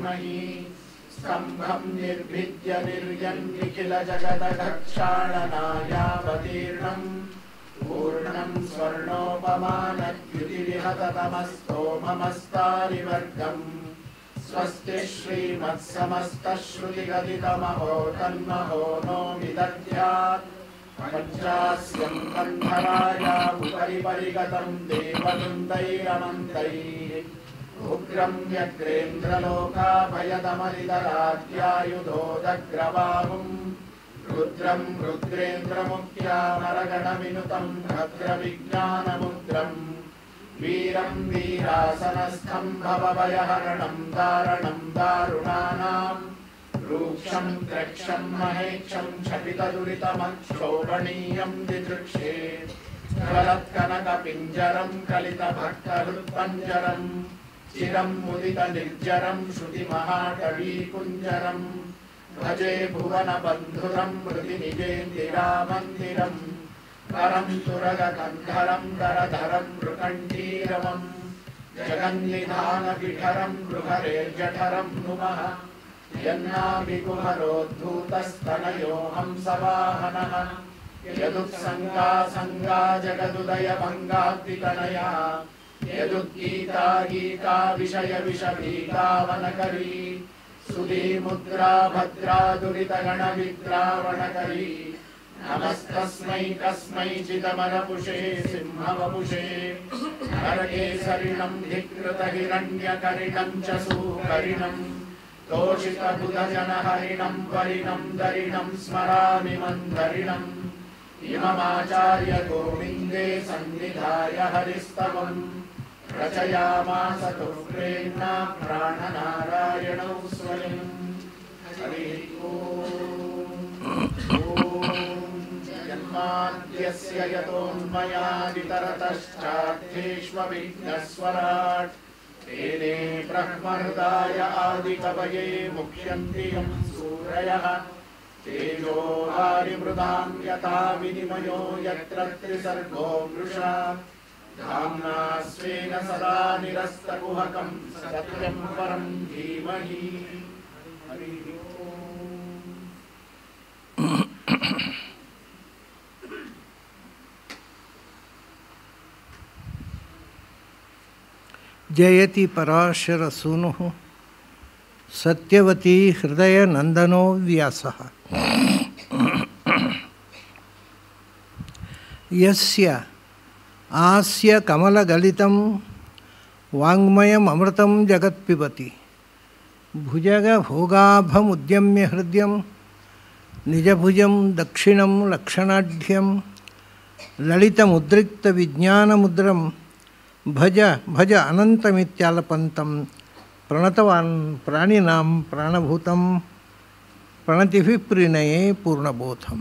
धीमहि स्तम्भं निर्भिद्य निर्यन्निखिलजगदघक्षाणनायावतीर्णम् पूर्णं स्वर्णोपमानद्युतिरिहततमस्तोममस्तारिवर्गम् स्वस्ति श्रीमत्समस्तश्रुतिगदितमहो तन्महो नोमि दद्यात् पञ्चास्यं कन्धरायामुपरि परिगतं देववृन्दैरमन्तैः उग्रं व्यग्रेन्द्रलोकाभयदमलिदराद्यायुधोदग्रबाहुम् रुद्रं रुद्रेन्द्रमुख्यामरगणमिनुतं भद्रविज्ञानमुद्रम् वीरं वीरासनस्थं भवभयहरणं दारणं दारुणानाम् रूक्षं द्रक्षं महेक्षं क्षपितदुरितमक्षोभणीयं दिदृक्षे ज्वलत्कनकपिञ्जरं कलितभक्तहृत्पञ्जरम् चिरं मुदितनिर्जरं श्रुतिमहाकवीकुञ्जरम् भजे भुवनबन्धुरं मृतिनिजेन्दिरामन्दिरम् करं तुरगकन्धरं दरधरं मृकण्ठीरवम् जगन्निधानविठरं गृहरेर्जठरं नुमः यन्नाभिकुहरोद्धूतस्तनयो हंसवाहनः यदुत्सङ्गा जगदुदयभङ्गाब्दितनया यदुद्गीता गीता विषय विषभीतावनकरी सुधीमुद्रा भद्रा दुरितगणविद्रावणकरी नमस्तस्मै कस्मैचिदमरपुषे सिंहवपुषे नरकेसरिणं धिकृतहिरण्यकरिणं च सुकरिणम् तोषितबुधजनहरिणं वरिणं दरिणं स्मरामि मन्दरिणम् इममाचार्य गोविन्दे सन्निधाय हरिस्तवम् रचयामास तु प्रेम्णा प्राणनारायणौ स्वयम् हरिः ॐ ॐ जन्माद्यस्य यतोन्मयादितरतश्चार्थेष्वविघ्नस्वराट् तेने ब्रह्महृदाय आदिकवये मुख्यन्ति यं सूरयः तेजो वारिमृदां यथा विनिमयो यत्र त्रिसर्गो मृषा धाम्ना स्वेन सदा निरस्तकुहकं सत्यं परं धीमहि हरिः ॐ ಜಯತಿ ಪರಾಶರ ಸೂನು ಸತ್ಯವತಿ ಹೃದಯ ನಂದನೋ ವ್ಯಾಸ ಯಸ್ಯ ಆಸ್ಯ ಕಮಲಗಲಿತಂ ವಾङ्ಮಯಮೃತಂ ಜಗತ್ಪಿಬತಿ ಭುಜಗ ಭೋಗಾಭಮುದ್ಯಮ್ಯ ಹೃದಯಂ ನಿಜಭುಜಂ ದಕ್ಷಿಣಂ ಲಕ್ಷಣಾಢ್ಯಂ ಲಲಿತಮುದ್ರಿಕ್ತವಿಜ್ಞಾನಮುದ್ರಂ ಭಜ ಭಜ ಅನಂತಮಿತ್ಯಾಲಪಂತಂ ಪ್ರಣತವಾನ್ ಪ್ರಾಣಿನಾಂ ಪ್ರಾಣಭೂತಂ ಪ್ರಣತಿಭಿ ಪ್ರಣಯೇ ಪೂರ್ಣಬೋಧಂ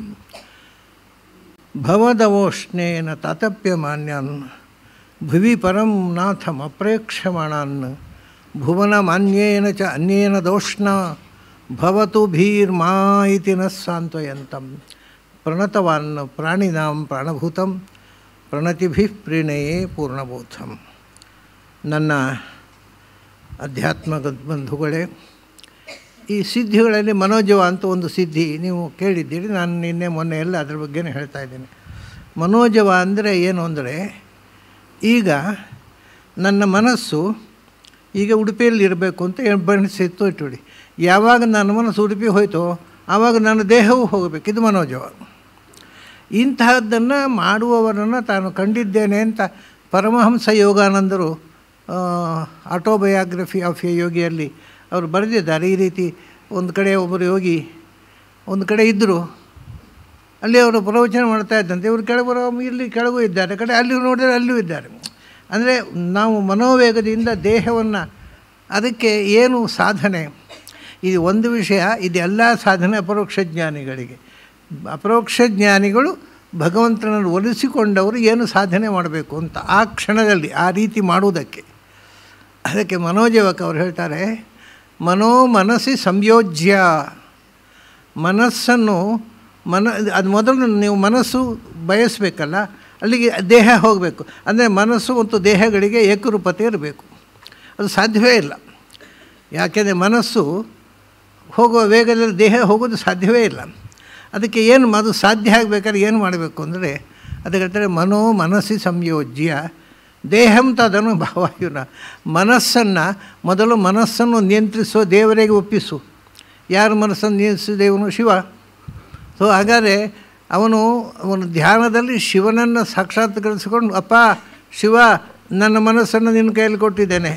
ಭವದವೋಷ್ಣೇನ ತಾತಪ್ಯಮಾನ್ಯಾನ್ ಭುವಿ ಪರಂ ನಾಥಮಪ್ರೇಕ್ಷಮಾಣಾನ್ ಭುವನಮಾನ್ಯೇನ ಚ ಅನ್ಯೇನ ದೋಷ್ಣ ಭವತು ಭೀರ್ಮಾ ಇತಿ ನ ಸಾಂತ್ವಯಂತಂ ಪ್ರಣತವಾನ್ ಪ್ರಾಣಿನಾಂ ಪ್ರಾಣಭೂತಂ ಪ್ರಣತಿಭಿ ಪ್ರಣಯೇ ಪೂರ್ಣಬೋಧಂ ನನ್ನ ಅಧ್ಯಾತ್ಮ ಬಂಧುಗಳೇ ಈ ಸಿದ್ಧಿಗಳಲ್ಲಿ ಮನೋಜವ ಅಂತ ಒಂದು ಸಿದ್ಧಿ ನೀವು ಕೇಳಿದ್ದೀರಿ ನಾನು ನಿನ್ನೆ ಮೊನ್ನೆ ಎಲ್ಲ ಅದ್ರ ಬಗ್ಗೆನೇ ಹೇಳ್ತಾ ಇದ್ದೀನಿ ಮನೋಜವ ಅಂದರೆ ಏನು ಅಂದರೆ ಈಗ ನನ್ನ ಮನಸ್ಸು ಈಗ ಉಡುಪಿಯಲ್ಲಿ ಇರಬೇಕು ಅಂತ ಬಣಿಸಿತ್ತು ಇಟ್ಟುಬಿಡಿ ಯಾವಾಗ ನನ್ನ ಮನಸ್ಸು ಉಡುಪಿ ಹೋಯ್ತೋ ಆವಾಗ ನನ್ನ ದೇಹವೂ ಹೋಗಬೇಕು ಇದು ಮನೋಜವ ಇಂತಹದ್ದನ್ನು ಮಾಡುವವರನ್ನು ತಾನು ಕಂಡಿದ್ದೇನೆ ಅಂತ ಪರಮಹಂಸ ಯೋಗಾನಂದರು ಆಟೋಬಯೋಗ್ರಫಿ ಆಫ್ ಎ ಯೋಗಿಯಲ್ಲಿ ಅವರು ಬರೆದಿದ್ದಾರೆ ಈ ರೀತಿ ಒಂದು ಕಡೆ ಒಬ್ಬರು ಯೋಗಿ ಒಂದು ಕಡೆ ಇದ್ದರು ಅಲ್ಲಿ ಅವರು ಪ್ರವಚನ ಮಾಡ್ತಾ ಇದ್ದಂತೆ ಇವರು ಕೆಳಗೆ ಇಲ್ಲಿ ಕೆಳಗೂ ಇದ್ದಾರೆ ಕಡೆ ಅಲ್ಲಿ ನೋಡಿದರೆ ಅಲ್ಲೂ ಇದ್ದಾರೆ ಅಂದರೆ ನಾವು ಮನೋವೇಗದಿಂದ ದೇಹವನ್ನು ಅದಕ್ಕೆ ಏನು ಸಾಧನೆ ಇದು ಒಂದು ವಿಷಯ ಇದೆಲ್ಲ ಸಾಧನೆ ಅಪರೋಕ್ಷ ಜ್ಞಾನಿಗಳಿಗೆ ಅಪರೋಕ್ಷ ಜ್ಞಾನಿಗಳು ಭಗವಂತನನ್ನು ಒಲಿಸಿಕೊಂಡವರು ಏನು ಸಾಧನೆ ಮಾಡಬೇಕು ಅಂತ ಆ ಕ್ಷಣದಲ್ಲಿ ಆ ರೀತಿ ಮಾಡುವುದಕ್ಕೆ ಅದಕ್ಕೆ ಮನೋಜವಕ ಅವರು ಹೇಳ್ತಾರೆ ಮನೋ ಮನಸ್ಸಿ ಸಂಯೋಜ್ಯ ಮನಸ್ಸನ್ನು ಮನ ಅದು ಮೊದಲು ನೀವು ಮನಸ್ಸು ಬಯಸಬೇಕಲ್ಲ ಅಲ್ಲಿಗೆ ದೇಹ ಹೋಗಬೇಕು ಅಂದರೆ ಮನಸ್ಸು ಮತ್ತು ದೇಹಗಳಿಗೆ ಏಕರೂಪತೆ ಇರಬೇಕು ಅದು ಸಾಧ್ಯವೇ ಇಲ್ಲ ಯಾಕೆಂದರೆ ಮನಸ್ಸು ಹೋಗುವ ವೇಗದಲ್ಲಿ ದೇಹ ಹೋಗೋದು ಸಾಧ್ಯವೇ ಇಲ್ಲ ಅದಕ್ಕೆ ಏನು ಅದು ಸಾಧ್ಯ ಆಗಬೇಕಾದ್ರೆ ಏನು ಮಾಡಬೇಕು ಅಂದರೆ ಅದಕ್ಕೆ ಹೇಳ್ತಾರೆ ಮನೋ ಮನಸ್ಸಿ ಸಂಯೋಜ್ಯ ದೇಹಂ ತದನು ಭಾವಾಯುನ ಮನಸ್ಸನ್ನು ಮೊದಲು ಮನಸ್ಸನ್ನು ನಿಯಂತ್ರಿಸೋ ದೇವರಿಗೆ ಒಪ್ಪಿಸು ಯಾರು ಮನಸ್ಸನ್ನು ನಿಯಂತ್ರಿಸೋ ದೇವನು ಶಿವ ಸೊ ಹಾಗಾದರೆ ಅವನು ಅವನು ಧ್ಯಾನದಲ್ಲಿ ಶಿವನನ್ನು ಸಾಕ್ಷಾತ್ಕರಿಸಿಕೊಂಡು ಅಪ್ಪ ಶಿವ ನನ್ನ ಮನಸ್ಸನ್ನು ನಿನ್ನ ಕೈಯಲ್ಲಿ ಕೊಟ್ಟಿದ್ದೇನೆ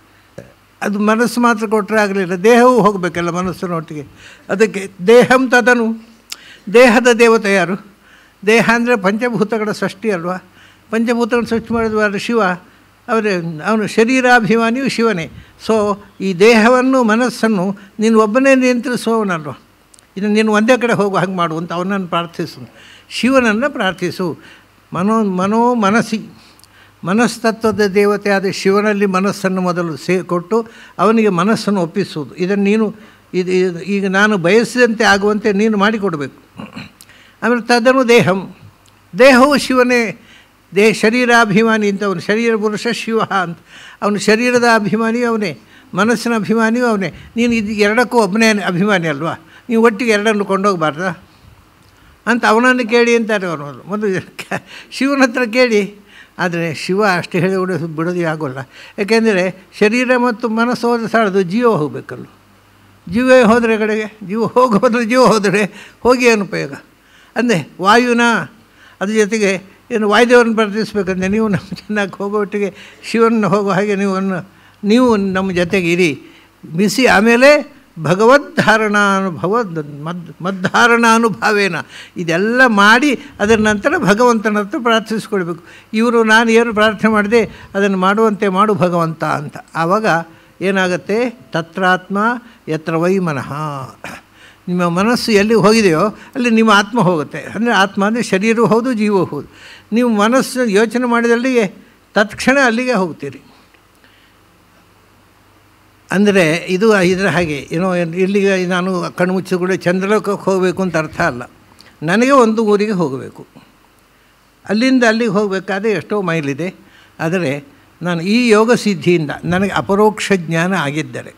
ಅದು ಮನಸ್ಸು ಮಾತ್ರ ಕೊಟ್ಟರೆ ಆಗಲಿಲ್ಲ ದೇಹವೂ ಹೋಗಬೇಕಲ್ಲ ಮನಸ್ಸಿನೊಟ್ಟಿಗೆ ಅದಕ್ಕೆ ದೇಹಂ ತದನು ದೇಹದ ದೇವತೆ ಯಾರು ದೇಹ ಅಂದರೆ ಪಂಚಭೂತಗಳ ಸೃಷ್ಟಿ ಅಲ್ವಾ ಪಂಚಭೂತಗಳ ಸೃಷ್ಟಿ ಮಾಡಿದವಾದ ಶಿವ ಅವರೇ ಅವನು ಶರೀರಾಭಿಮಾನಿಯು ಶಿವನೇ ಸೊ ಈ ದೇಹವನ್ನು ಮನಸ್ಸನ್ನು ನೀನು ಒಬ್ಬನೇ ನಿಯಂತ್ರಿಸುವವನಲ್ವ ಇದು ನೀನು ಒಂದೇ ಕಡೆ ಹೋಗು ಹಾಗೆ ಮಾಡು ಅಂತ ಅವನನ್ನು ಪ್ರಾರ್ಥಿಸು ಶಿವನನ್ನು ಪ್ರಾರ್ಥಿಸು ಮನೋ ಮನೋ ಮನಸ್ಸಿ ಮನಸ್ತತ್ವದ ದೇವತೆಯಾದ ಶಿವನಲ್ಲಿ ಮನಸ್ಸನ್ನು ಮೊದಲು ಸೇ ಕೊಟ್ಟು ಅವನಿಗೆ ಮನಸ್ಸನ್ನು ಒಪ್ಪಿಸುವುದು ಇದನ್ನು ನೀನು ಇದು ಇದು- ಈಗ ನಾನು ಬಯಸಿದಂತೆ ಆಗುವಂತೆ ನೀನು ಮಾಡಿಕೊಡಬೇಕು ಆಮೇಲೆ ತದನು ದೇಹಂ ದೇಹವು ಶಿವನೇ ದೇಹ ಶರೀರಾಭಿಮಾನಿ ಅಂತ ಅವನು ಶರೀರ ಪುರುಷ ಶಿವ ಅಂತ ಅವನು ಶರೀರದ ಅಭಿಮಾನಿಯೂ ಅವನೇ ಮನಸ್ಸಿನ ಅಭಿಮಾನಿಯೂ ಅವನೇ ನೀನು ಇದು ಎರಡಕ್ಕೂ ಒಬ್ಬನೇ ಅಭಿಮಾನಿ ಅಲ್ವಾ ನೀವು ಒಟ್ಟಿಗೆ ಎರಡನ್ನು ಕೊಂಡೋಗಬಾರ್ದಾ ಅಂತ ಅವನನ್ನು ಕೇಳಿ ಅಂತಾರೆ ಅವನು ಮೊದಲು ಕ- ಶಿವನ ಹತ್ರ ಕೇಳಿ ಆದರೆ ಶಿವ ಅಷ್ಟು ಹೇಳಿ ಬಿಡೋದು ಬಿಡೋದೇ ಆಗೋಲ್ಲ ಯಾಕೆಂದರೆ ಶರೀರ ಮತ್ತು ಮನಸ್ಸು ಹೋದ್ರೆ ಸಾಲದು ಜೀವ ಹೋಗಬೇಕಲ್ಲ ಜೀವ ಹೋದರೆ ಕಡೆಗೆ ಜೀವ ಹೋಗಿ ಹೋದರೆ ಜೀವ ಹೋದರೆ ಹೋಗಿ ಏನು ಉಪಯೋಗ ಅಂದರೆ ವಾಯುನ ಅದ್ರ ಜೊತೆಗೆ ಏನು ವಾಯುದೇವರನ್ನು ಪ್ರಾರ್ಥಿಸ್ಬೇಕಂದ್ರೆ ನೀವು ನಮ್ಮ ಚೆನ್ನಾಗಿ ಹೋಗೋ ಒಟ್ಟಿಗೆ ಶಿವನ ಹೋಗೋ ಹಾಗೆ ನೀವು ಅನ್ನು- ನೀವು ನಮ್ಮ ಜೊತೆಗೆ ಇರಿ ಬಿಸಿ ಆಮೇಲೆ ಭಗವದ್ಧಾರಣಾನುಭವ ಮದ್ ಮದ್ಧಾರಣಾನುಭಾವೇನ ಇದೆಲ್ಲ ಮಾಡಿ ಅದರ ನಂತರ ಭಗವಂತನ ಹತ್ರ ಪ್ರಾರ್ಥಿಸ್ಕೊಳ್ಬೇಕು ಇವರು ನಾನು ಏನು ಪ್ರಾರ್ಥನೆ ಮಾಡಿದೆ ಅದನ್ನು ಮಾಡುವಂತೆ ಮಾಡು ಭಗವಂತ ಅಂತ ಆವಾಗ ಏನಾಗುತ್ತೆ ತತ್ರಾತ್ಮ ಯತ್ರ ವೈ ಮನಃ ನಿಮ್ಮ ಮನಸ್ಸು ಎಲ್ಲಿ ಹೋಗಿದೆಯೋ ಅಲ್ಲಿ ನಿಮ್ಮ ಆತ್ಮ ಹೋಗುತ್ತೆ ಅಂದರೆ ಆತ್ಮ ಅಂದರೆ ಶರೀರವೂ ಹೌದು ಜೀವವೂ ಹೌದು ನೀವು ಮನಸ್ಸು ಯೋಚನೆ ಮಾಡಿದಲ್ಲಿಗೆ ತತ್ಕ್ಷಣ ಅಲ್ಲಿಗೆ ಹೋಗ್ತೀರಿ ಅಂದರೆ ಇದು ಇದರ ಹಾಗೆ ಏನೋ ಇಲ್ಲಿಗೆ ನಾನು ಕಣ್ಣು ಮುಚ್ಚಿ ಕೂಡ ಚಂದ್ರಲೋಕಕ್ಕೆ ಹೋಗಬೇಕು ಅಂತ ಅರ್ಥ ಅಲ್ಲ ನನಗೆ ಒಂದು ಊರಿಗೆ ಹೋಗಬೇಕು ಅಲ್ಲಿಂದ ಅಲ್ಲಿಗೆ ಹೋಗಬೇಕಾದ್ರೆ ಎಷ್ಟೋ ಮೈಲಿದೆ ಆದರೆ ನಾನು ಈ ಯೋಗ ಸಿದ್ಧಿಯಿಂದ ನನಗೆ ಅಪರೋಕ್ಷ ಜ್ಞಾನ ಆಗಿದ್ದರೆ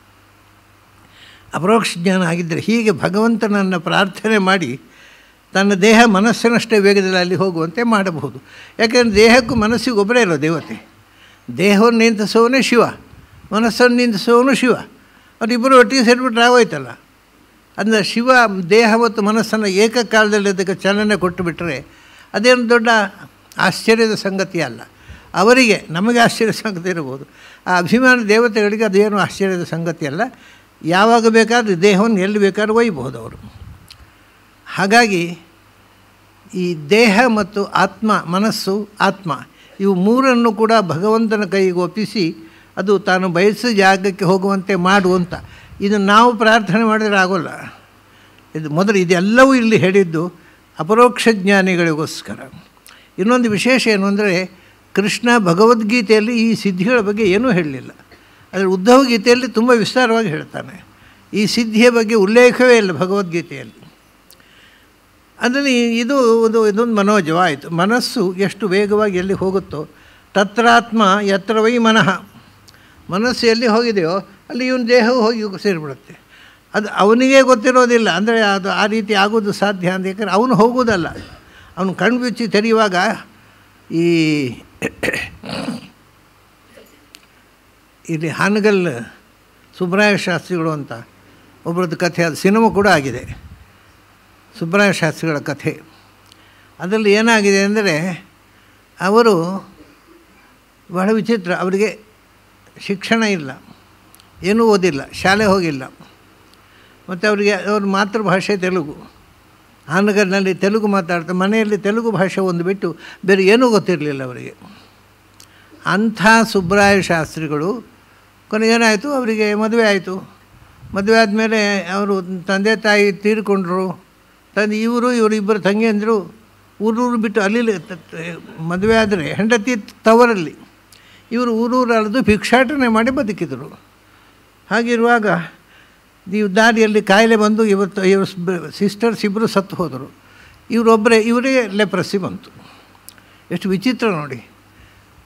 ಅಪರೋಕ್ಷ ಜ್ಞಾನ ಆಗಿದ್ದರೆ ಹೀಗೆ ಭಗವಂತನನ್ನು ಪ್ರಾರ್ಥನೆ ಮಾಡಿ ತನ್ನ ದೇಹ ಮನಸ್ಸಿನಷ್ಟೇ ವೇಗದಲ್ಲಿ ಅಲ್ಲಿ ಹೋಗುವಂತೆ ಮಾಡಬಹುದು ಯಾಕೆಂದರೆ ದೇಹಕ್ಕೂ ಮನಸ್ಸಿಗೆ ಒಬ್ಬರೇ ಇರೋ ದೇವತೆ ದೇಹವನ್ನು ನಿಂತಿಸೋವನೇ ಶಿವ ಮನಸ್ಸನ್ನು ನಿಂತಿಸೋವನು ಶಿವ ಅವರಿಬ್ಬರು ಒಟ್ಟಿಗೆ ಸೇರಿಬಿಟ್ರೆ ಆಗೋಯ್ತಲ್ಲ ಅಂದರೆ ಶಿವ ದೇಹ ಮತ್ತು ಮನಸ್ಸನ್ನು ಏಕಕಾಲದಲ್ಲಿ ಅದಕ್ಕೆ ಚಾಲನೆ ಕೊಟ್ಟು ಬಿಟ್ಟರೆ ಅದೇನು ದೊಡ್ಡ ಆಶ್ಚರ್ಯದ ಸಂಗತಿ ಅಲ್ಲ ಅವರಿಗೆ ನಮಗೆ ಆಶ್ಚರ್ಯ ಸಂಗತಿ ಇರಬಹುದು ಆ ಅಭಿಮಾನ ದೇವತೆಗಳಿಗೆ ಅದೇನು ಆಶ್ಚರ್ಯದ ಸಂಗತಿ ಅಲ್ಲ ಯಾವಾಗ ಬೇಕಾದರೂ ದೇಹವನ್ನು ಎಲ್ಲಿ ಬೇಕಾದ್ರೂ ಒಯ್ಯಬಹುದು ಅವರು ಹಾಗಾಗಿ ಈ ದೇಹ ಮತ್ತು ಆತ್ಮ ಮನಸ್ಸು ಆತ್ಮ ಇವು ಮೂರನ್ನು ಕೂಡ ಭಗವಂತನ ಕೈಗೆ ಒಪ್ಪಿಸಿ ಅದು ತಾನು ಬಯಸಿದ ಜಾಗಕ್ಕೆ ಹೋಗುವಂತೆ ಮಾಡು ಅಂತ ಇದನ್ನು ನಾವು ಪ್ರಾರ್ಥನೆ ಮಾಡಿದರೆ ಆಗೋಲ್ಲ ಇದು ಮೊದಲು ಇದೆಲ್ಲವೂ ಇಲ್ಲಿ ಹೇಳಿದ್ದು ಅಪರೋಕ್ಷ ಜ್ಞಾನಿಗಳಿಗೋಸ್ಕರ ಇನ್ನೊಂದು ವಿಶೇಷ ಏನು ಅಂದರೆ ಕೃಷ್ಣ ಭಗವದ್ಗೀತೆಯಲ್ಲಿ ಈ ಸಿದ್ಧಿಗಳ ಬಗ್ಗೆ ಏನೂ ಹೇಳಲಿಲ್ಲ ಆದರೆ ಉದ್ಧವ ಗೀತೆಯಲ್ಲಿ ತುಂಬ ವಿಸ್ತಾರವಾಗಿ ಹೇಳ್ತಾನೆ ಈ ಸಿದ್ಧಿಯ ಬಗ್ಗೆ ಉಲ್ಲೇಖವೇ ಇಲ್ಲ ಭಗವದ್ಗೀತೆಯಲ್ಲಿ ಅದರಲ್ಲಿ ಇದು ಒಂದು ಇದೊಂದು ಮನೋಜವಾಯಿತು ಮನಸ್ಸು ಎಷ್ಟು ವೇಗವಾಗಿ ಎಲ್ಲಿ ಹೋಗುತ್ತೋ ತತ್ರಾತ್ಮ ಯತ್ರ ವೈ ಮನಃ ಮನಸ್ಸು ಎಲ್ಲಿ ಹೋಗಿದೆಯೋ ಅಲ್ಲಿ ಇವನ ದೇಹವು ಹೋಗಿ ಸೇರಿಬಿಡುತ್ತೆ ಅದು ಅವನಿಗೆ ಗೊತ್ತಿರೋದಿಲ್ಲ ಅಂದರೆ ಅದು ಆ ರೀತಿ ಆಗೋದು ಸಾಧ್ಯ ಅಂತ ಯಾಕಂದರೆ ಅವನು ಹೋಗೋದಲ್ಲ ಅವನು ಕಣ್ಣು ಬಿಚ್ಚಿ ತೆರೆಯುವಾಗ ಈ ಇಲ್ಲಿ ಹಾನಗಲ್ ಸುಬ್ರಾಯ ಶಾಸ್ತ್ರಿಗಳು ಅಂತ ಒಬ್ಬರದ್ದು ಕಥೆ ಅದು ಸಿನಿಮಾ ಕೂಡ ಆಗಿದೆ ಸುಬ್ರಾಯ ಶಾಸ್ತ್ರಿಗಳ ಕಥೆ ಅದರಲ್ಲಿ ಏನಾಗಿದೆ ಅಂದರೆ ಅವರು ಬಹಳ ವಿಚಿತ್ರ ಅವರಿಗೆ ಶಿಕ್ಷಣ ಇಲ್ಲ ಏನೂ ಓದಿಲ್ಲ ಶಾಲೆ ಹೋಗಿಲ್ಲ ಮತ್ತು ಅವರಿಗೆ ಅವ್ರ ಮಾತೃಭಾಷೆ ತೆಲುಗು ಆನಗರ್ನಲ್ಲಿ ತೆಲುಗು ಮಾತಾಡ್ತಾರೆ ಮನೆಯಲ್ಲಿ ತೆಲುಗು ಭಾಷೆ ಒಂದು ಬಿಟ್ಟು ಬೇರೆ ಏನೂ ಗೊತ್ತಿರಲಿಲ್ಲ ಅವರಿಗೆ ಅಂಥ ಸುಬ್ರಾಯ ಶಾಸ್ತ್ರಿಗಳು ಕೊನೆಗೇನಾಯಿತು ಅವರಿಗೆ ಮದುವೆ ಆಯಿತು ಮದುವೆ ಆದಮೇಲೆ ಅವರು ತಂದೆ ತಾಯಿ ತೀರಿಕೊಂಡ್ರು ತಂದೆ ಇವರು ಇವರು ಇಬ್ಬರು ತಂಗಿಯಂದರು ಊರೂರು ಬಿಟ್ಟು ಅಲ್ಲಿ ಮದುವೆ ಆದರೆ ಹೆಂಡತಿ ತವರಲ್ಲಿ ಇವರು ಊರೂರು ಅಳೆದು ಭಿಕ್ಷಾಟನೆ ಮಾಡಿ ಬದುಕಿದರು ಹಾಗಿರುವಾಗ ನೀವು ದಾರಿಯಲ್ಲಿ ಕಾಯಿಲೆ ಬಂದು ಇವತ್ತು ಇವರು ಸಿಸ್ಟರ್ಸ್ ಇಬ್ಬರು ಸತ್ತು ಹೋದರು ಇವರೊಬ್ಬರೇ ಇವರೇ ಲೆಪ್ರಸಿ ಬಂತು ಎಷ್ಟು ವಿಚಿತ್ರ ನೋಡಿ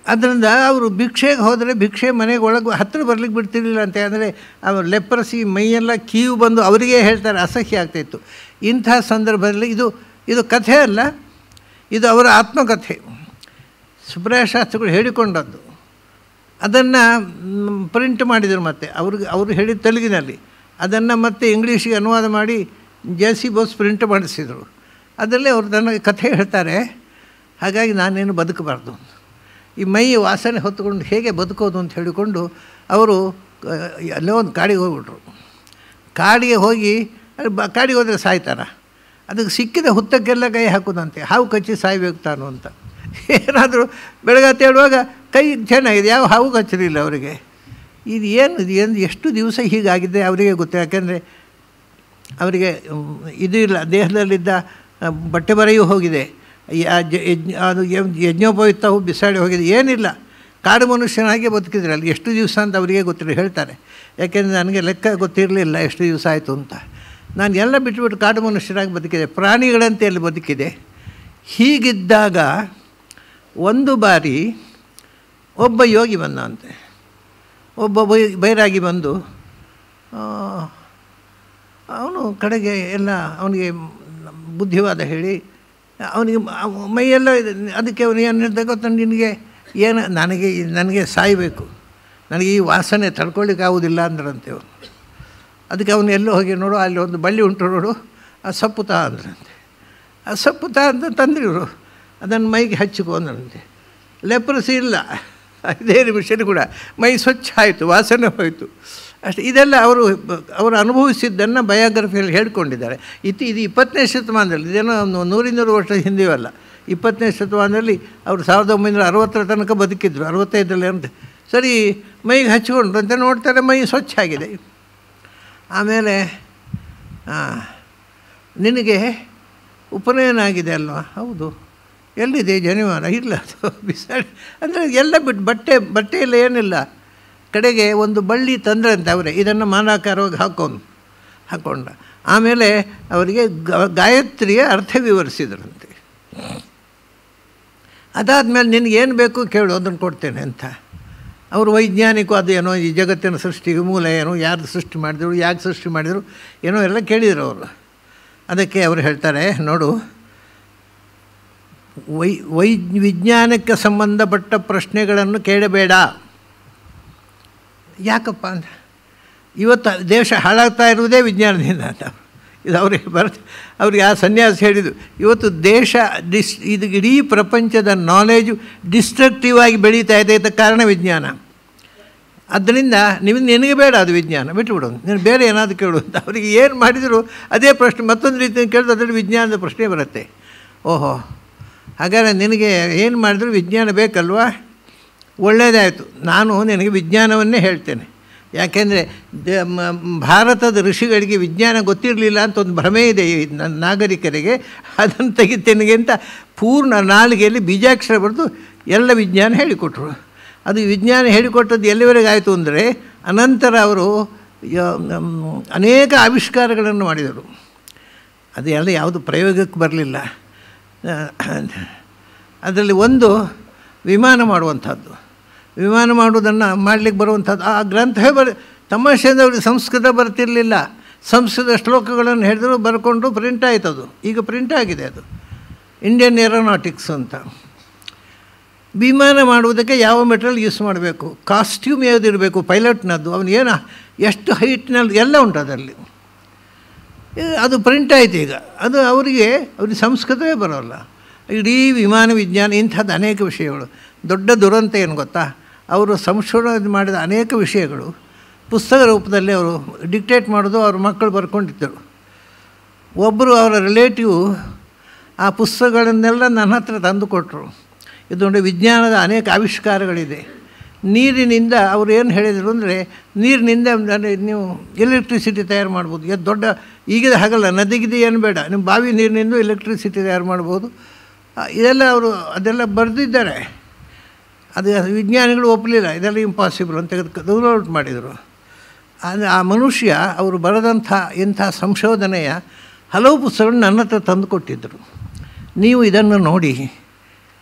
ಅದರಿಂದ ಅವರು ಭಿಕ್ಷೆಗೆ ಹೋದರೆ ಭಿಕ್ಷೆ ಮನೆಗೆ ಒಳಗೆ ಹತ್ತಿರ ಬರ್ಲಿಕ್ಕೆ ಬಿಡ್ತಿರ್ಲಿಲ್ಲ ಅಂತ ಅಂದರೆ ಅವರು ಲೆಪ್ರಸಿ ಮೈಯೆಲ್ಲ ಕೀವು ಬಂದು ಅವರಿಗೆ ಹೇಳ್ತಾರೆ ಅಸಹ್ಯ ಆಗ್ತಾಯಿತ್ತು ಇಂಥ ಸಂದರ್ಭದಲ್ಲಿ ಇದು ಇದು ಕಥೆ ಅಲ್ಲ ಇದು ಅವರ ಆತ್ಮಕಥೆ ಸುಬ್ರಾಯ ಶಾಸ್ತ್ರಿಗಳು ಹೇಳಿಕೊಂಡದ್ದು ಅದನ್ನು ಪ್ರಿಂಟ್ ಮಾಡಿದರು ಮತ್ತೆ ಅವ್ರಿಗೆ ಅವರು ಹೇಳಿದ ತೆಲುಗಿನಲ್ಲಿ ಅದನ್ನು ಮತ್ತೆ ಇಂಗ್ಲೀಷಿಗೆ ಅನುವಾದ ಮಾಡಿ ಜೆ ಸಿ ಬೋಸ್ ಪ್ರಿಂಟ್ ಮಾಡಿಸಿದರು ಅದರಲ್ಲೇ ಅವರು ನನ್ನ ಕಥೆ ಹೇಳ್ತಾರೆ ಹಾಗಾಗಿ ನಾನೇನು ಬದುಕಬಾರ್ದು ಈ ಮೈ ವಾಸನೆ ಹೊತ್ತುಕೊಂಡು ಹೇಗೆ ಬದುಕೋದು ಅಂತ ಹೇಳಿಕೊಂಡು ಅವರು ಅಲ್ಲೇ ಒಂದು ಕಾಡಿಗೆ ಹೋಗ್ಬಿಟ್ರು ಕಾಡಿಗೆ ಹೋಗಿ ಅಲ್ಲಿ ಬ ಕಾಡಿಗೆ ಹೋದರೆ ಸಾಯ್ತಾರ ಅದಕ್ಕೆ ಸಿಕ್ಕಿದ ಹುತ್ತಕ್ಕೆಲ್ಲ ಕೈ ಹಾಕೋದಂತೆ ಹಾವು ಕಚ್ಚಿ ಸಾಯ್ಬೇಕು ತಾನು ಅಂತ ಏನಾದರೂ ಬೆಳಗಾತ ಹೇಳುವಾಗ ಕೈ ಚೆನ್ನಾಗಿದೆ ಯಾವ ಹಾವು ಕಚ್ಚಲಿಲ್ಲ ಅವರಿಗೆ ಇದು ಏನು ಇದು ಏನು ಎಷ್ಟು ದಿವಸ ಹೀಗಾಗಿದೆ ಅವರಿಗೆ ಗೊತ್ತು ಯಾಕೆಂದರೆ ಅವರಿಗೆ ಇದು ಇಲ್ಲ ದೇಹದಲ್ಲಿದ್ದ ಬಟ್ಟೆ ಬರೆಯೂ ಹೋಗಿದೆ ಅದು ಯಜ್ಞೋಪಯುಕ್ತವು ಬಿಸಾಡಿ ಹೋಗಿದೆ ಏನಿಲ್ಲ ಕಾಡು ಮನುಷ್ಯನಾಗೆ ಬದುಕಿದ್ರಲ್ಲ ಎಷ್ಟು ದಿವಸ ಅಂತ ಅವರಿಗೆ ಗೊತ್ತಿಲ್ಲ ಹೇಳ್ತಾರೆ ಯಾಕೆಂದರೆ ನನಗೆ ಲೆಕ್ಕ ಗೊತ್ತಿರಲಿಲ್ಲ ಎಷ್ಟು ದಿವಸ ಆಯಿತು ಅಂತ ನಾನು ಎಲ್ಲ ಬಿಟ್ಟುಬಿಟ್ಟು ಕಾಡು ಮನುಷ್ಯನಾಗಿ ಬದುಕಿದೆ ಪ್ರಾಣಿಗಳಂತೆ ಅಲ್ಲಿ ಬದುಕಿದೆ ಹೀಗಿದ್ದಾಗ ಒಂದು ಬಾರಿ ಒಬ್ಬ ಯೋಗಿ ಬಂದಂತೆ ಒಬ್ಬ ಬೈ ಬೈರಾಗಿ ಬಂದು ಅವನು ಕಡೆಗೆ ಎಲ್ಲ ಅವನಿಗೆ ಬುದ್ಧಿವಾದ ಹೇಳಿ ಅವನಿಗೆ ಮೈಯೆಲ್ಲ ಅದಕ್ಕೆ ಅವನು ಏನು ಹೇಳ್ದಾಗ ಗೊತ್ತಾ ನಿನಗೆ ಏನು ನನಗೆ ನನಗೆ ಸಾಯಬೇಕು ನನಗೆ ಈ ವಾಸನೆ ತಡ್ಕೊಳ್ಳಿಕ್ಕಾಗೋದಿಲ್ಲ ಅಂದ್ರಂತೆ ಅವನು ಅದಕ್ಕೆ ಅವನು ಎಲ್ಲೋ ಹೋಗಿ ನೋಡು ಅಲ್ಲಿ ಒಂದು ಬಳ್ಳಿ ಉಂಟು ನೋಡು ಆ ಸೊಪ್ಪು ತಾ ಅಂದ್ರಂತೆ ಆ ಸೊಪ್ಪು ತಾ ಅಂತ ತಂದಿರು ಅದನ್ನು ಮೈಗೆ ಹಚ್ಚಿಕೊ ಅಂದ್ರಂತೆ ಲೆಪ್ರಸಿ ಇಲ್ಲ ಇದೇ ನಿಮಿಷನೂ ಕೂಡ ಮೈ ಸ್ವಚ್ಛ ಆಯಿತು ವಾಸನೆ ಹೋಯಿತು ಅಷ್ಟೇ ಇದೆಲ್ಲ ಅವರು ಅವರು ಅನುಭವಿಸಿದ್ದನ್ನು ಬಯೋಗ್ರಫಿಯಲ್ಲಿ ಹೇಳ್ಕೊಂಡಿದ್ದಾರೆ ಇತ್ತು ಇದು ಇಪ್ಪತ್ತನೇ ಶತಮಾನದಲ್ಲಿ ಇದೇನೋ ಒಂದು ನೂರಿನ್ನೂರು ವರ್ಷದ ಹಿಂದೆಯಲ್ಲ ಇಪ್ಪತ್ತನೇ ಶತಮಾನದಲ್ಲಿ ಅವರು ಸಾವಿರದ ಒಂಬೈನೂರ ಅರವತ್ತರ ತನಕ ಬದುಕಿದ್ರು ಅರವತ್ತೈದರಲ್ಲಿ ಅಂತ ಸರಿ ಮೈಗೆ ಹಚ್ಕೊಂಡ್ರು ಅಂತ ನೋಡ್ತಾರೆ ಮೈ ಸ್ವಚ್ಛ ಆಗಿದೆ ಆಮೇಲೆ ನಿನಗೆ ಉಪನಯನ ಆಗಿದೆ ಅಲ್ವಾ ಹೌದು ಎಲ್ಲಿದೆ ಜನಿವಾರ ಇಲ್ಲ ಅದು ಬಿಸಾಡಿ ಅಂದರೆ ಎಲ್ಲ ಬಿಟ್ಟು ಬಟ್ಟೆ ಬಟ್ಟೆಯಲ್ಲಿ ಏನಿಲ್ಲ ಕಡೆಗೆ ಒಂದು ಬಳ್ಳಿ ತಂದ್ರಂತೆ ಅವರೇ ಇದನ್ನು ಮಾನಾಕಾರವಾಗಿ ಹಾಕೊಂಡು ಹಾಕ್ಕೊಂಡ ಆಮೇಲೆ ಅವರಿಗೆ ಗಾಯತ್ರಿಯ ಅರ್ಥ ವಿವರಿಸಿದ್ರಂತೆ ಅದಾದಮೇಲೆ ನಿನಗೇನು ಬೇಕು ಕೇಳು ಅದನ್ನು ಕೊಡ್ತೇನೆ ಅಂತ ಅವರು ವೈಜ್ಞಾನಿಕ ಅದೇನೋ ಈ ಜಗತ್ತಿನ ಸೃಷ್ಟಿಗೆ ಮೂಲ ಏನು ಯಾರು ಸೃಷ್ಟಿ ಮಾಡಿದರು ಯಾಕೆ ಸೃಷ್ಟಿ ಮಾಡಿದರು ಏನೋ ಎಲ್ಲ ಕೇಳಿದರು ಅವರು ಅದಕ್ಕೆ ಅವರು ಹೇಳ್ತಾರೆ ನೋಡು ವೈ ವೈ ವಿಜ್ಞಾನಕ್ಕೆ ಸಂಬಂಧಪಟ್ಟ ಪ್ರಶ್ನೆಗಳನ್ನು ಕೇಳಬೇಡ ಯಾಕಪ್ಪ ಅಂತ ಇವತ್ತು ದೇಶ ಹಾಳಾಗ್ತಾ ಇರುವುದೇ ವಿಜ್ಞಾನದಿಂದ ಅಂತ ಇದು ಅವ್ರಿಗೆ ಬರ್ತ ಅವ್ರಿಗೆ ಆ ಸನ್ಯಾಸ ಹೇಳಿದ್ದು ಇವತ್ತು ದೇಶ ಡಿಸ್ ಇದು ಇಡೀ ಪ್ರಪಂಚದ ನಾಲೆಜು ಡಿಸ್ಟ್ರಕ್ಟಿವ್ ಆಗಿ ಬೆಳೀತಾ ಇದೆ ಇದಕ್ಕೆ ಕಾರಣ ವಿಜ್ಞಾನ ಅದರಿಂದ ನೀವು ನಿನಗೆ ಬೇಡ ಅದು ವಿಜ್ಞಾನ ಬಿಟ್ಟುಬಿಡೋದು ನೀನು ಬೇರೆ ಏನಾದರೂ ಕೇಳು ಅಂತ ಅವರಿಗೆ ಏನು ಮಾಡಿದರೂ ಅದೇ ಪ್ರಶ್ನೆ ಮತ್ತೊಂದು ರೀತಿಯಲ್ಲಿ ಕೇಳಿದ್ರೆ ಅದರಲ್ಲಿ ವಿಜ್ಞಾನದ ಪ್ರಶ್ನೆ ಬರುತ್ತೆ ಓಹೋ ಹಾಗಾದರೆ ನಿನಗೆ ಏನು ಮಾಡಿದ್ರು ವಿಜ್ಞಾನ ಬೇಕಲ್ವಾ ಒಳ್ಳೆಯದಾಯಿತು ನಾನು ನಿನಗೆ ವಿಜ್ಞಾನವನ್ನೇ ಹೇಳ್ತೇನೆ ಯಾಕೆಂದರೆ ಭಾರತದ ಋಷಿಗಳಿಗೆ ವಿಜ್ಞಾನ ಗೊತ್ತಿರಲಿಲ್ಲ ಅಂತ ಒಂದು ಭ್ರಮೆ ಇದೆ ಈ ನಾಗರಿಕರಿಗೆ ಅದನ್ನು ತೆಗಿತೇನೆಗೆ ಅಂತ ಪೂರ್ಣ ನಾಲಿಗೆಯಲ್ಲಿ ಬೀಜಾಕ್ಷರ ಬರೆದು ಎಲ್ಲ ವಿಜ್ಞಾನ ಹೇಳಿಕೊಟ್ರು ಅದು ವಿಜ್ಞಾನ ಹೇಳಿಕೊಟ್ಟದ್ದು ಎಲ್ಲಿವರೆಗೆ ಆಯಿತು ಅಂದರೆ ಅನಂತರ ಅವರು ಅನೇಕ ಆವಿಷ್ಕಾರಗಳನ್ನು ಮಾಡಿದರು ಅದು ಎಲ್ಲ ಯಾವುದು ಪ್ರಯೋಗಕ್ಕೆ ಬರಲಿಲ್ಲ ಅದರಲ್ಲಿ ಒಂದು ವಿಮಾನ ಮಾಡುವಂಥದ್ದು ವಿಮಾನ ಮಾಡುವುದನ್ನು ಮಾಡಲಿಕ್ಕೆ ಬರುವಂಥದ್ದು ಆ ಗ್ರಂಥವೇ ಬರ ತಮಾಷೆಯಿಂದ ಅವ್ರಿಗೆ ಸಂಸ್ಕೃತ ಬರ್ತಿರಲಿಲ್ಲ ಸಂಸ್ಕೃತ ಶ್ಲೋಕಗಳನ್ನು ಹೇಳಿದ್ರು ಬರ್ಕೊಂಡು ಪ್ರಿಂಟ್ ಆಯ್ತು ಅದು ಈಗ ಪ್ರಿಂಟ್ ಆಗಿದೆ ಅದು ಇಂಡಿಯನ್ ಏರೋನಾಟಿಕ್ಸ್ ಅಂತ ವಿಮಾನ ಮಾಡುವುದಕ್ಕೆ ಯಾವ ಮೆಟೀರಿಯಲ್ ಯೂಸ್ ಮಾಡಬೇಕು ಕಾಸ್ಟ್ಯೂಮ್ ಯಾವುದಿರಬೇಕು ಪೈಲಟ್ನದ್ದು ಅವನು ಏನು ಎಷ್ಟು ಹೈಟ್ನಲ್ಲಿ ಎಲ್ಲ ಉಂಟು ಅದರಲ್ಲಿ ಅದು ಪ್ರಿಂಟ್ ಆಯ್ತು ಈಗ ಅದು ಅವರಿಗೆ ಅವ್ರಿಗೆ ಸಂಸ್ಕೃತವೇ ಬರೋಲ್ಲ ಇಡೀ ವಿಮಾನ ವಿಜ್ಞಾನ ಇಂಥದ್ದು ಅನೇಕ ವಿಷಯಗಳು ದೊಡ್ಡ ದುರಂತ ಏನು ಗೊತ್ತಾ ಅವರು ಸಂಶೋಧನೆ ಮಾಡಿದ ಅನೇಕ ವಿಷಯಗಳು ಪುಸ್ತಕ ರೂಪದಲ್ಲಿ ಅವರು ಡಿಕ್ಟೇಟ್ ಮಾಡೋದು ಅವ್ರ ಮಕ್ಕಳು ಬರ್ಕೊಂಡಿದ್ದರು ಒಬ್ಬರು ಅವರ ರಿಲೇಟಿವ್ ಆ ಪುಸ್ತಕಗಳನ್ನೆಲ್ಲ ನನ್ನ ಹತ್ರ ತಂದು ಕೊಟ್ಟರು ಇದು ನೋಡಿ ವಿಜ್ಞಾನದ ಅನೇಕ ಆವಿಷ್ಕಾರಗಳಿದೆ ನೀರಿನಿಂದ ಅವರು ಏನು ಹೇಳಿದರು ಅಂದರೆ ನೀರಿನಿಂದ ನೀವು ಎಲೆಕ್ಟ್ರಿಸಿಟಿ ತಯಾರು ಮಾಡ್ಬೋದು ಇದು ದೊಡ್ಡ ಈಗಿದ ಹಾಗಲ್ಲ ನದಿಗಿದೆ ಏನು ಬೇಡ ನಿಮ್ಮ ಬಾವಿ ನೀರಿನಿಂದ ಎಲೆಕ್ಟ್ರಿಸಿಟಿ ತಯಾರು ಮಾಡ್ಬೋದು ಇದೆಲ್ಲ ಅವರು ಅದೆಲ್ಲ ಬರೆದಿದ್ದಾರೆ ಅದು ವಿಜ್ಞಾನಿಗಳು ಒಪ್ಪಲಿಲ್ಲ ಇದೆಲ್ಲ ಇಂಪಾಸಿಬಲ್ ಅಂತ ತೆಗೆದು ಔಟ್ ಮಾಡಿದರು ಆದರೆ ಆ ಮನುಷ್ಯ ಅವರು ಬರೆದಂಥ ಇಂಥ ಸಂಶೋಧನೆಯ ಹಲವು ಪುಸ್ತಕಗಳನ್ನು ನನ್ನ ಹತ್ರ ತಂದು ಕೊಟ್ಟಿದ್ದರು ನೀವು ಇದನ್ನು ನೋಡಿ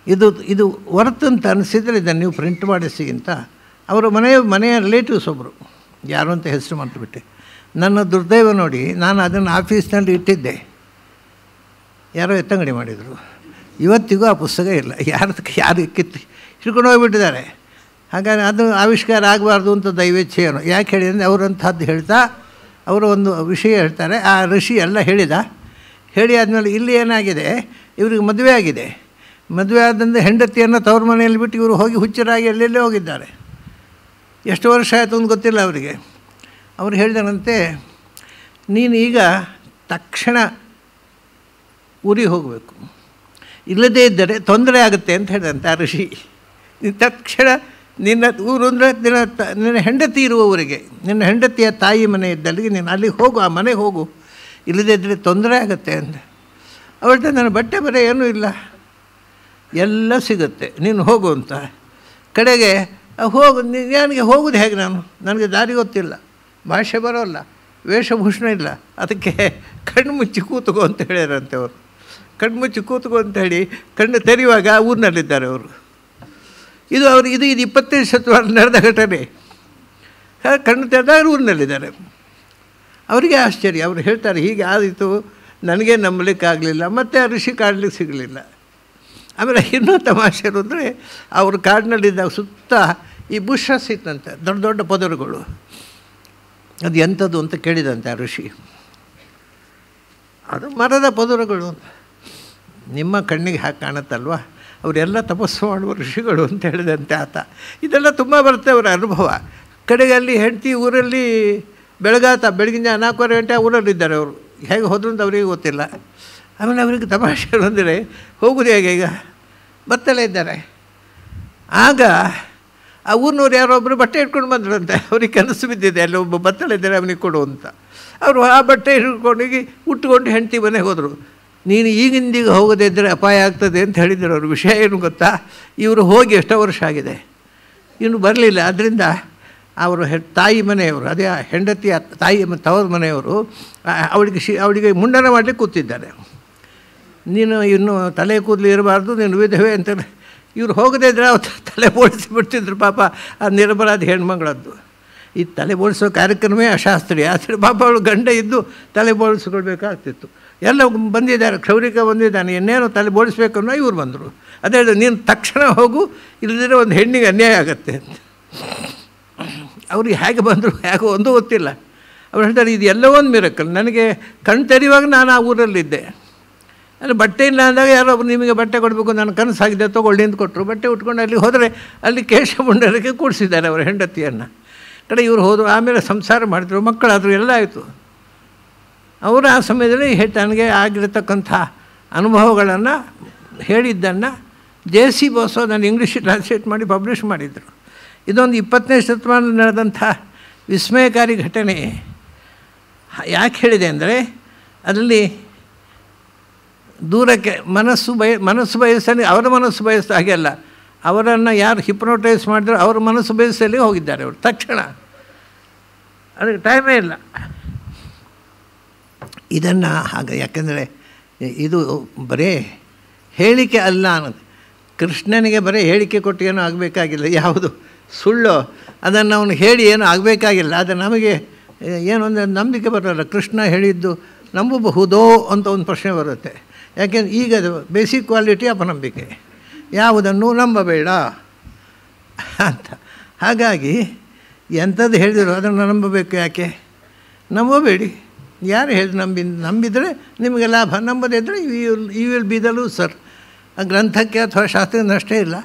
ಇದು ಇದು ವರ್ತ್ ಅಂತ ಅನಿಸಿದರೆ ಇದನ್ನು ನೀವು ಪ್ರಿಂಟ್ ಮಾಡಿಸಿ ಅಂತ ಅವರ ಮನೆಯ ಮನೆಯ ರಿಲೇಟಿವ್ಸ್ ಒಬ್ಬರು ಯಾರು ಅಂತ ಹೆಸರು ಮಾಡಿಬಿಟ್ಟೆ ನನ್ನ ದುರ್ದೈವ ನೋಡಿ ನಾನು ಅದನ್ನು ಆಫೀಸ್ನಲ್ಲಿ ಇಟ್ಟಿದ್ದೆ ಯಾರೋ ಎತ್ತಂಗಡಿ ಮಾಡಿದರು ಇವತ್ತಿಗೂ ಆ ಪುಸ್ತಕ ಇಲ್ಲ ಯಾರದಕ್ಕೆ ಯಾರು ಕಿತ್ತು ಹಿಡ್ಕೊಂಡು ಹೋಗ್ಬಿಟ್ಟಿದ್ದಾರೆ ಹಾಗಾಗಿ ಅದು ಆವಿಷ್ಕಾರ ಆಗಬಾರ್ದು ಅಂತ ದೈವೇಚ್ಛೆಯನು ಯಾಕೆ ಹೇಳಿದರೆ ಅವರಂಥದ್ದು ಹೇಳ್ತಾ ಅವರು ಒಂದು ವಿಷಯ ಹೇಳ್ತಾರೆ ಆ ಋಷಿ ಎಲ್ಲ ಹೇಳಿದ ಹೇಳಿ ಆದಮೇಲೆ ಇಲ್ಲಿ ಏನಾಗಿದೆ ಇವ್ರಿಗೆ ಮದುವೆ ಆಗಿದೆ ಮದುವೆ ಆದಂದರೆ ಹೆಂಡತಿಯನ್ನು ತವ್ರ ಮನೆಯಲ್ಲಿ ಬಿಟ್ಟು ಇವರು ಹೋಗಿ ಹುಚ್ಚರಾಗಿ ಎಲ್ಲೆಲ್ಲೇ ಹೋಗಿದ್ದಾರೆ ಎಷ್ಟು ವರ್ಷ ಆಯಿತು ಅಂತ ಗೊತ್ತಿಲ್ಲ ಅವರಿಗೆ ಅವ್ರು ಹೇಳಿದರಂತೆ ನೀನು ಈಗ ತಕ್ಷಣ ಊರಿಗೆ ಹೋಗಬೇಕು ಇಲ್ಲದೇ ಇದ್ದರೆ ತೊಂದರೆ ಆಗುತ್ತೆ ಅಂತ ಹೇಳಿದಂತೆ ಆ ಋಷಿ ನೀನು ತಕ್ಷಣ ನಿನ್ನ ಊರು ಅಂದರೆ ನಿನ್ನ ತ ನಿನ್ನ ಹೆಂಡತಿ ಇರುವವರಿಗೆ ನಿನ್ನ ಹೆಂಡತಿಯ ತಾಯಿ ಮನೆ ಇದ್ದಲ್ಲಿಗೆ ನೀನು ಅಲ್ಲಿಗೆ ಹೋಗು ಆ ಮನೆಗೆ ಹೋಗು ಇಲ್ಲದೇ ಇದ್ದರೆ ತೊಂದರೆ ಆಗುತ್ತೆ ಅಂತ ಅವಳ್ತ ನನ್ನ ಬಟ್ಟೆ ಬರೆ ಏನೂ ಇಲ್ಲ ಎಲ್ಲ ಸಿಗುತ್ತೆ ನೀನು ಹೋಗು ಅಂತ ಕಡೆಗೆ ಹೋಗು ನನಗೆ ಹೋಗೋದು ಹೇಗೆ ನಾನು ನನಗೆ ದಾರಿ ಗೊತ್ತಿಲ್ಲ ಭಾಷೆ ಬರೋಲ್ಲ ವೇಷಭೂಷಣ ಇಲ್ಲ ಅದಕ್ಕೆ ಕಣ್ಣು ಮುಚ್ಚಿ ಕೂತ್ಕೋ ಅಂತ ಹೇಳ್ಯಾರಂತೆ ಅವರು ಕಣ್ಣು ಮುಚ್ಚಿ ಕೂತ್ಕೋ ಅಂತ ಹೇಳಿ ಕಣ್ಣು ತೆರೆಯುವಾಗ ಊರಿನಲ್ಲಿದ್ದಾರೆ ಅವರು ಇದು ಅವರು ಇದು ಇದು ಇಪ್ಪತ್ತೈದು ಶತಮಾನ ನಡೆದ ಘಟನೆ ಕಣ್ಣು ತೆರೆದಾಗ ಊರಿನಲ್ಲಿದ್ದಾರೆ ಅವರಿಗೆ ಆಶ್ಚರ್ಯ ಅವರು ಹೇಳ್ತಾರೆ ಹೀಗೆ ಆದಿತು ನನಗೆ ನಂಬಲಿಕ್ಕಾಗಲಿಲ್ಲ ಮತ್ತು ಆ ಋಷಿ ಕಾಡಲಿಕ್ಕೆ ಸಿಗಲಿಲ್ಲ ಆಮೇಲೆ ಇನ್ನೂ ತಮಾಷೆ ಅಂದರೆ ಅವರು ಕಾಡಿನಲ್ಲಿದ್ದಾಗ ಸುತ್ತ ಈ ಬುಷಸ್ ಇತ್ತಂತೆ ದೊಡ್ಡ ದೊಡ್ಡ ಪದರುಗಳು ಅದು ಎಂಥದ್ದು ಅಂತ ಕೇಳಿದಂತೆ ಆ ಋಷಿ ಅದು ಮರದ ಪದರುಗಳು ನಿಮ್ಮ ಕಣ್ಣಿಗೆ ಹಾಕಿ ಕಾಣುತ್ತಲ್ವ ಅವರೆಲ್ಲ ತಪಸ್ಸು ಮಾಡುವ ಋಷಿಗಳು ಅಂತ ಹೇಳಿದಂತೆ ಆತ ಇದೆಲ್ಲ ತುಂಬ ಬರುತ್ತೆ ಅವರ ಅನುಭವ ಕಡೆಗೆ ಅಲ್ಲಿ ಹೆಂಡತಿ ಊರಲ್ಲಿ ಬೆಳಗಾತ ಬೆಳಗಿನ ನಾಲ್ಕೂವರೆ ಗಂಟೆ ಊರಲ್ಲಿದ್ದಾರೆ ಅವರು ಹೇಗೆ ಹೋದ್ರು ಅಂತ ಅವರಿಗೆ ಗೊತ್ತಿಲ್ಲ ಆಮೇಲೆ ಅವರಿಗೆ ತಮಾಷೆ ಅಂದರೆ ಹೋಗುದು ಹೇಗೆ ಈಗ ಬತ್ತಲೇ ಇದ್ದಾರೆ ಆಗ ಆ ಊರಿನವ್ರು ಯಾರೊಬ್ಬರು ಬಟ್ಟೆ ಇಟ್ಕೊಂಡು ಬಂದ್ರಂತೆ ಅವ್ರಿಗೆ ಕನಸು ಬಿದ್ದಿದೆ ಅಲ್ಲಿ ಒಬ್ಬ ಬತ್ತಲ ಇದ್ದಾರೆ ಅವನಿಗೆ ಕೊಡು ಅಂತ ಅವರು ಆ ಬಟ್ಟೆ ಹಿಡ್ಕೊಂಡೋಗಿ ಉಟ್ಕೊಂಡು ಹೆಂಡತಿ ಮನೆಗೆ ಹೋದರು ನೀನು ಈಗಿಂದೀಗ ಹೋಗದೇ ಇದ್ದರೆ ಅಪಾಯ ಆಗ್ತದೆ ಅಂತ ಹೇಳಿದರು ಅವ್ರ ವಿಷಯ ಏನು ಗೊತ್ತಾ ಇವರು ಹೋಗಿ ಎಷ್ಟೋ ವರ್ಷ ಆಗಿದೆ ಇನ್ನು ಬರಲಿಲ್ಲ ಅದರಿಂದ ಅವರು ಹೆ ತಾಯಿ ಮನೆಯವರು ಅದೇ ಆ ಹೆಂಡತಿಯ ತಾಯಿ ತವರ ಮನೆಯವರು ಅವಳಿಗೆ ಶಿ ಅವಳಿಗೆ ಮುಂಡನ ಮಾಡಲಿಕ್ಕೆ ಕೂತಿದ್ದಾರೆ ನೀನು ಇನ್ನು ತಲೆ ಕೂದಲು ಇರಬಾರ್ದು ನೀನು ವಿಧವೆ ಅಂತ ಇವ್ರು ಹೋಗದೇ ಇದ್ರೆ ಅವ್ರು ತಲೆ ಬೋಳಿಸಿ ಬಿಡ್ತಿದ್ರು ಪಾಪ ಆ ನಿರಪರಾಧಿ ಹೆಣ್ಮಗಳದ್ದು ಈ ತಲೆ ಬೋಳಿಸೋ ಕಾರ್ಯಕ್ರಮವೇ ಅಶಾಸ್ತ್ರೀಯ ಆದರೆ ಪಾಪ ಅವಳು ಗಂಡ ಇದ್ದು ತಲೆ ಬೋಳಿಸ್ಕೊಳ್ಬೇಕಾಗ್ತಿತ್ತು ಎಲ್ಲ ಬಂದಿದ್ದಾರೆ ಕ್ಷೌರಿಕ ಬಂದಿದ್ದಾನೆ ಇನ್ನೇನು ತಲೆ ಬೋಳಿಸ್ಬೇಕು ಅನ್ನೋ ಇವ್ರು ಬಂದರು ಅದೇ ನೀನು ತಕ್ಷಣ ಹೋಗು ಇಲ್ಲದಿದ್ರೆ ಒಂದು ಹೆಣ್ಣಿಗೆ ಅನ್ಯಾಯ ಆಗುತ್ತೆ ಅಂತ ಅವ್ರಿಗೆ ಹೇಗೆ ಬಂದರು ಹೇಗೆ ಒಂದು ಗೊತ್ತಿಲ್ಲ ಅವ್ರು ಹೇಳ್ತಾರೆ ಇದು ಎಲ್ಲೋ ಒಂದು ಮಿರಕಲ್ ನನಗೆ ಕಣ್ ತೆರೆಯುವಾಗ ನಾನು ಆ ಊರಲ್ಲಿದ್ದೆ ಅಲ್ಲಿ ಬಟ್ಟೆ ಇಲ್ಲ ಅಂದಾಗ ಯಾರೋ ಒಬ್ರು ನಿಮಗೆ ಬಟ್ಟೆ ಕೊಡಬೇಕು ನನ್ನ ಕನಸಾಗಿದೆ ತೊಗೊಳ್ಳಿ ಅಂತ ಕೊಟ್ಟರು ಬಟ್ಟೆ ಉಟ್ಕೊಂಡು ಅಲ್ಲಿ ಹೋದರೆ ಅಲ್ಲಿ ಕೇಶಮುಂಡರಕ್ಕೆ ಕೂಡಿಸಿದ್ದಾರೆ ಅವರ ಹೆಂಡತಿಯನ್ನು ಕಡೆ ಇವರು ಹೋದರು ಆಮೇಲೆ ಸಂಸಾರ ಮಾಡಿದ್ರು ಮಕ್ಕಳಾದರು ಎಲ್ಲ ಆಯಿತು ಅವರು ಆ ಸಮಯದಲ್ಲಿ ಹೇ ತನಗೆ ಆಗಿರತಕ್ಕಂಥ ಅನುಭವಗಳನ್ನು ಹೇಳಿದ್ದನ್ನು ಜೆ ಸಿ ಬೋಸೋ ನಾನು ಇಂಗ್ಲೀಷ್ ಟ್ರಾನ್ಸ್ಲೇಟ್ ಮಾಡಿ ಪಬ್ಲಿಷ್ ಮಾಡಿದರು ಇದೊಂದು ಇಪ್ಪತ್ತನೇ ಶತಮಾನ ನಡೆದಂಥ ವಿಸ್ಮಯಕಾರಿ ಘಟನೆ ಯಾಕೆ ಹೇಳಿದೆ ಅಂದರೆ ಅದರಲ್ಲಿ ದೂರಕ್ಕೆ ಮನಸ್ಸು ಬಯ ಮನಸ್ಸು ಬಯಸಲಿ ಅವರ ಮನಸ್ಸು ಬಯಸ್ತ ಹಾಗೆ ಅಲ್ಲ ಅವರನ್ನು ಯಾರು ಹಿಪ್ನೋಟೈಸ್ ಮಾಡಿದ್ರು ಅವ್ರ ಮನಸ್ಸು ಬಯಸಲಿ ಹೋಗಿದ್ದಾರೆ ಅವರು ತಕ್ಷಣ ಅದಕ್ಕೆ ಟೈಮೇ ಇಲ್ಲ ಇದನ್ನು ಹಾಗೆ ಯಾಕೆಂದರೆ ಇದು ಬರೇ ಹೇಳಿಕೆ ಅಲ್ಲ ಅನ್ನೋದು ಕೃಷ್ಣನಿಗೆ ಬರೀ ಹೇಳಿಕೆ ಕೊಟ್ಟು ಏನೂ ಆಗಬೇಕಾಗಿಲ್ಲ ಯಾವುದು ಸುಳ್ಳು ಅದನ್ನು ಅವನು ಹೇಳಿ ಏನೂ ಆಗಬೇಕಾಗಿಲ್ಲ ಆದರೆ ನಮಗೆ ಏನು ಅಂದರೆ ನಂಬಿಕೆ ಬರೋಲ್ಲ ಕೃಷ್ಣ ಹೇಳಿದ್ದು ನಂಬಬಹುದೋ ಅಂತ ಒಂದು ಪ್ರಶ್ನೆ ಬರುತ್ತೆ ಯಾಕೆಂದ್ರೆ ಈಗ ಅದು ಬೇಸಿಕ್ ಕ್ವಾಲಿಟಿ ಅಪನಂಬಿಕೆ ಯಾವುದನ್ನು ನಂಬಬೇಡ ಅಂತ ಹಾಗಾಗಿ ಎಂಥದ್ದು ಹೇಳಿದರು ಅದನ್ನು ನಂಬಬೇಕು ಯಾಕೆ ನಂಬಬೇಡಿ ಯಾರು ಹೇಳಿ ನಂಬಿ ನಂಬಿದರೆ ನಿಮಗೆ ಲಾಭ ನಂಬದೇ ಇದ್ದರೆ you will you will be the loser ಆ ಗ್ರಂಥಕ್ಕೆ ಅಥವಾ ಶಾಸ್ತ್ರಕ್ಕೆ ನಷ್ಟೇ ಇಲ್ಲ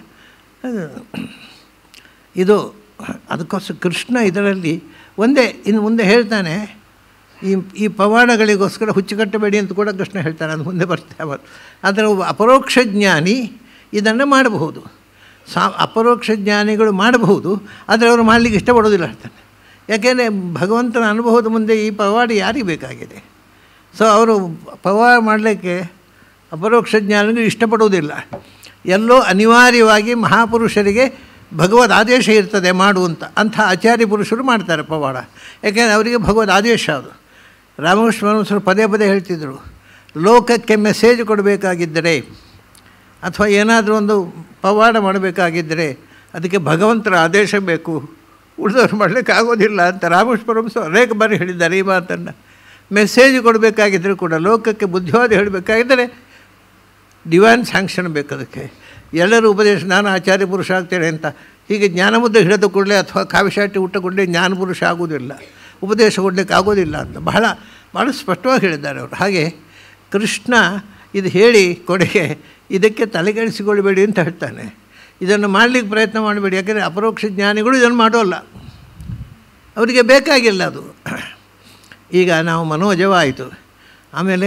ಇದು ಅದಕ್ಕೋಸ್ಕರ ಕೃಷ್ಣ ಇದರಲ್ಲಿ ಒಂದೇ ಇನ್ನು ಮುಂದೆ ಹೇಳ್ತಾನೆ ಈ ಈ ಪವಾಡಗಳಿಗೋಸ್ಕರ ಹುಚ್ಚುಕಟ್ಟಬೇಡಿ ಅಂತ ಕೂಡ ಕೃಷ್ಣ ಹೇಳ್ತಾನೆ ಅದು ಮುಂದೆ ಬರ್ತಾರೆ ಆದರೆ ಒಬ್ಬ ಅಪರೋಕ್ಷ ಜ್ಞಾನಿ ಇದನ್ನು ಮಾಡಬಹುದು ಸಾ ಅಪರೋಕ್ಷ ಜ್ಞಾನಿಗಳು ಮಾಡಬಹುದು ಆದರೆ ಅವರು ಮಾಡಲಿಕ್ಕೆ ಇಷ್ಟಪಡೋದಿಲ್ಲ ಹೇಳ್ತಾನೆ ಯಾಕೆಂದರೆ ಭಗವಂತನ ಅನುಭವದ ಮುಂದೆ ಈ ಪವಾಡ ಯಾರಿಗೆ ಬೇಕಾಗಿದೆ ಸೊ ಅವರು ಪವಾಡ ಮಾಡಲಿಕ್ಕೆ ಅಪರೋಕ್ಷ ಜ್ಞಾನಿಗಳು ಇಷ್ಟಪಡುವುದಿಲ್ಲ ಎಲ್ಲೋ ಅನಿವಾರ್ಯವಾಗಿ ಮಹಾಪುರುಷರಿಗೆ ಭಗವದ್ ಆದೇಶ ಇರ್ತದೆ ಮಾಡುವಂಥ ಅಂಥ ಆಚಾರ್ಯ ಪುರುಷರು ಮಾಡ್ತಾರೆ ಪವಾಡ ಯಾಕೆಂದರೆ ಅವರಿಗೆ ಭಗವದ್ ಆದೇಶ ಅದು ರಾಮಕೃಷ್ಣ ಪರಮಹಂಸರು ಪದೇ ಪದೇ ಹೇಳ್ತಿದ್ದರು ಲೋಕಕ್ಕೆ ಮೆಸೇಜ್ ಕೊಡಬೇಕಾಗಿದ್ದರೆ ಅಥವಾ ಏನಾದರೂ ಒಂದು ಪವಾಡ ಮಾಡಬೇಕಾಗಿದ್ದರೆ ಅದಕ್ಕೆ ಭಗವಂತರ ಆದೇಶ ಬೇಕು ಉಳಿದವ್ರು ಮಾಡಲಿಕ್ಕೆ ಆಗೋದಿಲ್ಲ ಅಂತ ರಾಮೇಶ್ವರಂ ಅನೇಕ ಬಾರಿ ಹೇಳಿದ್ದಾರೆ ಈ ಮಾತನ್ನು ಮೆಸೇಜ್ ಕೊಡಬೇಕಾಗಿದ್ದರೆ ಕೂಡ ಲೋಕಕ್ಕೆ ಬುದ್ಧಿವಾದ ಹೇಳಬೇಕಾಗಿದ್ದರೆ ಡಿವೈನ್ ಸ್ಯಾಂಕ್ಷನ್ ಬೇಕು ಅದಕ್ಕೆ ಎಲ್ಲರೂ ಉಪದೇಶ ನಾನು ಆಚಾರ್ಯ ಪುರುಷ ಆಗ್ತೇನೆ ಅಂತ ಹೀಗೆ ಜ್ಞಾನಮುದ್ದೆ ಹಿಡಿದ ಕೂಡಲೇ ಅಥವಾ ಕಾವಿಶಾಟಿ ಊಟ ಕೂಡಲೇ ಜ್ಞಾನ ಪುರುಷ ಆಗೋದಿಲ್ಲ ಉಪದೇಶ ಕೊಡಲಿಕ್ಕೆ ಆಗೋದಿಲ್ಲ ಅಂತ ಬಹಳ ಭಾಳ ಸ್ಪಷ್ಟವಾಗಿ ಹೇಳಿದ್ದಾರೆ ಅವರು ಹಾಗೆ ಕೃಷ್ಣ ಇದು ಹೇಳಿ ಕೊನೆಗೆ ಇದಕ್ಕೆ ತಲೆಗೆಡಿಸಿಕೊಳ್ಬೇಡಿ ಅಂತ ಹೇಳ್ತಾನೆ ಇದನ್ನು ಮಾಡಲಿಕ್ಕೆ ಪ್ರಯತ್ನ ಮಾಡಬೇಡಿ ಯಾಕೆಂದರೆ ಅಪರೋಕ್ಷ ಜ್ಞಾನಿಗಳು ಇದನ್ನು ಮಾಡೋಲ್ಲ ಅವರಿಗೆ ಬೇಕಾಗಿಲ್ಲ ಅದು ಈಗ ನಾವು ಮನೋಜವಾಯಿತು ಆಮೇಲೆ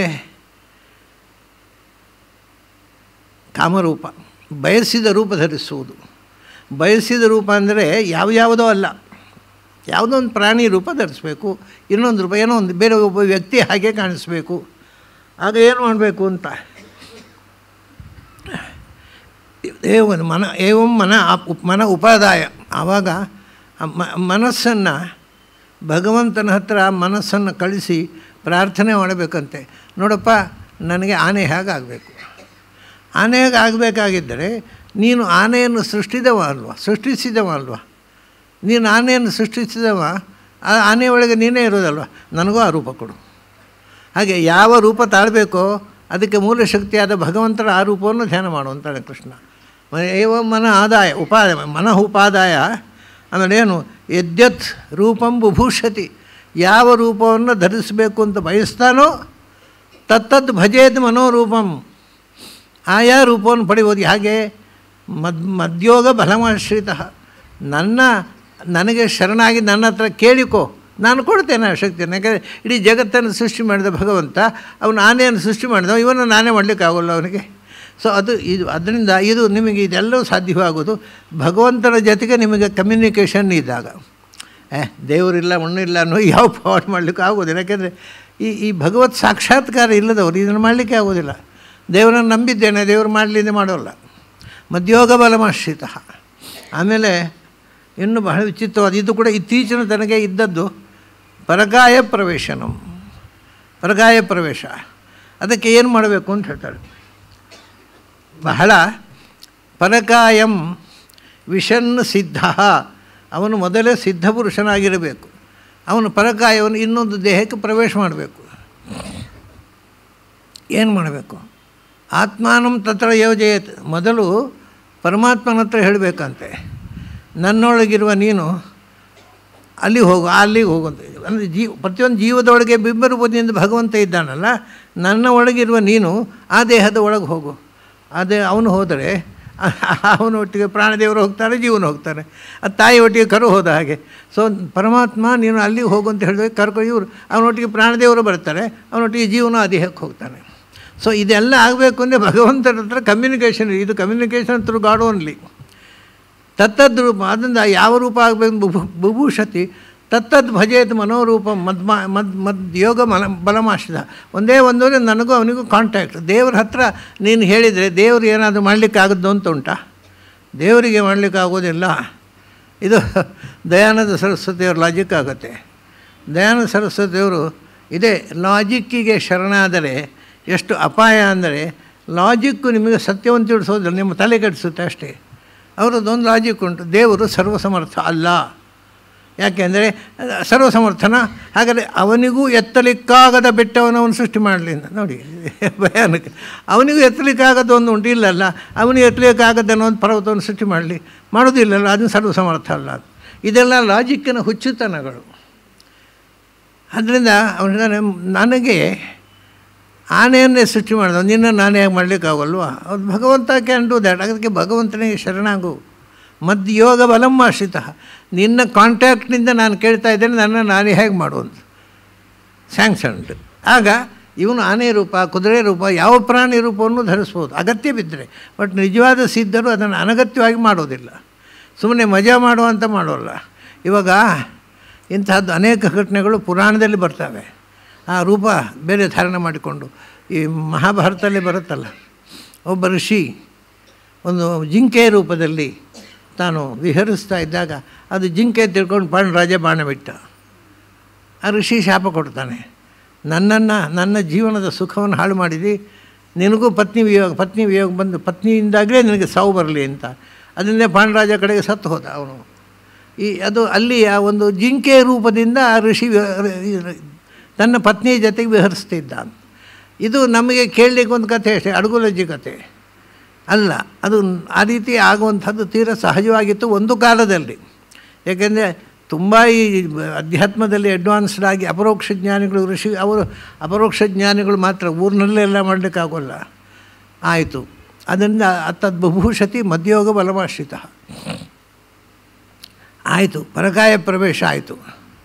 ಕಾಮರೂಪ ಬಯಸಿದ ರೂಪ ಧರಿಸುವುದು ಬಯಸಿದ ರೂಪ ಅಂದರೆ ಯಾವ್ಯಾವುದೋ ಅಲ್ಲ ಯಾವುದೋ ಒಂದು ಪ್ರಾಣಿ ರೂಪ ಧರಿಸ್ಬೇಕು ಇನ್ನೊಂದು ರೂಪ ಏನೋ ಒಂದು ಬೇರೆ ಒಬ್ಬ ವ್ಯಕ್ತಿ ಹಾಗೆ ಕಾಣಿಸ್ಬೇಕು ಆಗ ಏನು ಮಾಡಬೇಕು ಅಂತ ಏವನ್ ಮನ ಏವಂ ಮನ ಅಪ್ ಮನ ಉಪಾದಾಯ ಆವಾಗ ಆ ಮ ಮನಸ್ಸನ್ನು ಭಗವಂತನ ಹತ್ರ ಮನಸ್ಸನ್ನು ಕಳಿಸಿ ಪ್ರಾರ್ಥನೆ ಮಾಡಬೇಕಂತೆ ನೋಡಪ್ಪ ನನಗೆ ಆನೆ ಹೇಗಾಗಬೇಕು ಆನೆ ಹೇಗೆ ಆಗಬೇಕಾಗಿದ್ದರೆ ನೀನು ಆನೆಯನ್ನು ಸೃಷ್ಟಿದವ ಅಲ್ವಾ ಸೃಷ್ಟಿಸಿದವ ಅಲ್ವಾ ನೀನು ಆನೆಯನ್ನು ಸೃಷ್ಟಿಸಿದವ ಆ ಆನೆ ಒಳಗೆ ನೀನೇ ಇರೋದಲ್ವ ನನಗೂ ಆ ರೂಪ ಕೊಡು ಹಾಗೆ ಯಾವ ರೂಪ ತಾಳಬೇಕೋ ಅದಕ್ಕೆ ಮೂಲ ಶಕ್ತಿಯಾದ ಭಗವಂತರ ಆ ರೂಪವನ್ನು ಧ್ಯಾನ ಮಾಡುವಂತಾಳೆ ಕೃಷ್ಣ ಏವ ಮನ ಆದಾಯ ಉಪಾದಾಯ ಮನಃ ಉಪಾದಾಯ ಆಮೇಲೆ ಏನು ಯದ್ಯತ್ ರೂಪಂ ಬುಭೂಷತಿ ಯಾವ ರೂಪವನ್ನು ಧರಿಸಬೇಕು ಅಂತ ಬಯಸ್ತಾನೋ ತತ್ತದ್ದು ಭಜೇದ್ ಮನೋರೂಪಂ ಆಯಾ ರೂಪವನ್ನು ಪಡೆಯುವುದು ಹಾಗೆ ಮದ್ ಮದ್ಯೋಗ ಬಲಮಾಶ್ರಿತ ನನ್ನ ನನಗೆ ಶರಣಾಗಿ ನನ್ನ ಹತ್ರ ಕೇಳಿಕೋ ನಾನು ಕೊಡ್ತೇನೆ ಆ ಶಕ್ತಿಯನ್ನು ಯಾಕಂದರೆ ಇಡೀ ಜಗತ್ತನ್ನು ಸೃಷ್ಟಿ ಮಾಡಿದ ಭಗವಂತ ಅವನು ಆನೆಯನ್ನು ಸೃಷ್ಟಿ ಮಾಡಿದ ಇವನು ನಾನೇ ಮಾಡಲಿಕ್ಕಾಗಲ್ಲ ಅವನಿಗೆ ಸೊ ಅದು ಇದು ಅದರಿಂದ ಇದು ನಿಮಗೆ ಇದೆಲ್ಲವೂ ಸಾಧ್ಯವಾಗೋದು ಭಗವಂತನ ಜೊತೆಗೆ ನಿಮಗೆ ಕಮ್ಯುನಿಕೇಷನ್ ಇದ್ದಾಗ ಏ ದೇವರಿಲ್ಲ ಮಣ್ಣಿಲ್ಲ ಅನ್ನೋ ಯಾವ ಪಾಟ್ ಮಾಡಲಿಕ್ಕೆ ಆಗೋದಿಲ್ಲ ಯಾಕೆಂದರೆ ಈ ಈ ಭಗವತ್ ಸಾಕ್ಷಾತ್ಕಾರ ಇಲ್ಲದವರು ಇದನ್ನು ಮಾಡಲಿಕ್ಕೆ ಆಗೋದಿಲ್ಲ ದೇವರನ್ನು ನಂಬಿದ್ದೇನೆ ದೇವರು ಮಾಡಲಿಂದ ಮಾಡೋಲ್ಲ ಮಧ್ಯೋಗ ಬಲಮಾಶ್ರಿತ ಆಮೇಲೆ ಇನ್ನು ಬಹಳ ವಿಚಿತ್ರವಾದ ಇದು ಕೂಡ ಇತ್ತೀಚಿನ ತನಗೆ ಇದ್ದದ್ದು ಪರಗಾಯ ಪ್ರವೇಶನಂ ಪರಗಾಯ ಪ್ರವೇಶ ಅದಕ್ಕೆ ಏನು ಮಾಡಬೇಕು ಅಂತ ಹೇಳ್ತಾರೆ ಬಹಳ ಪರಕಾಯಂ ವಿಷನ್ ಸಿದ್ಧ ಅವನು ಮೊದಲೇ ಸಿದ್ಧ ಪುರುಷನಾಗಿರಬೇಕು ಅವನು ಪರಕಾಯವನ್ನು ಇನ್ನೊಂದು ದೇಹಕ್ಕೆ ಪ್ರವೇಶ ಮಾಡಬೇಕು ಏನು ಮಾಡಬೇಕು ಆತ್ಮಾನಂ ತತ್ರ ಯೋಜಯತ್ ಮೊದಲು ಪರಮಾತ್ಮನ ಹತ್ರ ಹೇಳಬೇಕಂತೆ ನನ್ನೊಳಗಿರುವ ನೀನು ಅಲ್ಲಿ ಹೋಗು ಅಲ್ಲಿಗೆ ಹೋಗುವಂತ ಅಂದರೆ ಜೀವ ಪ್ರತಿಯೊಂದು ಜೀವದೊಳಗೆ ಬಿಂಬರೂಪದಿಂದ ಭಗವಂತ ಇದ್ದಾನಲ್ಲ ನನ್ನ ಒಳಗಿರುವ ನೀನು ಆ ದೇಹದ ಒಳಗೆ ಹೋಗು ಅದೇ ಅವನು ಹೋದರೆ ಅವನ ಒಟ್ಟಿಗೆ ಪ್ರಾಣದೇವರು ಹೋಗ್ತಾರೆ ಜೀವನ ಹೋಗ್ತಾರೆ ಅದು ತಾಯಿ ಒಟ್ಟಿಗೆ ಕರು ಹೋದ ಹಾಗೆ ಸೊ ಪರಮಾತ್ಮ ನೀನು ಅಲ್ಲಿಗೆ ಹೋಗು ಅಂತ ಹೇಳಿದ್ರೆ ಕರ್ಕೊಂಡು ಇವರು ಅವನೊಟ್ಟಿಗೆ ಪ್ರಾಣದೇವರು ಬರ್ತಾರೆ ಅವನೊಟ್ಟಿಗೆ ಜೀವನ ಆ ದೇಹಕ್ಕೆ ಹೋಗ್ತಾನೆ ಸೊ ಇದೆಲ್ಲ ಆಗಬೇಕು ಅಂದರೆ ಭಗವಂತನ ಹತ್ರ ಕಮ್ಯುನಿಕೇಷನ್ ಇದು ಕಮ್ಯುನಿಕೇಷನ್ ಥ್ರೂ ಗಾಡ್ ಓನ್ಲಿ ತತ್ತದ್ ರೂಪ ಅದರಿಂದ ಯಾವ ರೂಪ ಆಗಬೇಕು ಬುಭು ಬುಭೂಷತಿ ತತ್ತದ್ ಭಜೇತ್ ಮನೋರೂಪ ಮದ್ಮ ಮದ್ ಮದ್ ಯೋಗ ಮಲ ಬಲಮಾಶ್ರಿತ ಒಂದೇ ಒಂದೂವರೆ ನನಗೂ ಅವನಿಗೂ ಕಾಂಟ್ಯಾಕ್ಟ್ ದೇವ್ರ ಹತ್ರ ನೀನು ಹೇಳಿದರೆ ದೇವರು ಏನಾದರೂ ಮಾಡಲಿಕ್ಕಾಗದ್ದು ಅಂತ ಉಂಟಾ ದೇವರಿಗೆ ಮಾಡಲಿಕ್ಕೆ ಆಗೋದಿಲ್ಲ ಇದು ದಯಾನಂದ ಸರಸ್ವತಿಯವ್ರ ಲಾಜಿಕ್ ಆಗುತ್ತೆ ದಯಾನಂದ ಸರಸ್ವತಿಯವರು ಇದೇ ಲಾಜಿಕ್ಕಿಗೆ ಶರಣಾದರೆ ಎಷ್ಟು ಅಪಾಯ ಅಂದರೆ ಲಾಜಿಕ್ಕು ನಿಮಗೆ ಸತ್ಯವನ್ನು ತಿಳಿಸೋದಿಲ್ಲ ನಿಮ್ಮ ತಲೆ ಕೆಡಿಸುತ್ತೆ ಅಷ್ಟೇ ಅವರದ್ದೊಂದು ಲಾಜಿಕ್ ಉಂಟು ದೇವರು ಸರ್ವಸಮರ್ಥ ಅಲ್ಲ ಯಾಕೆಂದರೆ ಸರ್ವಸಮರ್ಥನ ಹಾಗಾದರೆ ಅವನಿಗೂ ಎತ್ತಲಿಕ್ಕಾಗದ ಬೆಟ್ಟವನ್ನು ಅವನು ಸೃಷ್ಟಿ ಮಾಡಲಿ ಅಂತ ನೋಡಿ ಭಯಾನಕ ಅವನಿಗೂ ಎತ್ತಲಿಕ್ಕಾಗದ ಒಂದು ಉಂಟು ಇಲ್ಲಲ್ಲ ಅವನಿಗೆ ಎತ್ತಲಿಕ್ಕಾಗದ ಅನ್ನೋ ಒಂದು ಪರ್ವತವನ್ನು ಸೃಷ್ಟಿ ಮಾಡಲಿ ಮಾಡೋದಿಲ್ಲಲ್ಲ ಅದನ್ನು ಸರ್ವಸಮರ್ಥ ಅಲ್ಲ ಇದೆಲ್ಲ ಲಾಜಿಕ್ಕಿನ ಹುಚ್ಚುತನಗಳು ಅದರಿಂದ ಅವನಿಗೆ ನನಗೆ ಆನೆಯನ್ನೇ ಸೃಷ್ಟಿ ಮಾಡಿದ ನಿನ್ನ ನಾನೇ ಮಾಡಲಿಕ್ಕಾಗಲ್ವಾ ಅದು ಭಗವಂತ ಕ್ಯಾನ್ ಡೂ ದ್ಯಾಟ್ ಅದಕ್ಕೆ ಭಗವಂತನಿಗೆ ಶರಣಾಗು ಮದ್ಯೋಗ ಬಲಂ ಆಶ್ರಿತ ನಿನ್ನ ಕಾಂಟ್ಯಾಕ್ಟ್ನಿಂದ ನಾನು ಕೇಳ್ತಾ ಇದ್ದೇನೆ ನನ್ನ ನಾನೇ ಹೇಗೆ ಮಾಡುವಂತ ಸ್ಯಾಂಕ್ಷನ್ಡ್ ಆಗ ಇವನು ಆನೆ ರೂಪ ಕುದುರೆ ರೂಪ ಯಾವ ಪ್ರಾಣಿ ರೂಪವನ್ನು ಧರಿಸ್ಬೋದು ಅಗತ್ಯ ಬಿದ್ದರೆ ಬಟ್ ನಿಜವಾದ ಸಿದ್ಧರು ಅದನ್ನು ಅನಗತ್ಯವಾಗಿ ಮಾಡೋದಿಲ್ಲ ಸುಮ್ಮನೆ ಮಜಾ ಮಾಡುವಂತ ಮಾಡೋಲ್ಲ ಇವಾಗ ಇಂತಹದ್ದು ಅನೇಕ ಘಟನೆಗಳು ಪುರಾಣದಲ್ಲಿ ಬರ್ತವೆ ಆ ರೂಪ ಬೇರೆ ಧಾರಣೆ ಮಾಡಿಕೊಂಡು ಈ ಮಹಾಭಾರತದಲ್ಲಿ ಬರುತ್ತಲ್ಲ ಒಬ್ಬ ಋಷಿ ಒಂದು ಜಿಂಕೆ ರೂಪದಲ್ಲಿ ತಾನು ವಿಹರಿಸ್ತಾ ಇದ್ದಾಗ ಅದು ಜಿಂಕೆ ತಿಳ್ಕೊಂಡು ಪಾಂಡು ರಾಜ ಬಾಣ ಬಿಟ್ಟ ಆ ಋಷಿ ಶಾಪ ಕೊಡ್ತಾನೆ ನನ್ನನ್ನು ನನ್ನ ಜೀವನದ ಸುಖವನ್ನು ಹಾಳು ಮಾಡಿದಿ ನಿನಗೂ ಪತ್ನಿ ವಿಯೋಗ ಪತ್ನಿ ವಿಯೋಗ ಬಂದು ಪತ್ನಿಯಿಂದಾಗಲೇ ನಿನಗೆ ಸಾವು ಬರಲಿ ಅಂತ ಅದನ್ನೇ ಪಾಂಡರಾಜ ಕಡೆಗೆ ಸತ್ತು ಹೋದ ಅವನು ಈ ಅದು ಅಲ್ಲಿಯ ಒಂದು ಜಿಂಕೆ ರೂಪದಿಂದ ಆ ಋಷಿ ವ್ಯ- ತನ್ನ ಪತ್ನಿಯ ಜೊತೆಗೆ ವಿಹರಿಸ್ತಿದ್ದ ಇದು ನಮಗೆ ಕೇಳಲಿಕ್ಕೆ ಒಂದು ಕಥೆ ಅಷ್ಟೇ ಅಡುಗುಲಜ್ಜಿ ಕಥೆ ಅಲ್ಲ ಅದು ಆ ರೀತಿ ಆಗುವಂಥದ್ದು ತೀರ ಸಹಜವಾಗಿತ್ತು ಒಂದು ಕಾಲದಲ್ಲಿ ಏಕೆಂದರೆ ತುಂಬ ಈ ಅಧ್ಯಾತ್ಮದಲ್ಲಿ ಅಡ್ವಾನ್ಸ್ಡ್ ಆಗಿ ಅಪರೋಕ್ಷ ಜ್ಞಾನಿಗಳು ಋಷಿ ಅವರು ಅಪರೋಕ್ಷ ಜ್ಞಾನಿಗಳು ಮಾತ್ರ ಊರಿನಲ್ಲೆಲ್ಲ ಮಾಡಲಿಕ್ಕಾಗೋಲ್ಲ ಆಯಿತು ಅದರಿಂದ ತದ್ ಬಭೂಷತಿ ಮಧ್ಯೋಗ ಬಲಮಾಶ್ರಿತ ಆಯಿತು ಪರಕಾಯ ಪ್ರವೇಶ ಆಯಿತು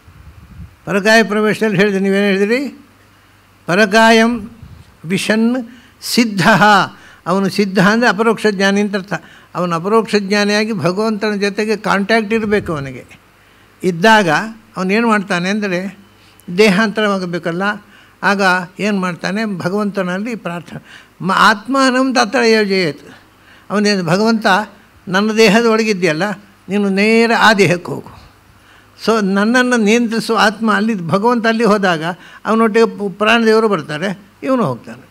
ಪರಕಾಯ ಪ್ರವೇಶದಲ್ಲಿ ಹೇಳಿದೆ ನೀವೇನು ಹೇಳಿದಿರಿ ಪರಕಾಯಂ ವಿಷನ್ ಸಿದ್ಧ ಅವನು ಸಿದ್ಧ ಅಂದರೆ ಅಪರೋಕ್ಷ ಜ್ಞಾನಿ ಅಂತ ಅರ್ಥ ಅವನು ಅಪರೋಕ್ಷ ಜ್ಞಾನಿಯಾಗಿ ಭಗವಂತನ ಜೊತೆಗೆ ಕಾಂಟ್ಯಾಕ್ಟ್ ಇರಬೇಕು ಅವನಿಗೆ ಇದ್ದಾಗ ಅವನೇನು ಮಾಡ್ತಾನೆ ಅಂದರೆ ದೇಹಾಂತರವಾಗಬೇಕಲ್ಲ ಆಗ ಏನು ಮಾಡ್ತಾನೆ ಭಗವಂತನಲ್ಲಿ ಪ್ರಾರ್ಥನೆ ಮ ಆತ್ಮಾನಂ ತತ್ರ ಯೋಜಯತ್ ಅವನೇನು ಭಗವಂತ ನನ್ನ ದೇಹದ ಒಳಗಿದೆಯಲ್ಲ ನೀನು ನೇರ ಆ ದೇಹಕ್ಕೆ ಹೋಗು ಸೊ ನನ್ನನ್ನು ನಿಯಂತ್ರಿಸುವ ಆತ್ಮ ಅಲ್ಲಿ ಭಗವಂತ ಅಲ್ಲಿ ಹೋದಾಗ ಅವನೊಟ್ಟಿಗೆ ಪು- ಪ್ರಾಣದೇವರು ಬರ್ತಾರೆ ಇವನು ಹೋಗ್ತಾನೆ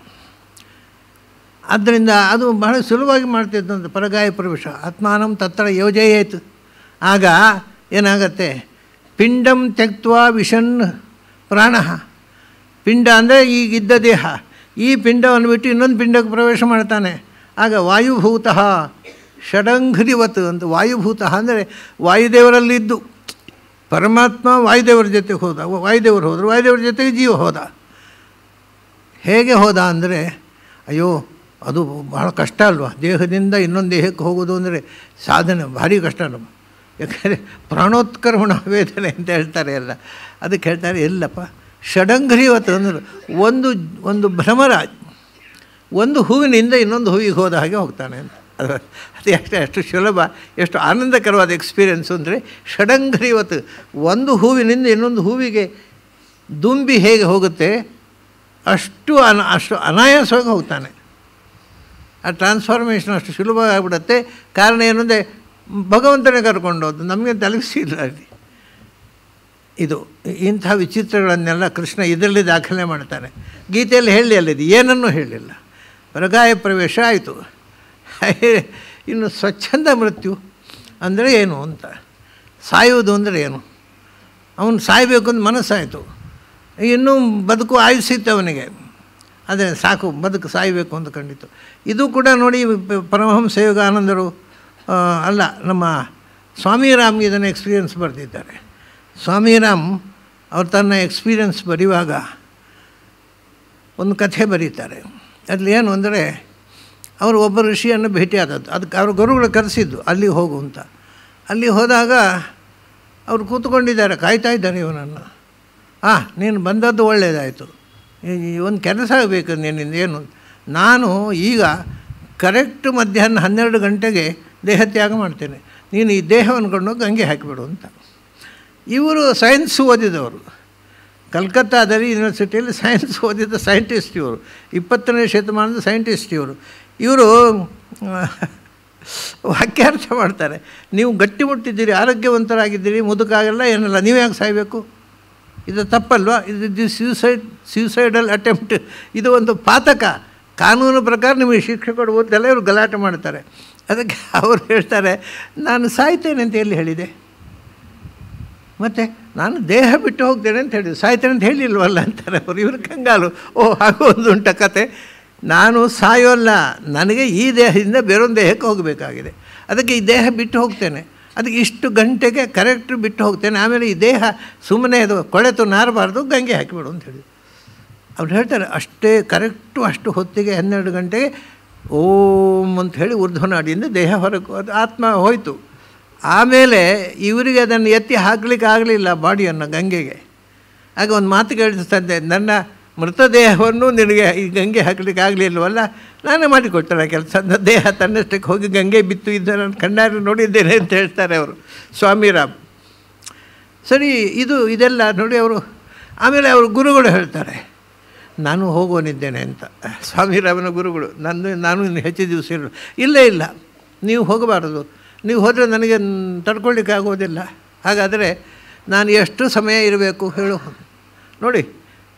ಆದ್ದರಿಂದ ಅದು ಬಹಳ ಸುಲಭವಾಗಿ ಮಾಡ್ತಿದ್ದಂಥ ಪರಗಾಯ ಪ್ರವೇಶ ಆತ್ಮಾನಂ ತತ್ರ ಯೋಜಯೇತ್ ಆಗ ಏನಾಗತ್ತೆ ಪಿಂಡಂ ತ್ಯಕ್ತ ವಿಷನ್ ಪ್ರಾಣ ಪಿಂಡ ಅಂದರೆ ಈಗಿದ್ದ ದೇಹ ಈ ಪಿಂಡವನ್ನು ಬಿಟ್ಟು ಇನ್ನೊಂದು ಪಿಂಡಕ್ಕೆ ಪ್ರವೇಶ ಮಾಡ್ತಾನೆ ಆಗ ವಾಯುಭೂತಃ ಷಡಂಘ್ರಿವತ್ ಅಂತ ವಾಯುಭೂತಃ ಅಂದರೆ ವಾಯುದೇವರಲ್ಲಿದ್ದು ಪರಮಾತ್ಮ ವಾಯುದೇವರ ಜೊತೆಗೆ ಹೋದ ವಾಯುದೇವರು ಹೋದರು ವಾಯುದೇವರ ಜೊತೆಗೆ ಜೀವ ಹೋದ ಹೇಗೆ ಹೋದ ಅಂದರೆ ಅಯ್ಯೋ ಅದು ಬಹಳ ಕಷ್ಟ ಅಲ್ವಾ ದೇಹದಿಂದ ಇನ್ನೊಂದು ದೇಹಕ್ಕೆ ಹೋಗೋದು ಅಂದರೆ ಸಾಧನೆ ಭಾರಿ ಕಷ್ಟ ಅಲ್ವ ಯಾಕಂದರೆ ಪ್ರಾಣೋತ್ಕರ್ಮಣ ವೇದನೆ ಅಂತ ಹೇಳ್ತಾರೆ ಎಲ್ಲ ಅದಕ್ಕೆ ಹೇಳ್ತಾರೆ ಎಲ್ಲಪ್ಪ ಷಡಂಗ್ರಿವತ್ತು ಅಂದ್ರೆ ಒಂದು ಒಂದು ಭ್ರಮರ ಒಂದು ಹೂವಿನಿಂದ ಇನ್ನೊಂದು ಹೂವಿಗೆ ಹೋದ ಹಾಗೆ ಹೋಗ್ತಾನೆ ಅಂತ ಅದು ಅದು ಎಷ್ಟು ಎಷ್ಟು ಸುಲಭ ಎಷ್ಟು ಆನಂದಕರವಾದ ಎಕ್ಸ್ಪೀರಿಯೆನ್ಸು ಅಂದರೆ ಷಡಂಗ್ರಿವತ್ತು ಒಂದು ಹೂವಿನಿಂದ ಇನ್ನೊಂದು ಹೂವಿಗೆ ದುಂಬಿ ಹೇಗೆ ಹೋಗುತ್ತೆ ಅಷ್ಟು ಅನ ಅಷ್ಟು ಅನಾಯಾಸವಾಗಿ ಹೋಗ್ತಾನೆ ಆ ಟ್ರಾನ್ಸ್ಫಾರ್ಮೇಷನ್ ಅಷ್ಟು ಸುಲಭ ಆಗಿಬಿಡುತ್ತೆ ಕಾರಣ ಏನು ಅಂದರೆ ಭಗವಂತನೇ ಕರ್ಕೊಂಡು ಹೋದ್ದು ನಮಗೆ ತಲುಪಿಸಿಲ್ಲ ಅಲ್ಲಿ ಇದು ಇಂಥ ವಿಚಿತ್ರಗಳನ್ನೆಲ್ಲ ಕೃಷ್ಣ ಇದರಲ್ಲಿ ದಾಖಲೆ ಮಾಡ್ತಾನೆ ಗೀತೆಯಲ್ಲಿ ಹೇಳಿ ಅಲ್ಲಿದೆ ಏನನ್ನೂ ಹೇಳಲಿಲ್ಲ ಪರಗಾಯ ಪ್ರವೇಶ ಆಯಿತು ಇನ್ನು ಸ್ವಚ್ಛಂದ ಮೃತ್ಯು ಅಂದರೆ ಏನು ಅಂತ ಸಾಯುವುದು ಅಂದರೆ ಏನು ಅವನು ಸಾಯಬೇಕು ಅಂತ ಮನಸ್ಸಾಯಿತು ಇನ್ನೂ ಬದುಕು ಆಯುಸಿತ್ತು ಅವನಿಗೆ ಅದೇ ಸಾಕು ಬದುಕು ಸಾಯಬೇಕು ಅಂತ ಕಂಡಿತು ಇದು ಕೂಡ ನೋಡಿ ಪ- ಪರಮಹಂಸ ಯೋಗಾನಂದರು ಆ, ಅಲ್ಲ ನಮ್ಮ ಸ್ವಾಮಿರಾಮ್ ಇದನ್ನು ಎಕ್ಸ್ಪೀರಿಯನ್ಸ್ ಬರೆದಿದ್ದಾರೆ ಸ್ವಾಮಿರಾಮ್ ಅವ್ರು ತನ್ನ ಎಕ್ಸ್ಪೀರಿಯನ್ಸ್ ಬರೆಯುವಾಗ ಒಂದು ಕಥೆ ಬರೀತಾರೆ ಅದ್ರಲ್ಲಿ ಏನು ಅಂದರೆ ಅವರು ಒಬ್ಬ ಋಷಿಯನ್ನು ಭೇಟಿಯಾದದ್ದು ಅದಕ್ಕೆ ಅವ್ರ ಗುರುಗಳು ಕರೆಸಿದ್ದು ಅಲ್ಲಿಗೆ ಹೋಗು ಅಂತ ಅಲ್ಲಿ ಹೋದಾಗ ಅವ್ರು ಕೂತ್ಕೊಂಡಿದ್ದಾರೆ ಕಾಯ್ತಾ ಇದ್ದಾರೆ ಇವನನ್ನು ಹಾಂ ನೀನು ಬಂದದ್ದು ಒಳ್ಳೆಯದಾಯಿತು ಒಂದು ಕೆಲಸ ಆಗಬೇಕು ನಿನ್ನಿಂದ ಏನು ನಾನು ಈಗ ಕರೆಕ್ಟ್ ಮಧ್ಯಾಹ್ನ ಹನ್ನೆರಡು ಗಂಟೆಗೆ ದೇಹತ್ಯಾಗ ಮಾಡ್ತೇನೆ ನೀನು ಈ ದೇಹವನ್ನು ಕೊಂಡೋಗಿ ಗಂಗೆ ಹಾಕಿಬಿಡು ಅಂತ ಇವರು ಸೈನ್ಸ್ ಓದಿದವರು ಕಲ್ಕತ್ತಾದಲ್ಲಿ ಯೂನಿವರ್ಸಿಟಿಯಲ್ಲಿ ಸೈನ್ಸ್ ಓದಿದ ಸೈಂಟಿಸ್ಟ್ ಇವರು ಇಪ್ಪತ್ತನೇ ಶತಮಾನದ ಸೈಂಟಿಸ್ಟ್ ಇವರು ಇವರು ವಾಕ್ಯಾರ್ಥ ಮಾಡ್ತಾರೆ ನೀವು ಗಟ್ಟಿಮುಟ್ಟಿದ್ದೀರಿ ಆರೋಗ್ಯವಂತರಾಗಿದ್ದೀರಿ ಮುದುಕಾಗಲ್ಲ ಏನಲ್ಲ ನೀವು ಯಾಕೆ ಸಾಯಬೇಕು ಇದು ತಪ್ಪಲ್ವಾ ಇದು ದಿ ಸ್ಯೂಸೈಡ್ ಸ್ಯೂಸೈಡಲ್ ಅಟೆಂಪ್ಟ್ ಇದು ಒಂದು ಪಾತಕ ಕಾನೂನು ಪ್ರಕಾರ ನಿಮಗೆ ಶಿಕ್ಷೆ ಕೊಡ್ಬೋದೆಲ್ಲ ಇವರು ಗಲಾಟೆ ಮಾಡ್ತಾರೆ ಅದಕ್ಕೆ ಅವರು ಹೇಳ್ತಾರೆ ನಾನು ಸಾಯ್ತೇನೆ ಅಂತ ಎಲ್ಲಿ ಹೇಳಿದೆ ಮತ್ತು ನಾನು ದೇಹ ಬಿಟ್ಟು ಹೋಗ್ತೇನೆ ಅಂತ ಹೇಳಿದೆ ಸಾಯ್ತೇನೆ ಅಂತ ಹೇಳಿಲ್ವಲ್ಲ ಅಂತಾರೆ ಅವರು ಇವ್ರ ಕಂಗಾಲು ಓ ಹಾಗೂ ಒಂದು ಉಂಟ ಕತೆ ನಾನು ಸಾಯೋಲ್ಲ ನನಗೆ ಈ ದೇಹದಿಂದ ಬೇರೊಂದು ದೇಹಕ್ಕೆ ಹೋಗಬೇಕಾಗಿದೆ ಅದಕ್ಕೆ ಈ ದೇಹ ಬಿಟ್ಟು ಹೋಗ್ತೇನೆ ಅದಕ್ಕೆ ಇಷ್ಟು ಗಂಟೆಗೆ ಕರೆಕ್ಟ್ ಬಿಟ್ಟು ಹೋಗ್ತೇನೆ ಆಮೇಲೆ ಈ ದೇಹ ಸುಮ್ಮನೆ ಅದು ಕೊಳೆತು ನಾರಬಾರ್ದು ಗಂಗೆ ಹಾಕಿಬಿಡು ಅಂತ ಹೇಳಿ ಅವ್ರು ಹೇಳ್ತಾರೆ ಅಷ್ಟೇ ಕರೆಕ್ಟು ಅಷ್ಟು ಹೊತ್ತಿಗೆ ಹನ್ನೆರಡು ಗಂಟೆಗೆ ಓಂ ಅಂತ ಹೇಳಿ ಊರ್ಧ್ವನಾಡಿಯಿಂದ ದೇಹ ಹೊರಗೆ ಅದು ಆತ್ಮ ಹೋಯಿತು ಆಮೇಲೆ ಇವರಿಗೆ ಅದನ್ನು ಎತ್ತಿ ಹಾಕಲಿಕ್ಕೆ ಆಗಲಿಲ್ಲ ಬಾಡಿಯನ್ನು ಗಂಗೆಗೆ ಆಗ ಒಂದು ಮಾತು ಕೇಳಿಸ್ತಂತೆ ನನ್ನ ಮೃತದೇಹವನ್ನು ನಿನಗೆ ಈ ಗಂಗೆ ಹಾಕಲಿಕ್ಕೆ ಆಗಲಿಲ್ವಲ್ಲ ನಾನೇ ಮಾಡಿಕೊಡ್ತೇನೆ ಕೆಲಸ ನನ್ನ ದೇಹ ತನ್ನಷ್ಟಕ್ಕೆ ಹೋಗಿ ಗಂಗೆ ಬಿತ್ತು ಇದ್ದ ನಾನು ಕಣ್ಣಾರೆ ನೋಡಿದ್ದೇನೆ ಅಂತ ಹೇಳ್ತಾರೆ ಅವರು ಸ್ವಾಮಿರಾಮ್ ಸರಿ ಇದು ಇದೆಲ್ಲ ನೋಡಿ ಅವರು ಆಮೇಲೆ ಅವರು ಗುರುಗಳು ಹೇಳ್ತಾರೆ ನಾನು ಹೋಗೋನಿದ್ದೇನೆ ಅಂತ ಸ್ವಾಮಿರಾಮನ ಗುರುಗಳು ನನ್ನ ನಾನು ಇನ್ನು ಹೆಚ್ಚು ದಿವಸ ಇರಲು ಇಲ್ಲೇ ಇಲ್ಲ ನೀವು ಹೋಗಬಾರದು ನೀವು ಹೋದರೆ ನನಗೆ ತಡ್ಕೊಳ್ಳಿಕ್ಕೆ ಆಗೋದಿಲ್ಲ ಹಾಗಾದರೆ ನಾನು ಎಷ್ಟು ಸಮಯ ಇರಬೇಕು ಹೇಳು ನೋಡಿ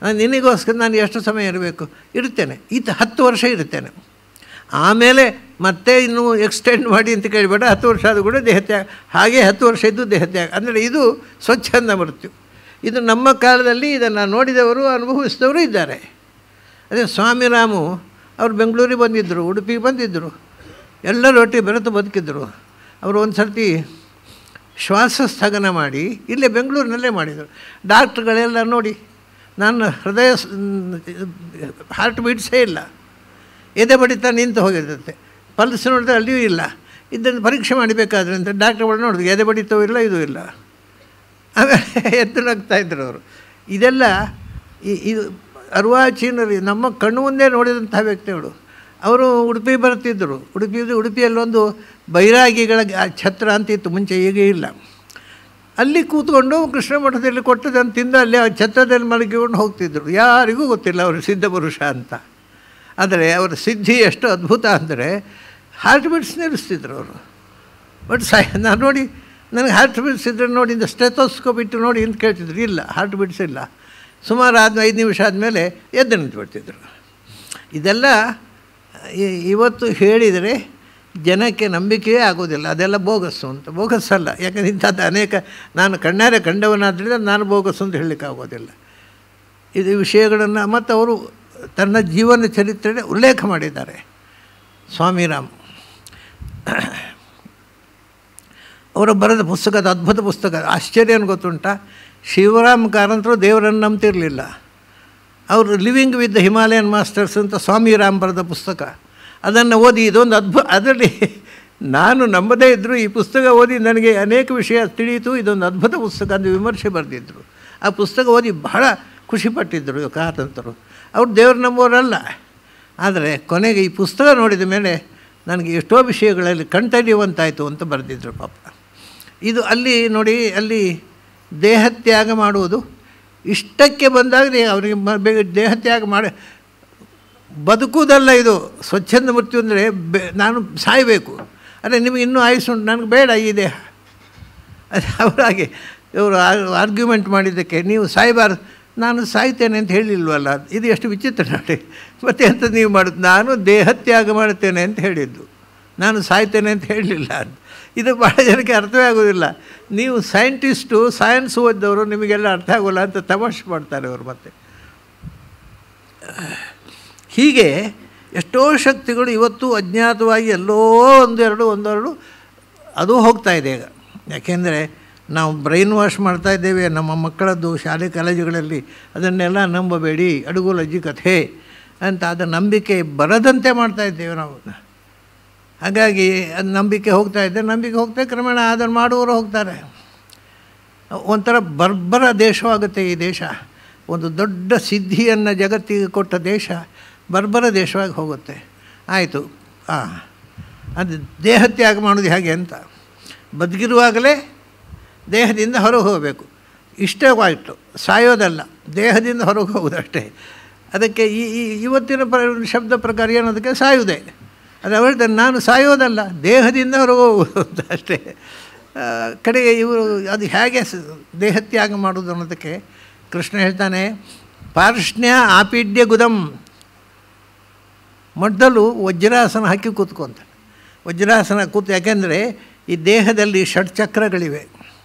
ನಾನು ನಿನಗೋಸ್ಕರ ನಾನು ಎಷ್ಟು ಸಮಯ ಇರಬೇಕು ಇರ್ತೇನೆ ಈತ ಹತ್ತು ವರ್ಷ ಇರ್ತೇನೆ ಆಮೇಲೆ ಮತ್ತೆ ಇನ್ನೂ ಎಕ್ಸ್ಟೆಂಡ್ ಮಾಡಿ ಅಂತ ಕೇಳಿಬೇಡ ಹತ್ತು ವರ್ಷ ಆದರೂ ಕೂಡ ದೇಹತ್ಯಾಗ ಹಾಗೆ ಹತ್ತು ವರ್ಷ ಇದ್ದು ದೇಹತ್ಯಾಗ ಅಂದರೆ ಇದು ಸ್ವಚ್ಛಂದ ಮೃತ್ಯು ಇದು ನಮ್ಮ ಕಾಲದಲ್ಲಿ ಇದನ್ನು ನೋಡಿದವರು ಅನುಭವಿಸಿದವರು ಇದ್ದಾರೆ ಅದೇ ಸ್ವಾಮಿರಾಮು ಅವರು ಬೆಂಗಳೂರಿಗೆ ಬಂದಿದ್ದರು ಉಡುಪಿಗೆ ಬಂದಿದ್ದರು ಎಲ್ಲರೂ ಒಟ್ಟಿಗೆ ಬೆರೆತು ಬದುಕಿದ್ದರು ಅವರು ಒಂದು ಸರ್ತಿ ಶ್ವಾಸ ಸ್ಥಗನ ಮಾಡಿ ಇಲ್ಲೇ ಬೆಂಗಳೂರಿನಲ್ಲೇ ಮಾಡಿದರು ಡಾಕ್ಟ್ರುಗಳೆಲ್ಲ ನೋಡಿ ನಾನು ಹೃದಯ ಹಾರ್ಟ್ ಬೀಟ್ಸೇ ಇಲ್ಲ ಎದೆ ಬಡಿತ ನಿಂತು ಹೋಗಿರುತ್ತೆ ಪಲ್ಸ್ ನೋಡಿದ್ರೆ ಅಲ್ಲಿಯೂ ಇಲ್ಲ ಇದನ್ನು ಪರೀಕ್ಷೆ ಮಾಡಬೇಕಾದ್ರೆ ಅಂತ ಡಾಕ್ಟ್ರುಗಳು ನೋಡಿದ್ರು ಎದೆ ಬಡಿತವೂ ಇಲ್ಲ ಇದು ಇಲ್ಲ ಆಮೇಲೆ ಎದ್ದು ನಗ್ತಾ ಇದ್ರು ಅವರು ಇದೆಲ್ಲ ಈ ಇದು ಅರ್ವಾಚೀನರು ನಮ್ಮ ಕಣ್ಣು ಮುಂದೆ ನೋಡಿದಂಥ ವ್ಯಕ್ತಿಗಳು ಅವರು ಉಡುಪಿ ಬರ್ತಿದ್ದರು ಉಡುಪಿ ಉಡುಪಿಯಲ್ಲೊಂದು ಬೈರಾಗಿಗಳ ಗ- ಛತ್ರ ಅಂತ ಇತ್ತು ಮುಂಚೆ ಈಗ ಇಲ್ಲ ಅಲ್ಲಿ ಕೂತ್ಕೊಂಡು ಕೃಷ್ಣ ಮಠದಲ್ಲಿ ಕೊಟ್ಟದನ್ನು ತಿಂದು ಅಲ್ಲಿ ಆ ಛತ್ರದಲ್ಲಿ ಮಲಗಿಕೊಂಡು ಹೋಗ್ತಿದ್ದರು ಯಾರಿಗೂ ಗೊತ್ತಿಲ್ಲ ಅವರು ಸಿದ್ಧ ಪುರುಷ ಅಂತ ಆದರೆ ಅವರ ಸಿದ್ಧಿ ಎಷ್ಟು ಅದ್ಭುತ ಅಂದರೆ ಹಾರ್ಟ್ ಬೀಟ್ಸ್ ನಿಲ್ಲಿಸ್ತಿದ್ರು ಅವರು ಬಟ್ ಸಾಯ್ ನಾನು ನೋಡಿ ನನಗೆ ಹಾರ್ಟ್ ಬೀಟ್ಸ್ ಇದ್ರೆ ನೋಡಿ ಇಂದ ಸ್ಟೆಥೋಸ್ಕೋಪ್ ಇಟ್ಟು ನೋಡಿ ಅಂತ ಕೇಳ್ತಿದ್ರು ಇಲ್ಲ ಹಾರ್ಟ್ ಬೀಟ್ಸ್ ಇಲ್ಲ ಸುಮಾರು ಆದ ಐದು ನಿಮಿಷ ಆದಮೇಲೆ ಎದ್ದು ನಿಂತುಬಿಡ್ತಿದ್ರು ಇದೆಲ್ಲ ಇ- ಇವತ್ತು ಹೇಳಿದರೆ ಜನಕ್ಕೆ ನಂಬಿಕೆಯೇ ಆಗೋದಿಲ್ಲ ಅದೆಲ್ಲ ಬೋಗಸ್ಸು ಅಂತ ಬೋಗಸ್ಸಲ್ಲ ಯಾಕಂದ್ರೆ ಇಂಥದ್ದು ಅನೇಕ ನಾನು ಕಣ್ಣಾರೆ ಕಂಡವನಾದ್ದರಿಂದ ನಾನು ಬೋಗಸ್ಸು ಅಂತ ಹೇಳಲಿಕ್ಕೆ ಆಗೋದಿಲ್ಲ ಇದು ವಿಷಯಗಳನ್ನು ಮತ್ತು ಅವರು ತನ್ನ ಜೀವನ ಚರಿತ್ರೆ ಉಲ್ಲೇಖ ಮಾಡಿದ್ದಾರೆ ಸ್ವಾಮಿರಾಮ್ ಅವರು ಬರೆದ ಪುಸ್ತಕದ ಅದ್ಭುತ ಪುಸ್ತಕ ಆಶ್ಚರ್ಯ ಏನು ಗೊತ್ತುಂಟ ಶಿವರಾಮ್ ಕಾರಂತರು ದೇವರನ್ನು ನಂಬ್ತಿರಲಿಲ್ಲ ಅವರು living with the Himalayan masters ಅಂತ ಸ್ವಾಮಿರಾಮ್ ಬರೆದ ಪುಸ್ತಕ ಅದನ್ನು ಓದಿ ಇದೊಂದು ಅದ್ಭುತ ಅದರಲ್ಲಿ ನಾನು ನಂಬದೇ ಇದ್ದರೂ ಈ ಪುಸ್ತಕ ಓದಿ ನನಗೆ ಅನೇಕ ವಿಷಯ ತಿಳಿಯಿತು ಇದೊಂದು ಅದ್ಭುತ ಪುಸ್ತಕ ಅಂತ ವಿಮರ್ಶೆ ಬರೆದಿದ್ದರು ಆ ಪುಸ್ತಕ ಓದಿ ಬಹಳ ಖುಷಿಪಟ್ಟಿದ್ದರು ಕಾರಂತರು ಅವ್ರು ದೇವ್ರು ನಂಬೋರಲ್ಲ ಆದರೆ ಕೊನೆಗೆ ಈ ಪುಸ್ತಕ ನೋಡಿದ ಮೇಲೆ ನನಗೆ ಎಷ್ಟೋ ವಿಷಯಗಳಲ್ಲಿ ಕಣ್ತರಿಯುವಂತಾಯಿತು ಅಂತ ಬರೆದಿದ್ದರು ಪಾಪ ಇದು ಅಲ್ಲಿ ನೋಡಿ ಅಲ್ಲಿ ದೇಹತ್ಯಾಗ ಮಾಡುವುದು ಇಷ್ಟಕ್ಕೆ ಬಂದಾಗ ಅವರಿಗೆ ಮ- ಬೇಗ ದೇಹತ್ಯಾಗ ಮಾಡಿ ಬದುಕುವುದಲ್ಲ ಇದು ಸ್ವಚ್ಛಂದ ಮೃತ್ಯು ಅಂದರೆ ಬೆ ನಾನು ಸಾಯಬೇಕು ಅದೇ ನಿಮಗೆ ಇನ್ನೂ ಆಯುಸ್ಸುಂಟು ನನಗೆ ಬೇಡ ಈ ದೇಹ ಅದು ಅವರಾಗೆ ಇವರು ಆರ್ಗ್ಯುಮೆಂಟ್ ಮಾಡಿದ್ದಕ್ಕೆ ನೀವು ಸಾಯಬಾರ್ದು ನಾನು ಸಾಯ್ತೇನೆ ಅಂತ ಹೇಳಿಲ್ವಲ್ಲ ಇದು ಎಷ್ಟು ವಿಚಿತ್ರ ನೋಡಿ ಮತ್ತೆ ಎಂತ ನೀವು ಮಾಡೋದು ನಾನು ದೇಹತ್ಯಾಗ ಮಾಡುತ್ತೇನೆ ಅಂತ ಹೇಳಿದ್ದು ನಾನು ಸಾಯ್ತೇನೆ ಅಂತ ಹೇಳಲಿಲ್ಲ ಅಂತ ಇದು ಭಾಳ ಜನಕ್ಕೆ ಅರ್ಥವೇ ಆಗೋದಿಲ್ಲ ನೀವು ಸೈಂಟಿಸ್ಟು ಸೈನ್ಸ್ ಓದಿದವರು ನಿಮಗೆಲ್ಲ ಅರ್ಥ ಆಗೋಲ್ಲ ಅಂತ ತಮಾಷೆ ಮಾಡ್ತಾರೆ ಅವರು ಮತ್ತೆ ಹೀಗೆ ಎಷ್ಟೋ ಶಕ್ತಿಗಳು ಇವತ್ತು ಅಜ್ಞಾತವಾಗಿ ಎಲ್ಲೋ ಒಂದೆರಡು ಒಂದೆರಡು ಅದು ಹೋಗ್ತಾ ಇದೆ ಈಗ ಯಾಕೆಂದರೆ ನಾವು ಬ್ರೈನ್ ವಾಶ್ ಮಾಡ್ತಾ ಇದ್ದೇವೆ ನಮ್ಮ ಮಕ್ಕಳದ್ದು ಶಾಲೆ ಕಾಲೇಜುಗಳಲ್ಲಿ ಅದನ್ನೆಲ್ಲ ನಂಬಬೇಡಿ ಅಡುಗುಲಜ್ಜಿ ಕಥೆ ಅಂತ ಅದರ ನಂಬಿಕೆ ಬರದಂತೆ ಮಾಡ್ತಾ ಇದ್ದೇವೆ ನಾವು ಹಾಗಾಗಿ ಅದು ನಂಬಿಕೆ ಹೋಗ್ತಾ ಇದೆ ನಂಬಿಕೆ ಹೋಗ್ತಾ ಕ್ರಮೇಣ ಅದನ್ನು ಮಾಡುವವರು ಹೋಗ್ತಾರೆ ಒಂಥರ ಬರ್ಬರ ದೇಶವಾಗುತ್ತೆ ಈ ದೇಶ ಒಂದು ದೊಡ್ಡ ಸಿದ್ಧಿಯನ್ನು ಜಗತ್ತಿಗೆ ಕೊಟ್ಟ ದೇಶ ಬರ್ಬರ ದೇಶವಾಗಿ ಹೋಗುತ್ತೆ ಆಯಿತು ಹಾಂ ಅದು ದೇಹತ್ಯಾಗ ಮಾಡೋದು ಹೇಗೆ ಅಂತ ಬದುಕಿರುವಾಗಲೇ ದೇಹದಿಂದ ಹೊರಗೆ ಹೋಗಬೇಕು ಇಷ್ಟವಾಯಿತು ಸಾಯೋದಲ್ಲ ದೇಹದಿಂದ ಹೊರಗೆ ಹೋಗೋದು ಅಷ್ಟೇ ಅದಕ್ಕೆ ಈ ಈ ಇವತ್ತಿನ ಪ್ರ ಶಬ್ದ ಪ್ರಕಾರ ಏನೋದಕ್ಕೆ ಸಾಯುವುದೇ ಅದು ಹೇಳ್ತಾರೆ ನಾನು ಸಾಯೋದಲ್ಲ ದೇಹದಿಂದ ಹೊರಗೆ ಹೋಗೋದು ಅಂತ ಅಷ್ಟೇ ಆ, ಕಡೆಗೆ ಇವರು ಅದು ಹೇಗೆ ಸ- ದೇಹತ್ಯಾಗ ಮಾಡೋದು ಅನ್ನೋದಕ್ಕೆ ಕೃಷ್ಣ ಹೇಳ್ತಾನೆ ಪಾರ್ಷ್ಣ್ಯ ಆಪಿಡ್ಯ ಗುದಂ ಮೊದಲು ವಜ್ರಾಸನ ಹಾಕಿ ಕೂತ್ಕೊಂತಾನೆ ವಜ್ರಾಸನ ಕೂತು ಯಾಕೆಂದರೆ ಈ ದೇಹದಲ್ಲಿ ಷಟ್ಚಕ್ರಗಳಿವೆ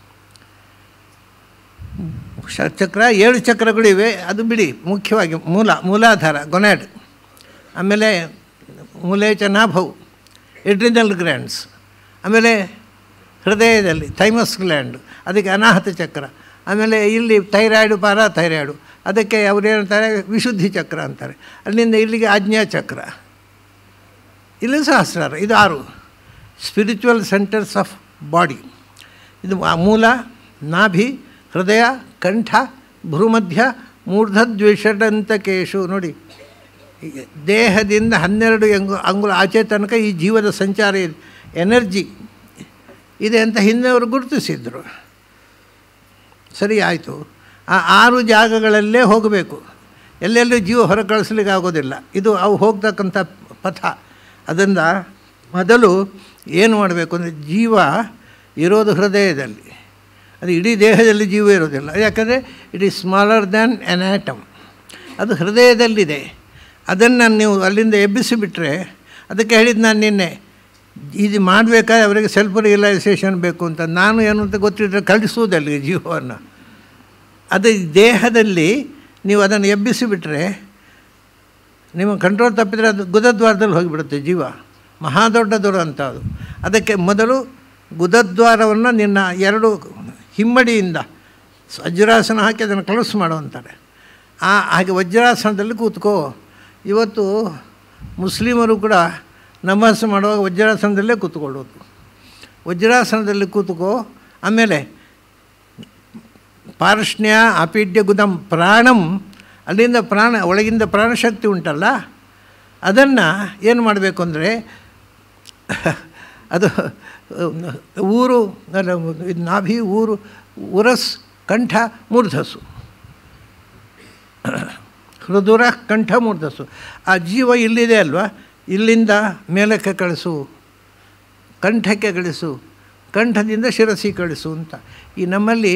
ಷಟ್ಚಕ್ರ ಏಳು ಚಕ್ರಗಳಿವೆ ಅದು ಬಿಡಿ ಮುಖ್ಯವಾಗಿ ಮೂಲ ಮೂಲಾಧಾರ ಗೊನಾಡ್ ಆಮೇಲೆ ಮೂಲೇಚ ನಾಭವು ಎಡ್ರಿನಲ್ ಗ್ರ್ಯಾಂಡ್ಸ್ ಆಮೇಲೆ ಹೃದಯದಲ್ಲಿ ಥೈಮಸ್ ಗ್ಲ್ಯಾಂಡ್ ಅದಕ್ಕೆ ಅನಾಹತ ಚಕ್ರ ಆಮೇಲೆ ಇಲ್ಲಿ ಥೈರಾಯ್ಡು ಪಾರಾ ಥೈರಾಯ್ಡು ಅದಕ್ಕೆ ಅವ್ರು ಏನಂತಾರೆ ವಿಶುದ್ಧಿ ಚಕ್ರ ಅಂತಾರೆ ಅಲ್ಲಿಂದ ಇಲ್ಲಿಗೆ ಆಜ್ಞಾ ಚಕ್ರ ಇಲ್ಲಿ ಸಹಸ್ರಾರ ಇದು ಆರು ಸ್ಪಿರಿಚುವಲ್ ಸೆಂಟರ್ಸ್ ಆಫ್ ಬಾಡಿ ಇದು ಆ ಮೂಲ ನಾಭಿ ಹೃದಯ ಕಂಠ ಭ್ರೂಮಧ್ಯ ಮೂರ್ಧದ್ವಿಷಡಂತಕೇಶು ನೋಡಿ ಈಗ ದೇಹದಿಂದ ಹನ್ನೆರಡು ಅಂಗು ಅಂಗುಲ ಆಚೆ ತನಕ ಈ ಜೀವದ ಸಂಚಾರ ಇದೆ ಎನರ್ಜಿ ಇದೆ ಅಂತ ಹಿಂದೆ ಅವರು ಗುರುತಿಸಿದ್ರು ಸರಿ ಆಯಿತು ಆ ಆರು ಜಾಗಗಳಲ್ಲೇ ಹೋಗಬೇಕು ಎಲ್ಲೆಲ್ಲೂ ಜೀವ ಹೊರ ಕಳಿಸ್ಲಿಕ್ಕೆ ಆಗೋದಿಲ್ಲ ಇದು ಅವು ಹೋಗ್ತಕ್ಕಂಥ ಪಥ ಅದರಿಂದ ಮೊದಲು ಏನು ಮಾಡಬೇಕು ಅಂದರೆ ಜೀವ ಇರೋದು ಹೃದಯದಲ್ಲಿ ಅದು ಇಡೀ ದೇಹದಲ್ಲಿ ಜೀವ ಇರೋದಿಲ್ಲ ಯಾಕಂದರೆ it is smaller than an atom ಅದು ಹೃದಯದಲ್ಲಿದೆ ಅದನ್ನು ನೀವು ಅಲ್ಲಿಂದ ಎಬ್ಬಿಸಿಬಿಟ್ರೆ ಅದಕ್ಕೆ ಹೇಳಿದ್ದು ನಾನು ನಿನ್ನೆ ಇದು ಮಾಡಬೇಕಾದ್ರೆ ಅವರಿಗೆ ಸೆಲ್ಫ್ ರಿಯಲೈಸೇಷನ್ ಬೇಕು ಅಂತ ನಾನು ಏನು ಅಂತ ಗೊತ್ತಿದ್ದರೆ ಕಳಿಸುವುದಲ್ಲಿಗೆ ಜೀವವನ್ನು ಅದು ದೇಹದಲ್ಲಿ ನೀವು ಅದನ್ನು ಎಬ್ಬಿಸಿಬಿಟ್ರೆ ನಿಮ್ಮ ಕಂಟ್ರೋಲ್ ತಪ್ಪಿದರೆ ಅದು ಗುದದ್ವಾರದಲ್ಲಿ ಹೋಗಿಬಿಡುತ್ತೆ ಜೀವ ಮಹಾದೊಡ್ಡ ದುರಂತ ಅದು ಅದಕ್ಕೆ ಮೊದಲು ಗುದದ್ವಾರವನ್ನು ನಿನ್ನ ಎರಡು ಹಿಮ್ಮಡಿಯಿಂದ ವಜ್ರಾಸನ ಹಾಕಿ ಅದನ್ನು ಕ್ಲೋಸ್ ಮಾಡು ಅಂತಾರೆ ಆ ಹಾಗೆ ವಜ್ರಾಸನದಲ್ಲಿ ಕೂತ್ಕೋ ಇವತ್ತು ಮುಸ್ಲಿಮರು ಕೂಡ ನಮಾಜ್ ಮಾಡುವಾಗ ವಜ್ರಾಸನದಲ್ಲೇ ಕೂತ್ಕೊಳ್ಳೋದು ವಜ್ರಾಸನದಲ್ಲಿ ಕೂತ್ಕೋ ಆಮೇಲೆ ಪಾರ್ಷ್ಣ್ಯ ಅಪೀಡ್ಯ ಗುದಂ ಪ್ರಾಣಂ ಅಲ್ಲಿಂದ ಪ್ರಾಣ ಒಳಗಿಂದ ಪ್ರಾಣಶಕ್ತಿ ಉಂಟಲ್ಲ ಅದನ್ನು ಏನು ಮಾಡಬೇಕು ಅಂದರೆ ಅದು ಊರು ಅಲ್ಲ ಇದು ನಾಭಿ ಊರು ಉರಸ್ ಕಂಠ ಮೂರ್ಧಸು ಹೃದಯ ಕಂಠ ಮೂರ್ಧಸು ಆ ಜೀವ ಇಲ್ಲಿದೆ ಅಲ್ವಾ ಇಲ್ಲಿಂದ ಮೇಲಕ್ಕೆ ಕಳಿಸು ಕಂಠಕ್ಕೆ ಕಳಿಸು ಕಂಠದಿಂದ ಶಿರಸಿ ಕಳಿಸು ಅಂತ ಈ ನಮ್ಮಲ್ಲಿ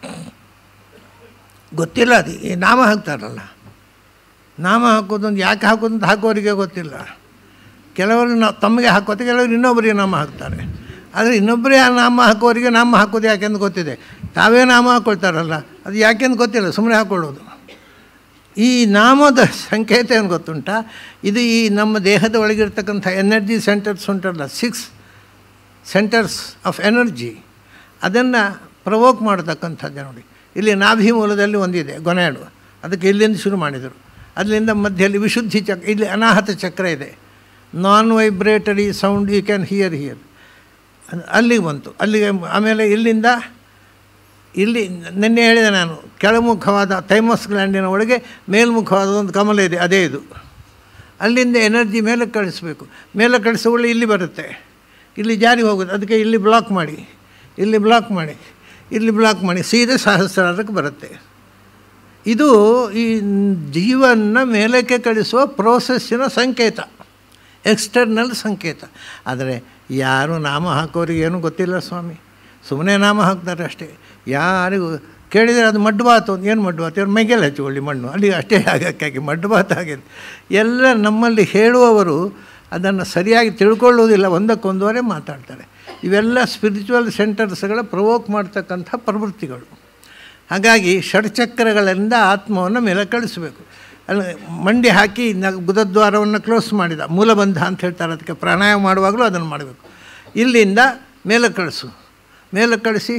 ಗೊತ್ತಿಲ್ಲ ಅದು ಈ ನಾಮ ಹಾಕ್ತಾರಲ್ಲ ನಾಮ ಹಾಕೋದೊಂದು ಯಾಕೆ ಹಾಕೋದು ಅಂತ ಹಾಕೋರಿಗೆ ಗೊತ್ತಿಲ್ಲ ಕೆಲವರು ನಾವು ತಮಗೆ ಹಾಕೋತೆ ಕೆಲವರು ಇನ್ನೊಬ್ಬರಿಗೆ ನಾಮ ಹಾಕ್ತಾರೆ ಆದರೆ ಇನ್ನೊಬ್ಬರೇ ಆ ನಾಮ ಹಾಕೋರಿಗೆ ನಾಮ ಹಾಕೋದು ಯಾಕೆಂದು ಗೊತ್ತಿದೆ ತಾವೇ ನಾಮ ಹಾಕ್ಕೊಳ್ತಾರಲ್ಲ ಅದು ಯಾಕೆಂದು ಗೊತ್ತಿಲ್ಲ ಸುಮ್ಮನೆ ಹಾಕ್ಕೊಳ್ಳೋದು ಈ ನಾಮದ ಸಂಕೇತ ಏನು ಗೊತ್ತುಂಟ ಇದು ಈ ನಮ್ಮ ದೇಹದ ಒಳಗಿರ್ತಕ್ಕಂಥ ಎನರ್ಜಿ ಸೆಂಟರ್ಸ್ ಉಂಟಲ್ಲ ಸಿಕ್ಸ್ ಸೆಂಟರ್ಸ್ ಆಫ್ ಎನರ್ಜಿ ಅದನ್ನು ಪ್ರವೋಕ್ ಮಾಡತಕ್ಕಂಥದ್ದು ನೋಡಿ ಇಲ್ಲಿ ನಾಭಿ ಮೂಲದಲ್ಲಿ ಒಂದಿದೆ ಗೊನೆಯಡು ಅದಕ್ಕೆ ಇಲ್ಲಿಂದ ಶುರು ಮಾಡಿದರು ಅದರಿಂದ ಮಧ್ಯದಲ್ಲಿ ವಿಶುದ್ಧಿ ಚಕ್ರ ಇಲ್ಲಿ ಅನಾಹತ ಚಕ್ರ ಇದೆ non vibratory sound you can hear here ಅಲ್ಲಿಗೆ ಬಂತು ಅಲ್ಲಿಗೆ ಆಮೇಲೆ ಇಲ್ಲಿಂದ ಇಲ್ಲಿ ನಿನ್ನೆ ಹೇಳಿದೆ ನಾನು ಕೆಳಮುಖವಾದ ಥೈಮಸ್ ಗ್ಲ್ಯಾಂಡಿನ ಒಳಗೆ ಮೇಲ್ಮುಖವಾದ ಒಂದು ಕಮಲ ಇದೆ ಅದೇ ಇದು ಅಲ್ಲಿಂದ ಎನರ್ಜಿ ಮೇಲೆ ಕಳಿಸ್ಬೇಕು ಮೇಲೆ ಕಳಿಸೋಳ್ಳೆ ಇಲ್ಲಿ ಬರುತ್ತೆ ಇಲ್ಲಿ ಜಾರಿ ಹೋಗೋದು ಅದಕ್ಕೆ ಇಲ್ಲಿ ಬ್ಲಾಕ್ ಮಾಡಿ ಇಲ್ಲಿ ಬ್ಲಾಕ್ ಮಾಡಿ ಇಲ್ಲಿ ಬ್ಲಾಕ್ ಮಾಡಿ ಸೀದಾ ಸಹಸ್ರಾರಕ್ಕೆ ಬರುತ್ತೆ ಇದು ಈ ಜೀವನ ಮೇಲಕ್ಕೆ ಕಳಿಸುವ ಪ್ರೋಸೆಸ್ಸಿನ ಸಂಕೇತ ಎಕ್ಸ್ಟರ್ನಲ್ ಸಂಕೇತ ಆದರೆ ಯಾರು ನಾಮ ಹಾಕೋರಿಗೆ ಏನೂ ಗೊತ್ತಿಲ್ಲ ಸ್ವಾಮಿ ಸುಮ್ಮನೆ ನಾಮ ಹಾಕ್ತಾರೆ ಅಷ್ಟೇ ಯಾರಿಗೂ ಕೇಳಿದರೆ ಅದು ಮಡ್ಡು ಬಾತು ಅಂತ ಏನು ಮಡ್ಡು ಬಾತು ಇವ್ರು ಮೈಗೆಲ್ಲ ಹಚ್ಕೊಳ್ಳಿ ಮಣ್ಣು ಅಲ್ಲಿ ಅಷ್ಟೇ ಆಗಕ್ಕಾಗಿ ಮಡ್ಡು ಬಾತು ಆಗಿದೆ ಎಲ್ಲ ನಮ್ಮಲ್ಲಿ ಹೇಳುವವರು ಅದನ್ನು ಸರಿಯಾಗಿ ತಿಳ್ಕೊಳ್ಳೋದಿಲ್ಲ ಒಂದಕ್ಕೊಂದುವರೆ ಮಾತಾಡ್ತಾರೆ ಇವೆಲ್ಲ ಸ್ಪಿರಿಚುವಲ್ ಸೆಂಟರ್ಸ್ಗಳ ಪ್ರವೋಕ್ ಮಾಡ್ತಕ್ಕಂಥ ಪ್ರವೃತ್ತಿಗಳು ಹಾಗಾಗಿ ಷಡ್ಚಕ್ರಗಳಿಂದ ಆತ್ಮವನ್ನು ಮೇಲೆ ಕಳಿಸಬೇಕು ಅಲ್ಲಿ ಮಂಡಿ ಹಾಕಿ ನ ಬುಧದ್ವಾರವನ್ನು ಕ್ಲೋಸ್ ಮಾಡಿದ ಮೂಲಬಂಧ ಅಂತ ಹೇಳ್ತಾರೆ ಅದಕ್ಕೆ ಪ್ರಾಣಾಯಾಮ ಮಾಡುವಾಗಲೂ ಅದನ್ನು ಮಾಡಬೇಕು ಇಲ್ಲಿಂದ ಮೇಲೆ ಕಳಿಸು ಮೇಲೆ ಕಳಿಸಿ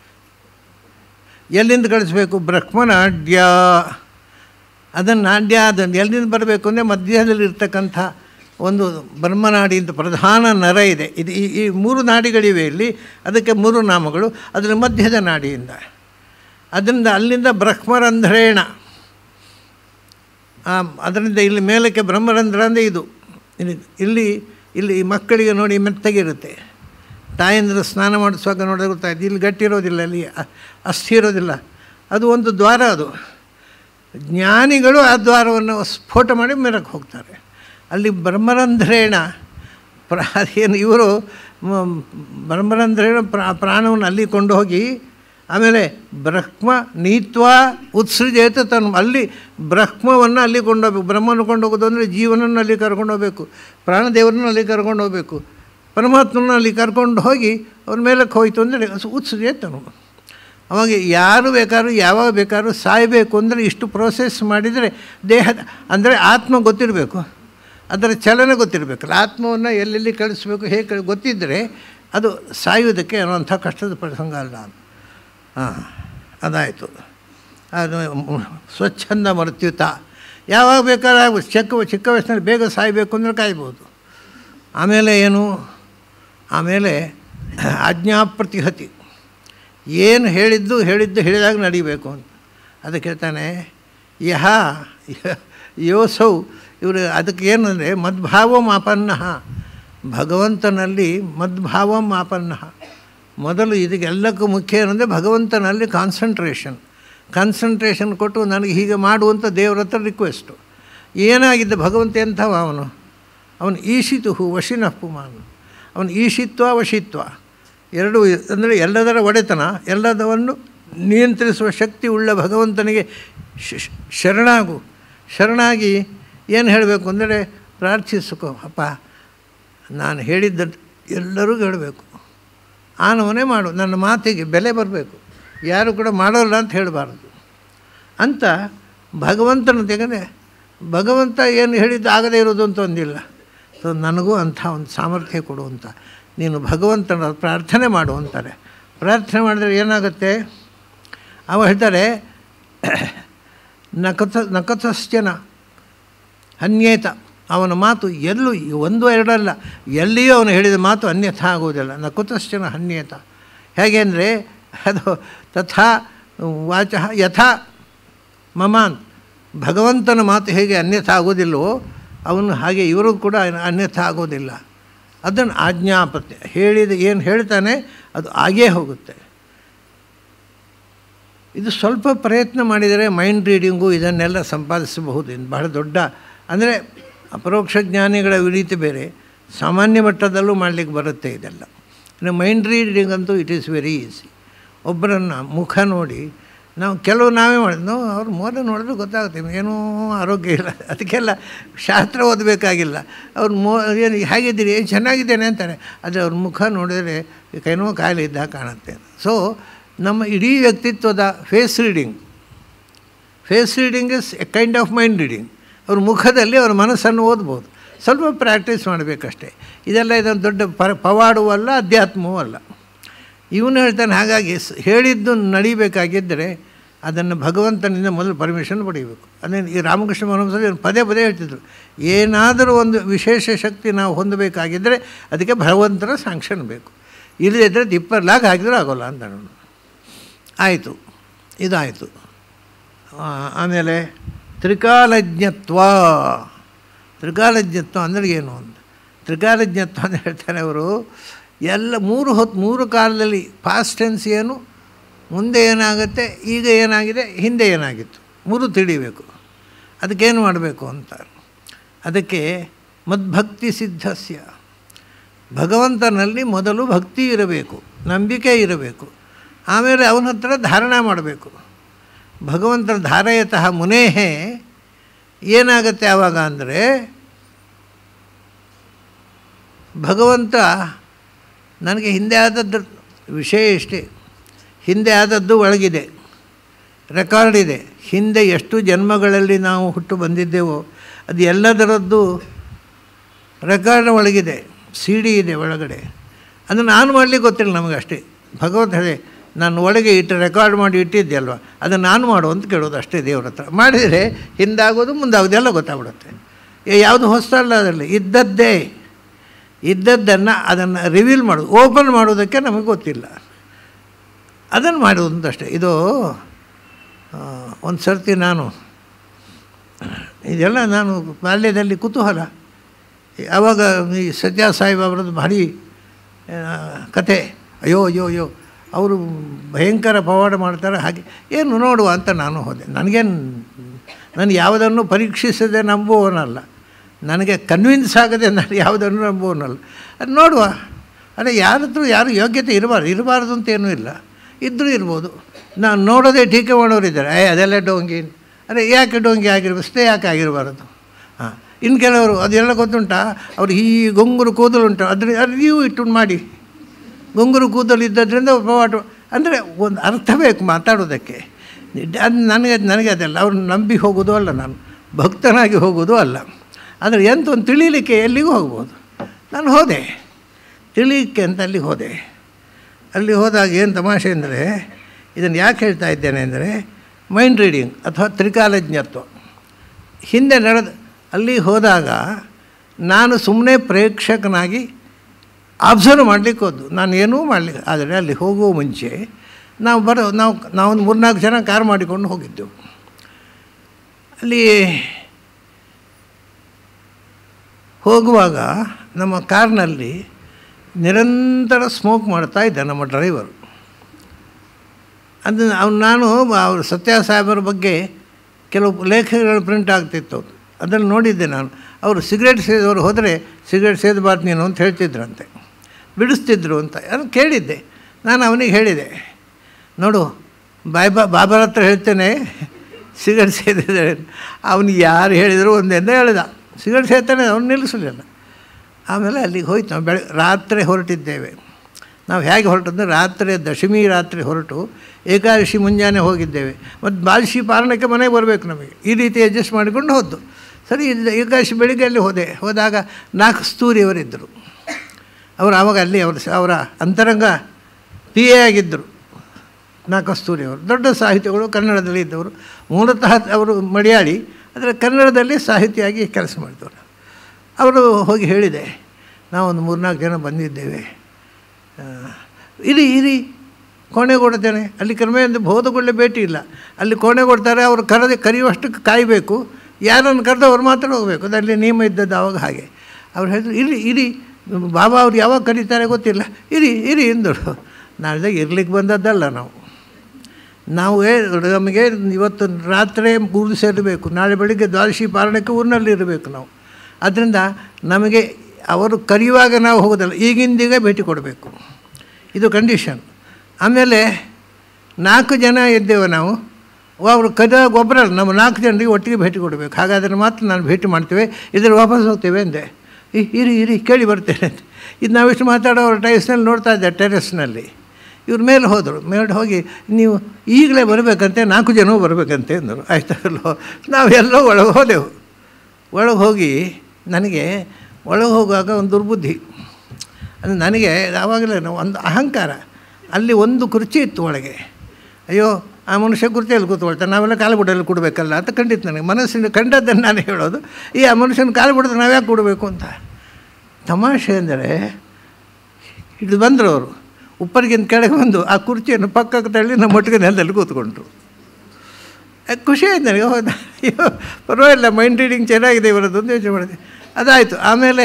ಎಲ್ಲಿಂದ ಕಳಿಸ್ಬೇಕು ಬ್ರಹ್ಮನಾಡ್ಯ ಅದನ್ನು ನಾಡ್ಯ ಅದನ್ನು ಎಲ್ಲಿಂದ ಬರಬೇಕು ಅಂದರೆ ಮಧ್ಯದಲ್ಲಿ ಇರ್ತಕ್ಕಂಥ ಒಂದು ಬ್ರಹ್ಮನಾಡಿ ಅಂತ ಪ್ರಧಾನ ನರ ಇದೆ ಇದು ಈ ಈ ಮೂರು ನಾಡಿಗಳಿವೆ ಇಲ್ಲಿ ಅದಕ್ಕೆ ಮೂರು ನಾಮಗಳು ಅದರ ಮಧ್ಯದ ನಾಡಿಯಿಂದ ಅದರಿಂದ ಅಲ್ಲಿಂದ ಬ್ರಹ್ಮರಂಧ್ರೇಣ ಅದರಿಂದ ಇಲ್ಲಿ ಮೇಲಕ್ಕೆ ಬ್ರಹ್ಮರಂಧ್ರ ಅಂದರೆ ಇದು ಇಲ್ಲಿ ಇಲ್ಲಿ ಇಲ್ಲಿ ಮಕ್ಕಳಿಗೆ ನೋಡಿ ಮೆತ್ತಗಿರುತ್ತೆ ತಾಯಂದ್ರ ಸ್ನಾನ ಮಾಡಿಸುವಾಗ ನೋಡಿದ್ರೆ ಗೊತ್ತಾಯ್ತು ಇಲ್ಲಿ ಗಟ್ಟಿರೋದಿಲ್ಲ ಅಲ್ಲಿ ಅಸ್ಥಿ ಇರೋದಿಲ್ಲ ಅದು ಒಂದು ದ್ವಾರ ಅದು ಜ್ಞಾನಿಗಳು ಆ ದ್ವಾರವನ್ನು ಸ್ಫೋಟ ಮಾಡಿ ಮೇಲಕ್ಕೆ ಹೋಗ್ತಾರೆ ಅಲ್ಲಿ ಬ್ರಹ್ಮರಂಧ್ರೇಣ ಪ್ರ ಏನು ಇವರು ಬ್ರಹ್ಮರಂಧ್ರೇಣ ಪ್ರಾ ಪ್ರಾಣವನ್ನು ಅಲ್ಲಿ ಕೊಂಡು ಹೋಗಿ ಆಮೇಲೆ ಬ್ರಹ್ಮ ನೀತ್ವ ಉತ್ಸೃಜೇತ ತನ್ನ ಅಲ್ಲಿ ಬ್ರಹ್ಮವನ್ನು ಅಲ್ಲಿ ಕೊಂಡೋಗ್ಬೇಕು ಬ್ರಹ್ಮನ ಕೊಂಡೋಗೋದು ಅಂದರೆ ಜೀವನನ್ನು ಅಲ್ಲಿ ಕರ್ಕೊಂಡು ಹೋಗಬೇಕು ಪ್ರಾಣದೇವರನ್ನು ಅಲ್ಲಿ ಕರ್ಕೊಂಡು ಹೋಗಬೇಕು ಪರಮಾತ್ಮನ ಅಲ್ಲಿ ಕರ್ಕೊಂಡು ಹೋಗಿ ಅವ್ರ ಮೇಲಕ್ಕೆ ಹೋಯಿತು ಅಂದರೆ ಉತ್ಸೃಜೇತನು ಅವಾಗ ಯಾರು ಬೇಕಾದ್ರೂ ಯಾವಾಗ ಬೇಕಾದ್ರೂ ಸಾಯಬೇಕು ಅಂದರೆ ಇಷ್ಟು ಪ್ರೋಸೆಸ್ ಮಾಡಿದರೆ ದೇಹದ ಅಂದರೆ ಆತ್ಮ ಗೊತ್ತಿರಬೇಕು ಅದರ ಚಲನೆ ಗೊತ್ತಿರಬೇಕಲ್ಲ ಆತ್ಮವನ್ನು ಎಲ್ಲೆಲ್ಲಿ ಕಳಿಸ್ಬೇಕು ಹೇಗೆ ಗೊತ್ತಿದ್ದರೆ ಅದು ಸಾಯುವುದಕ್ಕೆ ಅನ್ನೋಂಥ ಕಷ್ಟದ ಪ್ರಸಂಗ ಅಲ್ಲ ಹಾಂ ಅದಾಯಿತು ಅದು ಸ್ವಚ್ಛಂದ ಮೃತ್ಯುತ ಯಾವಾಗ ಬೇಕಾದ್ರೆ ಆಗ್ಬೋದು ಚಿಕ್ಕ ಚಿಕ್ಕ ವಯಸ್ಸಿನಲ್ಲಿ ಬೇಗ ಸಾಯಬೇಕು ಅಂದರೆ ಕಾಯ್ಬೋದು ಆಮೇಲೆ ಏನು ಆಮೇಲೆ ಆಜ್ಞಾಪ್ರತಿಹತಿ ಏನು ಹೇಳಿದ್ದು ಹೇಳಿದ್ದು ಹೇಳಿದಾಗ ನಡಿಬೇಕು ಅಂತ ಅದಕ್ಕೆ ಹೇಳ್ತಾನೆ ಯಹ ಯೋಸೌ ಇವರು ಅದಕ್ಕೆ ಏನಂದರೆ ಮದ್ಭಾವ ಮಾಪನ್ನ ಭಗವಂತನಲ್ಲಿ ಮದ್ಭಾವ ಮಾಪನ್ನ ಮೊದಲು ಇದಕ್ಕೆಲ್ಲಕ್ಕೂ ಮುಖ್ಯ ಏನಂದರೆ ಭಗವಂತನಲ್ಲಿ ಕಾನ್ಸಂಟ್ರೇಷನ್ ಕಾನ್ಸಂಟ್ರೇಷನ್ ಕೊಟ್ಟು ನನಗೆ ಹೀಗೆ ಮಾಡುವಂಥ ದೇವ್ರ ಹತ್ರ ರಿಕ್ವೆಸ್ಟು ಏನಾಗಿದ್ದ ಭಗವಂತ ಎಂಥವ ಅವನು ಅವನು ಈಶಿತು ವಶಿನಃ ಪುಮಾನ್ ಅವನು ಈಶಿತ್ವ ವಶಿತ್ವ ಎರಡು ಅಂದರೆ ಎಲ್ಲದರ ಒಡೆತನ ಎಲ್ಲದವನ್ನು ನಿಯಂತ್ರಿಸುವ ಶಕ್ತಿ ಉಳ್ಳ ಭಗವಂತನಿಗೆ ಶರಣಾಗು ಶರಣಾಗಿ ಏನು ಹೇಳಬೇಕು ಅಂದರೆ ಪ್ರಾರ್ಥಿಸ್ಕೋ ಅಪ್ಪ ನಾನು ಹೇಳಿದ್ದ ಎಲ್ಲರಿಗೂ ಹೇಳಬೇಕು ಆನವನೇ ಮಾಡು ನನ್ನ ಮಾತಿಗೆ ಬೆಲೆ ಬರಬೇಕು ಯಾರು ಕೂಡ ಮಾಡೋಲ್ಲ ಅಂತ ಹೇಳಬಾರ್ದು ಅಂತ ಭಗವಂತನ ತೆಗೆದೆ ಭಗವಂತ ಏನು ಹೇಳಿದ್ದು ಆಗದೇ ಇರೋದು ಅಂತ ಒಂದಿಲ್ಲ ಸೊ ನನಗೂ ಅಂಥ ಒಂದು ಸಾಮರ್ಥ್ಯ ಕೊಡು ಅಂತ ನೀನು ಭಗವಂತನ ಪ್ರಾರ್ಥನೆ ಮಾಡು ಅಂತಾರೆ ಪ್ರಾರ್ಥನೆ ಮಾಡಿದ್ರೆ ಏನಾಗುತ್ತೆ ಅವ ಹೇಳ್ತಾರೆ ನಕಥ ನಕಥಶ್ಚನ ಅನ್ಯೇತ ಅವನ ಮಾತು ಎಲ್ಲೂ ಒಂದು ಎರಡಲ್ಲ ಎಲ್ಲಿಯೂ ಅವನು ಹೇಳಿದ ಮಾತು ಅನ್ಯಥ ಆಗುವುದಿಲ್ಲ ನಕುತಶ್ಚನ ಅನ್ಯೇತ ಹೇಗೆ ಅಂದರೆ ಅದು ತಥಾ ವಾಚ ಯಥಾ ಮಮಾನ್ ಭಗವಂತನ ಮಾತು ಹೇಗೆ ಅನ್ಯಥ ಆಗೋದಿಲ್ಲವೋ ಅವನು ಹಾಗೆ ಇವರು ಕೂಡ ಅನ್ಯಥ ಆಗೋದಿಲ್ಲ ಅದನ್ನು ಆಜ್ಞಾಪತ್ಯ ಹೇಳಿದ ಏನು ಹೇಳ್ತಾನೆ ಅದು ಆಗೇ ಹೋಗುತ್ತೆ ಇದು ಸ್ವಲ್ಪ ಪ್ರಯತ್ನ ಮಾಡಿದರೆ ಮೈಂಡ್ ರೀಡಿಂಗು ಇದನ್ನೆಲ್ಲ ಸಂಪಾದಿಸಬಹುದು ಇದು ಬಹಳ ದೊಡ್ಡ ಅಂದರೆ ಅಪರೋಕ್ಷ ಜ್ಞಾನಿಗಳ ರೀತಿ ಬೇರೆ ಸಾಮಾನ್ಯ ಮಟ್ಟದಲ್ಲೂ ಮಾಡಲಿಕ್ಕೆ ಬರುತ್ತೆ ಇದೆಲ್ಲ ಅಂದರೆ ಮೈಂಡ್ ರೀಡಿಂಗ್ ಅಂತೂ ಇಟ್ ಈಸ್ ವೆರಿ ಈಸಿ ಒಬ್ಬರನ್ನು ಮುಖ ನೋಡಿ ನಾವು ಕೆಲವು ನಾವೇ ಮಾಡಿದ್ವಿ ನಾವು ಅವ್ರ ಮೋದ ನೋಡಿದ್ರೆ ಗೊತ್ತಾಗುತ್ತೆ ಏನೂ ಆರೋಗ್ಯ ಇಲ್ಲ ಅದಕ್ಕೆಲ್ಲ ಶಾಸ್ತ್ರ ಓದಬೇಕಾಗಿಲ್ಲ ಅವ್ರ ಮೋ ಏನು ಹೇಗಿದ್ದೀರಿ ಏನು ಚೆನ್ನಾಗಿದ್ದೇನೆ ಅಂತಾರೆ ಆದರೆ ಅವ್ರ ಮುಖ ನೋಡಿದರೆ ಏನೋ ಕಾಯಿಲೆ ಇದ್ದಾಗ ಕಾಣುತ್ತೆ ಸೊ ನಮ್ಮ ಇಡೀ ವ್ಯಕ್ತಿತ್ವದ face reading face reading is a kind of mind reading ಅವ್ರ ಮುಖದಲ್ಲಿ ಅವ್ರ ಮನಸ್ಸನ್ನು ಓದ್ಬೋದು ಸ್ವಲ್ಪ ಪ್ರಾಕ್ಟೀಸ್ ಮಾಡಬೇಕಷ್ಟೇ ಇದೆಲ್ಲ ಇದೊಂದು ದೊಡ್ಡ ಪ ಪವಾಡವೂ ಅಲ್ಲ ಅಧ್ಯಾತ್ಮವೂ ಅಲ್ಲ ಇವನು ಹೇಳ್ತಾನೆ ಹಾಗಾಗಿ ಸ್ ಹೇಳಿದ್ದು ನಡಿಬೇಕಾಗಿದ್ದರೆ ಅದನ್ನು ಭಗವಂತನಿಂದ ಮೊದಲು ಪರ್ಮಿಷನ್ ಪಡೀಬೇಕು ಅದೇನು ಈ ರಾಮಕೃಷ್ಣ ಪರಮಹಂಸರು ಪದೇ ಪದೇ ಹೇಳ್ತಿದ್ರು ಏನಾದರೂ ಒಂದು ವಿಶೇಷ ಶಕ್ತಿ ನಾವು ಹೊಂದಬೇಕಾಗಿದ್ದರೆ ಅದಕ್ಕೆ ಭಗವಂತನ ಸ್ಯಾಂಕ್ಷನ್ ಬೇಕು ಇಲ್ಲದಿದ್ದರೆ ದಿಪ್ಪರ್ ಲಾಗ್ ಹಾಕಿದ್ರೂ ಆಗೋಲ್ಲ ಅಂತ ನಾನು ಆಯಿತು ಇದಾಯಿತು ಆಮೇಲೆ ತ್ರಿಕಾಲಜ್ಞತ್ವ ತ್ರಿಕಾಲಜ್ಞತ್ವ ಅಂದರೆ ಏನು ಅಂತ ತ್ರಿಕಾಲಜ್ಞತ್ವ ಅಂತ ಹೇಳ್ತಾರೆ ಅವರು ಎಲ್ಲ ಮೂರು ಹೊತ್ತು ಮೂರು ಕಾಲದಲ್ಲಿ ಪಾಸ್ಟ್ ಟೆನ್ಸ್ ಏನು ಮುಂದೆ ಏನಾಗುತ್ತೆ ಈಗ ಏನಾಗಿದೆ ಹಿಂದೆ ಏನಾಗಿತ್ತು ಮೂರು ತಿಳಿಬೇಕು ಅದಕ್ಕೇನು ಮಾಡಬೇಕು ಅಂತ ಅದಕ್ಕೆ ಮದ್ಭಕ್ತಿ ಸಿದ್ಧಸ್ಯ ಭಗವಂತನಲ್ಲಿ ಮೊದಲು ಭಕ್ತಿ ಇರಬೇಕು ನಂಬಿಕೆ ಇರಬೇಕು ಆಮೇಲೆ ಅವನ ಹತ್ರ ಧಾರಣೆ ಮಾಡಬೇಕು ಭಗವಂತನ ಧಾರಯತಃ ಮುನೇಹೇ ಏನಾಗುತ್ತೆ ಆವಾಗ ಅಂದರೆ ಭಗವಂತ ನನಗೆ ಹಿಂದೆ ಆದದ್ದು ವಿಷಯ ಇಷ್ಟೇ ಹಿಂದೆ ಆದದ್ದು ಒಳಗಿದೆ ರೆಕಾರ್ಡ್ ಇದೆ ಹಿಂದೆ ಎಷ್ಟು ಜನ್ಮಗಳಲ್ಲಿ ನಾವು ಹುಟ್ಟು ಬಂದಿದ್ದೆವೋ ಅದು ಎಲ್ಲದರದ್ದು ರೆಕಾರ್ಡ್ ಒಳಗಿದೆ ಸಿ ಡಿ ಇದೆ ಒಳಗಡೆ ಅದನ್ನು ನಾನು ಮಾಡಲಿಕ್ಕೆ ಗೊತ್ತಿಲ್ಲ ನಮಗೆ ಅಷ್ಟೇ ಭಗವಂತ ಹೇಳಿ ನಾನು ಒಳಗೆ ಇಟ್ಟು ರೆಕಾರ್ಡ್ ಮಾಡಿ ಇಟ್ಟಿದ್ದೆ ಅಲ್ವಾ ಅದನ್ನು ನಾನು ಮಾಡು ಅಂತ ಕೇಳೋದು ಅಷ್ಟೇ ದೇವ್ರ ಹತ್ರ ಮಾಡಿದರೆ ಹಿಂದಾಗೋದು ಮುಂದಾಗೋದು ಎಲ್ಲ ಗೊತ್ತಾಗ್ಬಿಡುತ್ತೆ ಯಾವುದು ಹೊಸದಲ್ಲ ಅದರಲ್ಲಿ ಇದ್ದದ್ದೇ ಇದ್ದದ್ದನ್ನು ಅದನ್ನು ರಿವೀಲ್ ಮಾಡೋದು ಓಪನ್ ಮಾಡೋದಕ್ಕೆ ನಮಗೆ ಗೊತ್ತಿಲ್ಲ ಅದನ್ನು ಮಾಡೋದು ಅಂತಷ್ಟೇ ಇದು ಒಂದು ಸರ್ತಿ ನಾನು ಇದೆಲ್ಲ ನಾನು ಬಾಲ್ಯದಲ್ಲಿ ಕುತೂಹಲ ಆವಾಗ ಈ ಸತ್ಯ ಸಾಯಿಬಾಬ್ರದ್ದು ಭಾರಿ ಕತೆ ಅಯ್ಯೋ ಅಯ್ಯೋ ಅಯ್ಯೋ ಅವರು ಭಯಂಕರ ಪವಾಡ ಮಾಡ್ತಾರೆ ಹಾಗೆ ಏನು ನೋಡುವ ಅಂತ ನಾನು ಹೋದೆ ನನಗೇನು ನಾನು ಯಾವುದನ್ನು ಪರೀಕ್ಷಿಸದೆ ನಂಬುವವನಲ್ಲ ನನಗೆ ಕನ್ವಿನ್ಸ್ ಆಗದೆ ನಾನು ಯಾವುದನ್ನು ನಂಬುವನಲ್ಲ ಅದು ನೋಡುವ ಅದೇ ಯಾರತ್ರ ಯಾರು ಯೋಗ್ಯತೆ ಇರಬಾರ್ದು ಇರಬಾರ್ದು ಅಂತ ಏನೂ ಇಲ್ಲ ಇದ್ದರೂ ಇರ್ಬೋದು ನಾನು ನೋಡೋದೇ ಟೀಕೆ ಮಾಡೋರಿದ್ದಾರೆ ಏ ಅದೆಲ್ಲ ಡೋಂಗಿ ಅದೇ ಯಾಕೆ ಡೋಂಗಿ ಆಗಿರ್ಬೋದು ಸ್ಟೇ ಯಾಕೆ ಆಗಿರಬಾರ್ದು ಹಾಂ ಇನ್ನು ಕೆಲವರು ಅದೆಲ್ಲ ಗೊತ್ತುಂಟಾ ಅವ್ರು ಈ ಗೊಂಗುರು ಕೂದಲು ಉಂಟು ಅದ್ರ ಅದು ನೀವು ಇಟ್ಟು ಮಾಡಿ ಗೊಂಗುರು ಕೂದಲು ಇದ್ದದ್ರಿಂದ ಪವಾಟ ಅಂದರೆ ಒಂದು ಅರ್ಥ ಬೇಕು ಮಾತಾಡೋದಕ್ಕೆ ಅದು ನನಗೆ ನನಗೆ ಅದಲ್ಲ ಅವ್ರನ್ನ ನಂಬಿ ಹೋಗೋದು ಅಲ್ಲ ನಾನು ಭಕ್ತನಾಗಿ ಹೋಗೋದು ಅಲ್ಲ ಆದರೆ ಎಂತ ಒಂದು ತಿಳಿಲಿಕ್ಕೆ ಎಲ್ಲಿಗೂ ಹೋಗ್ಬೋದು ನಾನು ಹೋದೆ ತಿಳಿಲಿಕ್ಕೆ ಅಂತ ಅಲ್ಲಿ ಹೋದೆ ಅಲ್ಲಿ ಹೋದಾಗ ಏನು ತಮಾಷೆ ಅಂದರೆ ಇದನ್ನು ಯಾಕೆ ಹೇಳ್ತಾ ಇದ್ದೇನೆ ಅಂದರೆ ಮೈಂಡ್ ರೀಡಿಂಗ್ ಅಥವಾ ತ್ರಿಕಾಲಜ್ಞತ್ವ ಹಿಂದೆ ನಡೆದ ಅಲ್ಲಿ ಹೋದಾಗ ನಾನು ಸುಮ್ಮನೆ ಪ್ರೇಕ್ಷಕನಾಗಿ ಅಬ್ಸರ್ವ್ ಮಾಡಲಿಕ್ಕೆ ಹೋದ್ದು ನಾನು ಏನೂ ಮಾಡಲಿಕ್ಕೆ ಆದರೆ ಅಲ್ಲಿ ಹೋಗುವ ಮುಂಚೆ ನಾವು ಬರೋ ನಾವು ನಾವೊಂದು ಮೂರ್ನಾಲ್ಕು ಜನ ಕಾರ್ ಮಾಡಿಕೊಂಡು ಹೋಗಿದ್ದೆವು ಅಲ್ಲಿ ಹೋಗುವಾಗ ನಮ್ಮ ಕಾರ್ನಲ್ಲಿ ನಿರಂತರ ಸ್ಮೋಕ್ ಮಾಡ್ತಾ ಇದ್ದ ನಮ್ಮ ಡ್ರೈವರು ಅದು ಅವ್ನು ನಾನು ಅವರು ಸತ್ಯ ಸಾಹೇಬರ ಬಗ್ಗೆ ಕೆಲವು ಲೇಖನಗಳು ಪ್ರಿಂಟ್ ಆಗ್ತಿತ್ತು ಅದನ್ನು ನೋಡಿದ್ದೆ ನಾನು ಅವರು ಸಿಗರೇಟ್ ಸೇದವರು ಹೋದರೆ ಸಿಗರೇಟ್ ಸೇದಬಾರ್ದು ನೀನು ಅಂತ ಹೇಳ್ತಿದ್ರಂತೆ ಬಿಡಿಸ್ತಿದ್ರು ಅಂತ ಅದು ಕೇಳಿದ್ದೆ ನಾನು ಅವನಿಗೆ ಹೇಳಿದೆ ನೋಡು ಬಾಯ್ ಬಾ ಬಾಬರ ಹತ್ರ ಹೇಳ್ತೇನೆ ಸಿಗರೇಟ್ ಸೇದಿದ್ದಾರೆ ಅವನು ಯಾರು ಹೇಳಿದ್ರು ಒಂದೆಂದ ಹೇಳಿದ ಸಿಗರೇಟ್ ಸೇರ್ತಾನೆ ಅವ್ನು ನಿಲ್ಲಿಸಲಿಲ್ಲ ಆಮೇಲೆ ಅಲ್ಲಿಗೆ ಹೋಯ್ತು ನಾವು ಬೆಳೆ ರಾತ್ರಿ ಹೊರಟಿದ್ದೇವೆ ನಾವು ಹೇಗೆ ಹೊರಟಂದ್ರೆ ರಾತ್ರಿ ದಶಮಿ ರಾತ್ರಿ ಹೊರಟು ಏಕಾದಶಿ ಮುಂಜಾನೆ ಹೋಗಿದ್ದೇವೆ ಮತ್ತು ದ್ವಾದಶಿ ಪಾರಣಕ್ಕೆ ಮನೆಗೆ ಬರಬೇಕು ನಮಗೆ ಈ ರೀತಿ ಅಡ್ಜಸ್ಟ್ ಮಾಡಿಕೊಂಡು ಹೋದ್ದು ಸರಿ ಇದು ಏಕಾದಶಿ ಬೆಳಿಗ್ಗೆ ಅಲ್ಲಿ ಹೋದೆ ಹೋದಾಗ ನಾಲ್ಕು ಸ್ತೂರಿಯವರಿದ್ದರು ಅವರು ಆವಾಗ ಅಲ್ಲಿ ಅವರು ಅವರ ಅಂತರಂಗ ಪಿ ಎ ಆಗಿದ್ದರು ನಾ ಕಸ್ತೂರಿ ಅವರು ದೊಡ್ಡ ಸಾಹಿತಿಗಳು ಕನ್ನಡದಲ್ಲಿ ಇದ್ದವರು ಮೂಲತಃ ಅವರು ಮಲಯಾಳಿ ಆದರೆ ಕನ್ನಡದಲ್ಲಿ ಸಾಹಿತಿಯಾಗಿ ಕೆಲಸ ಮಾಡಿದವರು ಅವರು ಹೋಗಿ ಹೇಳಿದೆ ನಾವೊಂದು ಮೂರ್ನಾಲ್ಕು ಜನ ಬಂದಿದ್ದೇವೆ ಆ, ಇರಿ ಇರಿ ಕೋಣೆ ಕೊಡ್ತೇನೆ ಅಲ್ಲಿ ಕಡಿಮೆಯಿಂದ ಬೋಧಗೊಳ್ಳೆ ಭೇಟಿ ಇಲ್ಲ ಅಲ್ಲಿ ಕೋಣೆ ಕೊಡ್ತಾರೆ ಅವರು ಕರೆದು ಕರೆಯುವಷ್ಟಕ್ಕೆ ಕಾಯಬೇಕು ಯಾರನ್ನು ಕರೆದು ಅವ್ರು ಮಾತ್ರ ಹೋಗಬೇಕು ಅದಲ್ಲಿ ನಿಯಮ ಇದ್ದದ್ದು ಆವಾಗ ಹಾಗೆ ಅವ್ರು ಹೇಳಿದ್ರು ಇರಿ ಇರಿ ಬಾಬಾ ಅವ್ರು ಯಾವಾಗ ಕರೀತಾರೆ ಗೊತ್ತಿಲ್ಲ ಇರಿ ಇರಿ ಎಂದರು ನಾಳೆ ಇರ್ಲಿಕ್ಕೆ ಬಂದದ್ದಲ್ಲ ನಾವು ನಾವು ಏ- ನಮಗೆ ಇವತ್ತು ರಾತ್ರಿ ಊರು ಸೇರಬೇಕು ನಾಳೆ ಬೆಳಿಗ್ಗೆ ದ್ವಾದಶಿ ಪಾರಣಕ್ಕೆ ಊರಿನಲ್ಲಿ ಇರಬೇಕು ನಾವು ಅದರಿಂದ ನಮಗೆ ಅವರು ಕರೆಯುವಾಗ ನಾವು ಹೋಗೋದಲ್ಲ ಈಗಿಂದೀಗ ಭೇಟಿ ಕೊಡಬೇಕು ಇದು ಕಂಡೀಷನ್ ಆಮೇಲೆ ನಾಲ್ಕು ಜನ ಇದ್ದೇವೆ ನಾವು ಅವರು ಕರೆಯುವಾಗ ಒಬ್ಬರಲ್ಲ ನಮ್ಮ ನಾಲ್ಕು ಜನರಿಗೆ ಒಟ್ಟಿಗೆ ಭೇಟಿ ಕೊಡಬೇಕು ಹಾಗಾದರೆ ಮಾತ್ರ ನಾನು ಭೇಟಿ ಮಾಡ್ತೇವೆ ಇದ್ರ ವಾಪಸ್ ಹೋಗ್ತೇವೆ ಅಂದೆ ಇ ಇರಿ ಇರಿ ಕೇಳಿ ಬರ್ತೇನೆ ಅಂತ ಇದು ನಾವಿಷ್ಟು ಮಾತಾಡೋ ಅವ್ರ ಟೈಸ್ನಲ್ಲಿ ನೋಡ್ತಾ ಇದ್ದೆ ಟೆರೆಸ್ನಲ್ಲಿ ಇವ್ರ ಮೇಲೆ ಹೋದರು ಮೇಲೆ ಹೋಗಿ ನೀವು ಈಗಲೇ ಬರಬೇಕಂತೆ ನಾಲ್ಕು ಜನ ಬರಬೇಕಂತೆ ಅಂದರು ಆಯ್ತಲ್ಲೋ ನಾವೆಲ್ಲೋ ಒಳಗೆ ಹೋದೆವು ಒಳಗೆ ಹೋಗಿ ನನಗೆ ಒಳಗೆ ಹೋಗುವಾಗ ಒಂದು ದುರ್ಬುದ್ಧಿ ಅದು ನನಗೆ ಆವಾಗಲೇ ಒಂದು ಅಹಂಕಾರ ಅಲ್ಲಿ ಒಂದು ಕುರ್ಚಿ ಇತ್ತು ಒಳಗೆ ಅಯ್ಯೋ ಆ ಮನುಷ್ಯ ಕುರ್ಚಿಯಲ್ಲಿ ಕೂತ್ಕೊಳ್ತಾನೆ ನಾವೆಲ್ಲ ಕಾಲುಬುಡಲ್ಲಿ ಕೊಡಬೇಕಲ್ಲ ಅಂತ ಕಂಡಿತ್ತು ನನಗೆ ಮನಸ್ಸಿನ ಕಂಡದ್ದನ್ನು ನಾನು ಹೇಳೋದು ಈ ಆ ಮನುಷ್ಯನ ಕಾಲುಬುಡದ ನಾವ್ಯಾಕೆ ಕೊಡಬೇಕು ಅಂತ ತಮಾಷೆ ಅಂದರೆ ಹಿಡಿದು ಬಂದರು ಅವರು ಉಪ್ಪರಿಗಿಂತ ಕೆಳಗೆ ಬಂದು ಆ ಕುರ್ಚಿಯನ್ನು ಪಕ್ಕಕ್ಕೆ ತಳ್ಳಿ ನಮ್ಮ ಒಟ್ಟಿಗೆ ನೆಲದಲ್ಲಿ ಕೂತ್ಕೊಂಡ್ರು ಅದ್ ಖುಷಿ ಆಯ್ತು ನನಗೆ ಹೌದಾ ಅಯ್ಯೋ ಪರವಾಗಿಲ್ಲ ಮೈಂಡ್ ರೀಡಿಂಗ್ ಚೆನ್ನಾಗಿದೆ ಇವರದ್ದು ಒಂದು ಯೋಚನೆ ಮಾಡಿದೆ ಅದಾಯಿತು ಆಮೇಲೆ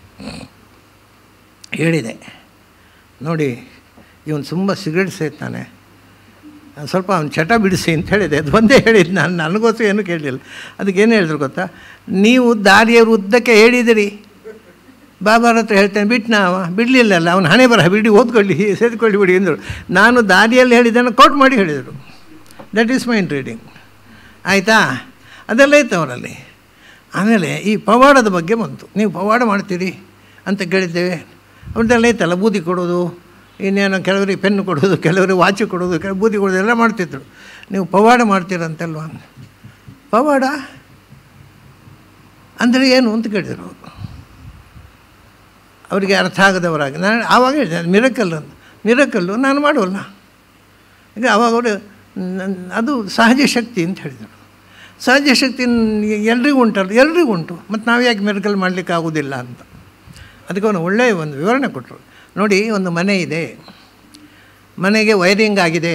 ಹೇಳಿದೆ ನೋಡಿ ಇವನು ತುಂಬ ಸಿಗರೇಟ್ ಸೇತಾನೆ ನಾನ್ ಸ್ವಲ್ಪ ಅವ್ನು ಚಟ ಬಿಡಿಸಿ ಅಂತ ಹೇಳಿದೆ ಅದು ಒಂದೇ ಹೇಳಿದ್ದು ನಾನು ನನಗೋಸ್ಕರ ಏನೂ ಕೇಳಲಿಲ್ಲ ಅದಕ್ಕೆ ಏನು ಹೇಳಿದ್ರು ಗೊತ್ತಾ ನೀವು ದಾರಿಯ ಉದ್ದಕ್ಕೆ ಹೇಳಿದಿರಿ ಬಾಬಾರ ಹತ್ರ ಹೇಳ್ತೇನೆ ಬಿಟ್ಟನ ಅವ ಬಿಡಲಿಲ್ಲಲ್ಲ ಅವನು ಹಣೆ ಬರಹ ಬಿಡಿ ಓದ್ಕೊಳ್ಳಿ ಸೇದ್ಕೊಳ್ಳಿ ಬಿಡಿ ಅಂದರು ನಾನು ದಾರಿಯಲ್ಲಿ ಹೇಳಿದ್ದನ್ನು ಕೋಟ್ ಮಾಡಿ ಹೇಳಿದರು ದಟ್ ಈಸ್ ಮೈಂಡ್ ರೀಡಿಂಗ್ ಆಯಿತಾ ಅದೆಲ್ಲ ಇತ್ತು ಅವರಲ್ಲಿ ಆಮೇಲೆ ಈ ಪವಾಡದ ಬಗ್ಗೆ ಬಂತು ನೀವು ಪವಾಡ ಮಾಡ್ತೀರಿ ಅಂತ ಕೇಳಿದ್ದೇವೆ ಅವ್ರದ್ದೆಲ್ಲ ಇತ್ತಲ್ಲ ಬೂದಿ ಕೊಡೋದು ಇನ್ನೇನೋ ಕೆಲವರಿಗೆ ಪೆನ್ನು ಕೊಡೋದು ಕೆಲವರಿಗೆ ವಾಚ್ ಕೊಡೋದು ಕೆಲವು ಬೂದಿ ಕೊಡೋದು ಎಲ್ಲ ಮಾಡ್ತಿದ್ರು ನೀವು ಪವಾಡ ಮಾಡ್ತೀರಂತಲ್ವ ಪವಾಡ ಅಂದರೆ ಏನು ಅಂತ ಕೇಳಿದರು ಅವರು ಅವರಿಗೆ ಅರ್ಥ ಆಗದವರಾಗಿ ನಾನು ಆವಾಗ ಹೇಳಿದೆ ಮಿರಕಲ್ ಅಂತ ಮಿರಕಲ್ಲು ನಾನು ಮಾಡೋಲ್ಲ ಈಗ ಆವಾಗ ಅವರು ನನ್- ಅದು ಸಹಜ ಶಕ್ತಿ ಅಂತ ಹೇಳಿದರು ಸಹಜ ಶಕ್ತಿ ಎಲ್ರಿಗೂ ಉಂಟಲ್ಲ ಎಲ್ರಿಗೂ ಉಂಟು ಮತ್ತು ನಾವು ಯಾಕೆ ಮಿರಕಲ್ ಮಾಡಲಿಕ್ಕೆ ಆಗೋದಿಲ್ಲ ಅಂತ ಅದಕ್ಕೆ ಅವನು ಒಳ್ಳೆಯ ಒಂದು ವಿವರಣೆ ಕೊಟ್ಟರು ನೋಡಿ ಒಂದು ಮನೆ ಇದೆ ಮನೆಗೆ ವೈರಿಂಗ್ ಆಗಿದೆ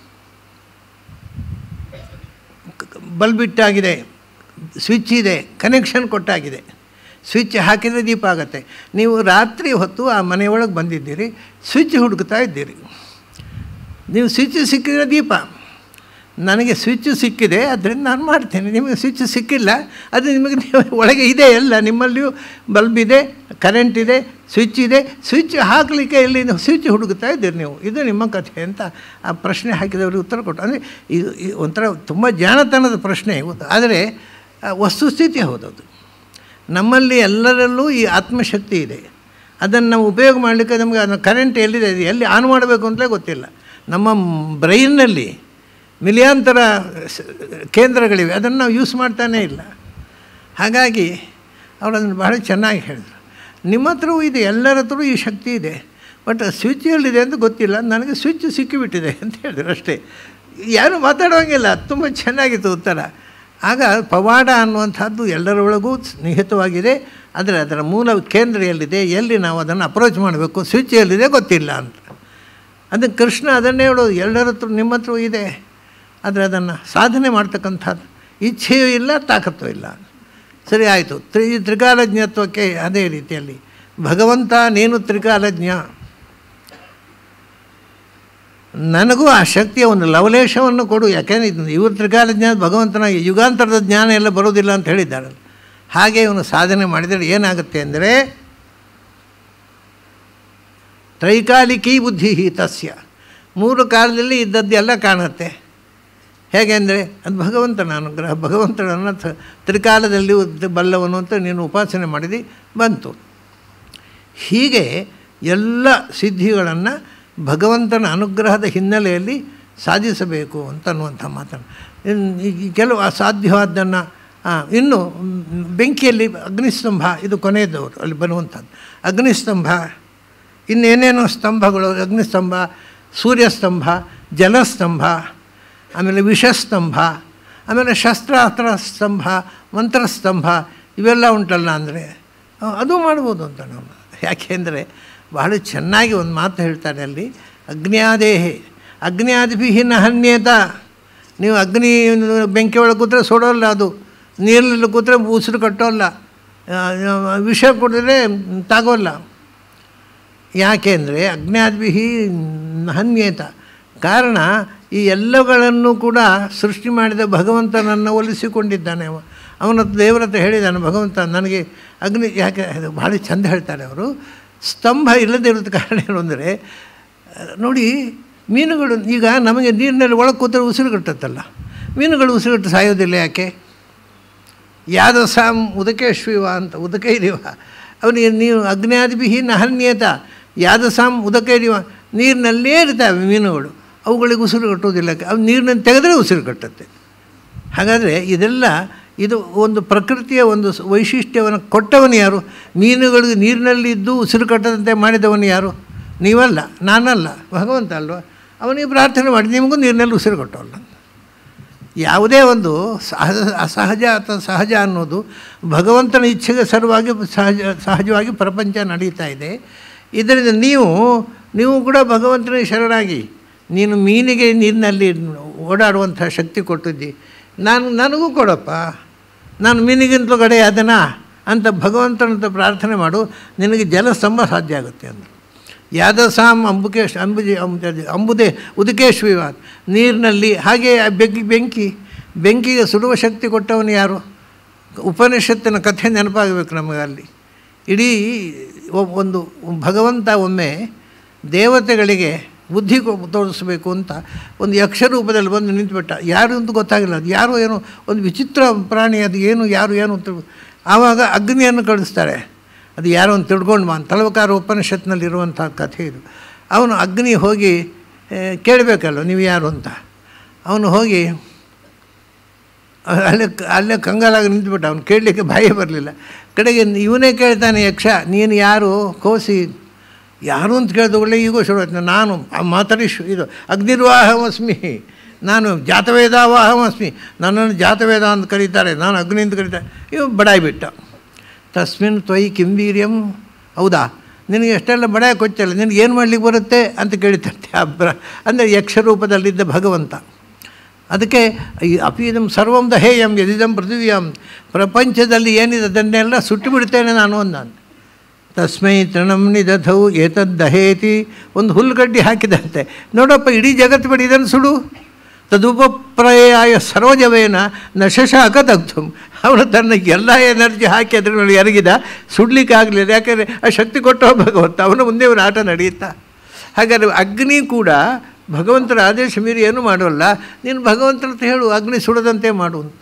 ಬಲ್ಬ್ ಇಟ್ಟಾಗಿದೆ ಸ್ವಿಚ್ ಇದೆ ಕನೆಕ್ಷನ್ ಕೊಟ್ಟಾಗಿದೆ ಸ್ವಿಚ್ ಹಾಕಿದರೆ ದೀಪ ಆಗುತ್ತೆ ನೀವು ರಾತ್ರಿ ಹೊತ್ತು ಆ ಮನೆಯೊಳಗೆ ಬಂದಿದ್ದೀರಿ ಸ್ವಿಚ್ ಹುಡುಕ್ತಾ ಇದ್ದೀರಿ ನೀವು ಸ್ವಿಚ್ ಸಿಕ್ಕಿದ್ರೆ ದೀಪ ನನಗೆ ಸ್ವಿಚ್ ಸಿಕ್ಕಿದೆ ಅದರಿಂದ ನಾನು ಮಾಡ್ತೇನೆ ನಿಮಗೆ ಸ್ವಿಚ್ ಸಿಕ್ಕಿಲ್ಲ ಅದು ನಿಮಗೆ ನೀವು ಒಳಗೆ ಇದೆ ಎಲ್ಲ ನಿಮ್ಮಲ್ಲಿಯೂ ಬಲ್ಬ್ ಇದೆ ಕರೆಂಟ್ ಇದೆ ಸ್ವಿಚ್ ಇದೆ ಸ್ವಿಚ್ ಹಾಕಲಿಕ್ಕೆ ಇಲ್ಲಿ ನೀವು ಸ್ವಿಚ್ ಹುಡುಕ್ತಾ ಇದ್ದೀರಿ ನೀವು ಇದು ನಿಮ್ಮ ಕಥೆ ಅಂತ ಆ ಪ್ರಶ್ನೆ ಹಾಕಿದವ್ರಿಗೆ ಉತ್ತರ ಕೊಟ್ಟು ಅಂದರೆ ಇದು ಇದು ಒಂಥರ ತುಂಬ ಜಾಣತನದ ಪ್ರಶ್ನೆ ಇವತ್ತು ಆದರೆ ಆ ವಸ್ತುಸ್ಥಿತಿ ಹೌದದು ನಮ್ಮಲ್ಲಿ ಎಲ್ಲರಲ್ಲೂ ಈ ಆತ್ಮಶಕ್ತಿ ಇದೆ ಅದನ್ನು ನಾವು ಉಪಯೋಗ ಮಾಡಲಿಕ್ಕೆ ನಮಗೆ ಅದನ್ನು ಕರೆಂಟ್ ಎಲ್ಲಿದೆ ಅದು ಎಲ್ಲಿ ಆನ್ ಮಾಡಬೇಕು ಅಂತಲೇ ಗೊತ್ತಿಲ್ಲ ನಮ್ಮ ಬ್ರೈನ್ನಲ್ಲಿ ಮಿಲಿಯಾಂತರ ಸ- ಕೇಂದ್ರಗಳಿವೆ ಅದನ್ನು ನಾವು ಯೂಸ್ ಮಾಡ್ತಾನೇ ಇಲ್ಲ ಹಾಗಾಗಿ ಅವರು ಅದನ್ನು ಬಹಳ ಚೆನ್ನಾಗಿ ಹೇಳಿದರು ನಿಮ್ಮ ಹತ್ರವೂ ಇದೆ ಎಲ್ಲರ ಹತ್ರವೂ ಈ ಶಕ್ತಿ ಇದೆ ಬಟ್ ಸ್ವಿಚ್ ಎಲ್ಲಿದೆ ಅಂತ ಗೊತ್ತಿಲ್ಲ ನನಗೆ ಸ್ವಿಚ್ ಸಿಕ್ಕಿಬಿಟ್ಟಿದೆ ಅಂತ ಹೇಳಿದ್ರು ಅಷ್ಟೇ ಯಾರೂ ಮಾತಾಡೋಂಗಿಲ್ಲ ತುಂಬ ಚೆನ್ನಾಗಿತ್ತು ಉತ್ತರ ಆಗ ಪವಾಡ ಅನ್ನುವಂಥದ್ದು ಎಲ್ಲರೊಳಗೂ ನಿಹಿತವಾಗಿದೆ ಆದರೆ ಅದರ ಮೂಲ ಕೇಂದ್ರ ಎಲ್ಲಿದೆ ಎಲ್ಲಿ ನಾವು ಅದನ್ನು ಅಪ್ರೋಚ್ ಮಾಡಬೇಕು ಸ್ವಿಚ್ ಎಲ್ಲಿದೆ ಗೊತ್ತಿಲ್ಲ ಅಂತ ಅದನ್ನು ಕೃಷ್ಣ ಅದನ್ನೇ ಹೇಳೋದು ಎಲ್ಲರ ಹತ್ರ ನಿಮ್ಮ ಹತ್ರ ಇದೆ ಆದರೆ ಅದನ್ನು ಸಾಧನೆ ಮಾಡ್ತಕ್ಕಂಥದ್ದು ಇಚ್ಛೆಯೂ ಇಲ್ಲ ತಾಕತ್ತೂ ಇಲ್ಲ ಸರಿ ಆಯಿತು ತ್ರಿ ತ್ರಿಕಾಲಜ್ಞತ್ವಕ್ಕೆ ಅದೇ ರೀತಿಯಲ್ಲಿ ಭಗವಂತ ನೀನು ತ್ರಿಕಾಲಜ್ಞ ನನಗೂ ಆ ಶಕ್ತಿಯ ಒಂದು ಲವಲೇಶವನ್ನು ಕೊಡು ಯಾಕೆಂದರೆ ಇದು ಇವ್ರ ತ್ರಿಕಾಲ ಜ್ಞಾನ ಭಗವಂತನ ಯುಗಾಂತರದ ಜ್ಞಾನ ಎಲ್ಲ ಬರೋದಿಲ್ಲ ಅಂತ ಹೇಳಿದ್ದಾರೆ ಹಾಗೆ ಇವನು ಸಾಧನೆ ಮಾಡಿದರೆ ಏನಾಗುತ್ತೆ ಅಂದರೆ ತ್ರೈಕಾಲಿಕೀ ಬುದ್ಧಿ ತಸ್ಯ ಮೂರು ಕಾಲದಲ್ಲಿ ಇದ್ದದ್ದೆಲ್ಲ ಕಾಣುತ್ತೆ ಹೇಗೆ ಅಂದರೆ ಅದು ಭಗವಂತನ ಅನುಗ್ರಹ ಭಗವಂತನನ್ನು ತ- ತ್ರಿಕಾಲದಲ್ಲಿ ಉದ್- ಬಲ್ಲವನು ಅಂತ ನೀನು ಉಪಾಸನೆ ಮಾಡಿದಿ ಬಂತು ಹೀಗೆ ಎಲ್ಲ ಸಿದ್ಧಿಗಳನ್ನು ಭಗವಂತನ ಅನುಗ್ರಹದ ಹಿನ್ನೆಲೆಯಲ್ಲಿ ಸಾಧಿಸಬೇಕು ಅಂತ ಅನ್ನುವಂಥ ಮಾತನ್ನು ಇನ್- ಈ ಕೆಲವು ಅಸಾಧ್ಯವಾದ್ದನ್ನು ಇನ್ನು ಮ್, ಬೆಂಕಿಯಲ್ಲಿ ಅಗ್ನಿಸ್ತಂಭ ಇದು ಕೊನೆಯದವರು ಅಲ್ಲಿ ಬರುವಂಥದ್ದು ಅಗ್ನಿಸ್ತಂಭ ಇನ್ನೇನೇನೋ ಸ್ತಂಭಗಳು ಅಗ್ನಿಸ್ತಂಭ ಸೂರ್ಯಸ್ತಂಭ ಜಲಸ್ತಂಭ ಆಮೇಲೆ ವಿಷಸ್ತಂಭ ಆಮೇಲೆ ಶಸ್ತ್ರಾಸ್ತ್ರ ಸ್ತಂಭ ಮಂತ್ರಸ್ತಂಭ ಇವೆಲ್ಲ ಉಂಟಲ್ಲ ಅಂದರೆ ಅದು ಮಾಡ್ಬೋದು ಅಂತ ನಾವು ಯಾಕೆಂದರೆ ಬಹಳ ಚೆನ್ನಾಗಿ ಒಂದು ಮಾತು ಹೇಳ್ತಾರೆ ಅಲ್ಲಿ ಅಗ್ನ್ಯಾದೇಹೆ ಅಗ್ನ್ಯಾದಿಭಿ ನಹನ್ಯೇತ ನೀವು ಅಗ್ನಿ ಬೆಂಕಿ ಒಳಗೆ ಕೂತ್ರೆ ಸುಡೋಲ್ಲ ಅದು ನೀರಲ್ಲಿ ಕೂತ್ರೆ ಉಸಿರು ಕಟ್ಟೋಲ್ಲ ಆ, ವಿಷ ಕುಡಿದ್ರೆ ತಾಗೋಲ್ಲ ಯಾಕೆಂದರೆ ಅಜ್ಞಾದ್ವಿಹಿ ಹನ್ಯೇತ ಕಾರಣ ಈ ಎಲ್ಲಗಳನ್ನು ಕೂಡ ಸೃಷ್ಟಿ ಮಾಡಿದ ಭಗವಂತನನ್ನು ಒಲಿಸಿಕೊಂಡಿದ್ದಾನೆ ಅವ ಅವನ ದೇವರ ಹತ್ರ ಹೇಳಿದ್ದಾನೆ ಭಗವಂತ ನನಗೆ ಅಗ್ನಿ ಯಾಕೆ ಅದು ಭಾಳ ಚಂದ ಹೇಳ್ತಾರೆ ಅವರು ಸ್ತಂಭ ಇಲ್ಲದೇ ಇರೋದು ಕಾರಣ ಏನು ಅಂದರೆ ನೋಡಿ ಮೀನುಗಳು ಈಗ ನಮಗೆ ನೀರಿನಲ್ಲಿ ಒಳಗೆ ಕೂತ್ರೆ ಉಸಿರು ಕಟ್ಟುತ್ತಲ್ಲ ಮೀನುಗಳು ಉಸಿರುಗಟ್ಟು ಸಾಯೋದಿಲ್ಲ ಯಾಕೆ ಯಾದ ಸಾಮ್ ಉದಕೇಶ್ವಿವ ಅಂತ ಉದಕೈರಿವ ಅವನಿಗೆ ನೀವು ಅಗ್ನ್ಯಾದಿಭಿ ನಹನ್ಯೇತ ಯಾದ ಸಾಮ್ ಉದಕೈರಿವ ನೀರಿನಲ್ಲೇ ಇರ್ತವೆ ಮೀನುಗಳು ಅವುಗಳಿಗೆ ಉಸಿರು ಕಟ್ಟುವುದಿಲ್ಲ ಅವು ನೀರಿನಲ್ಲಿ ತೆಗೆದ್ರೆ ಉಸಿರು ಕಟ್ಟುತ್ತೆ ಹಾಗಾದರೆ ಇದೆಲ್ಲ ಇದು ಒಂದು ಪ್ರಕೃತಿಯ ಒಂದು ಸ- ವೈಶಿಷ್ಟ್ಯವನ್ನು ಕೊಟ್ಟವನು ಯಾರು ಮೀನುಗಳಿಗೆ ನೀರಿನಲ್ಲಿ ಇದ್ದು ಉಸಿರು ಕಟ್ಟದಂತೆ ಮಾಡಿದವನು ಯಾರು ನೀವಲ್ಲ ನಾನಲ್ಲ ಭಗವಂತ ಅಲ್ವ ಅವನಿಗೆ ಪ್ರಾರ್ಥನೆ ಮಾಡಿ ನಿಮಗೂ ನೀರಿನಲ್ಲಿ ಉಸಿರು ಕಟ್ಟೋಲ್ಲ ಯಾವುದೇ ಒಂದು ಸಹಜ ಅಸಹಜ ಅಥವಾ ಸಹಜ ಅನ್ನೋದು ಭಗವಂತನ ಇಚ್ಛೆಗೆ ಸರವಾಗಿ ಸಹಜ ಸಹಜವಾಗಿ ಪ್ರಪಂಚ ನಡೀತಾ ಇದೆ ಇದರಿಂದ ನೀವು ನೀವು ಕೂಡ ಭಗವಂತನ ಶರಣಾಗಿ ನೀನು ಮೀನಿಗೆ ನೀರಿನಲ್ಲಿ ಓಡಾಡುವಂಥ ಶಕ್ತಿ ಕೊಟ್ಟಿದ್ದಿ ನಾನು ನನಗೂ ಕೊಡಪ್ಪ ನಾನು ಮೀನಿಗಿಂತಲೂ ಕಡೆ ಅದನ್ನ ಅಂತ ಭಗವಂತನಂತ ಪ್ರಾರ್ಥನೆ ಮಾಡು ನಿನಗೆ ಜಲಸ್ತಂಭ ಸಾಧ್ಯ ಆಗುತ್ತೆ ಅಂದರು ಯಾದಸಾಂ ಅಂಬುಕೇಶ್ ಅಂಬುಜಿ ಅಂಬುಜ- ಅಂಬುದೇ ಉದಕೇಶ್ವಿವ ನೀರಿನಲ್ಲಿ ಹಾಗೆ ಆ ಬೆಂಕಿ ಬೆಂಕಿ ಬೆಂಕಿಗೆ ಸುಡುವ ಶಕ್ತಿ ಕೊಟ್ಟವನು ಯಾರು ಉಪನಿಷತ್ತಿನ ಕಥೆ ನೆನಪಾಗಬೇಕು ನಮಗೆ ಅಲ್ಲಿ ಇಡೀ ಒ- ಒಂದು ಭಗವಂತ ಒಮ್ಮೆ ದೇವತೆಗಳಿಗೆ ಬುದ್ಧಿ ಕೊ- ತೋರಿಸ್ಬೇಕು ಅಂತ ಒಂದು ಯಕ್ಷ ರೂಪದಲ್ಲಿ ಬಂದು ನಿಂತುಬಿಟ್ಟ ಯಾರು ಅಂತ ಗೊತ್ತಾಗಿಲ್ಲ ಅದು ಯಾರು ಏನೋ ಒಂದು ವಿಚಿತ್ರ ಪ್ರಾಣಿ ಅದು ಏನು ಯಾರು ಏನು ಅಂತ ಆವಾಗ ಅಗ್ನಿಯನ್ನು ಕಳಿಸ್ತಾರೆ ಅದು ಯಾರೋ ಒಂದು ತಿಳ್ಕೊಂಡು ಬಾ ತಲವಕಾರ ಉಪನಿಷತ್ನಲ್ಲಿರುವಂಥ ಕಥೆ ಇದು ಅವನು ಅಗ್ನಿ ಹೋಗಿ ಆ, ಕೇಳಬೇಕಲ್ವ ನೀವು ಯಾರು ಅಂತ ಅವನು ಹೋಗಿ ಅಲ್ಲೇ ಅಲ್ಲೇ ಕಂಗಾಲಾಗಿ ನಿಂತುಬಿಟ್ಟ ಅವನು ಕೇಳಲಿಕ್ಕೆ ಬಾಯೇ ಬರಲಿಲ್ಲ ಕಡೆಗೆ ಇವನೇ ಕೇಳ್ತಾನೆ ಯಕ್ಷ ನೀನು ಯಾರು ಕೋಸಿ ಯಾರು ಅಂತ ಕೇಳಿದ ಒಳ್ಳೆ ಈಗೋ ಶುರು ಆಯ್ತು ನಾನು ಆ ಮಾತಾಡಿ ಶು ಇದು ಅಗ್ನಿರ್ವಾಹಮಸ್ಮಿ ನಾನು ಜಾತವೇದಾವಾಹಮಸ್ಮಿ ನನ್ನನ್ನು ಜಾತವೇದ ಅಂತ ಕರೀತಾರೆ ನಾನು ಅಗ್ನಿ ಅಂತ ಕರೀತಾರೆ ಇವ ಬಡಾಯಿ ಬಿಟ್ಟ ತಸ್ಮಿನ್ ತ್ವಯಿ ಕಿಂಬೀರ್ಯಂ ಹೌದಾ ನಿನಗೆ ಎಷ್ಟೆಲ್ಲ ಬಡಾಯ ಕೊಚ್ಚಲ್ಲ ನಿನಗೆ ಏನು ಮಾಡ್ಲಿಕ್ಕೆ ಬರುತ್ತೆ ಅಂತ ಕೇಳಿತಂತೆ ಆ ಬ್ರ ಅಂದರೆ ಯಕ್ಷ ರೂಪದಲ್ಲಿದ್ದ ಭಗವಂತ ಅದಕ್ಕೆ ಈ ಅಪೀದಂ ಸರ್ವಂ ದಹೇಯಂ ಯದಿದಂ ಪೃಥಿವಿಯಂ ಪ್ರಪಂಚದಲ್ಲಿ ಏನಿದೆ ಅದನ್ನೆಲ್ಲ ಸುಟ್ಟು ಬಿಡ್ತೇನೆ ನಾನು ಅಂದ ತಸ್ಮೈ ತೃಣಂ ನಿದಧೌ ಏತದ್ ದಹೇತಿ ಒಂದು ಹುಲ್ಲುಗಡ್ಡಿ ಹಾಕಿದಂತೆ ನೋಡಪ್ಪ ಇಡೀ ಜಗತ್ತು ಬಿಡಿ ಇದನ್ನು ಸುಡು ತದುಪಪ್ರಯಾಯ ಸರೋಜವೇನ ನಶಶಾಕ ದಗ್ಧು ಅವನು ತನ್ನ ಎಲ್ಲ ಎನರ್ಜಿ ಹಾಕಿ ಅದ್ರ ಮೇಲೆ ಎರಗಿದ ಸುಡ್ಲಿಕ್ಕೆ ಆಗಲಿಲ್ಲ ಯಾಕೆಂದರೆ ಆ ಶಕ್ತಿ ಕೊಟ್ಟವ ಭಗವಂತ ಅವನ ಮುಂದೆ ಅವನ ಆಟ ನಡೆಯುತ್ತಾ ಹಾಗಾದರೆ ಅಗ್ನಿ ಕೂಡ ಭಗವಂತನ ಆದೇಶ ಮೀರಿ ಏನು ಮಾಡೋಲ್ಲ ನೀನು ಭಗವಂತನ ಹತ್ರ ಹೇಳು ಅಗ್ನಿ ಸುಡದಂತೆ ಮಾಡು ಅಂತ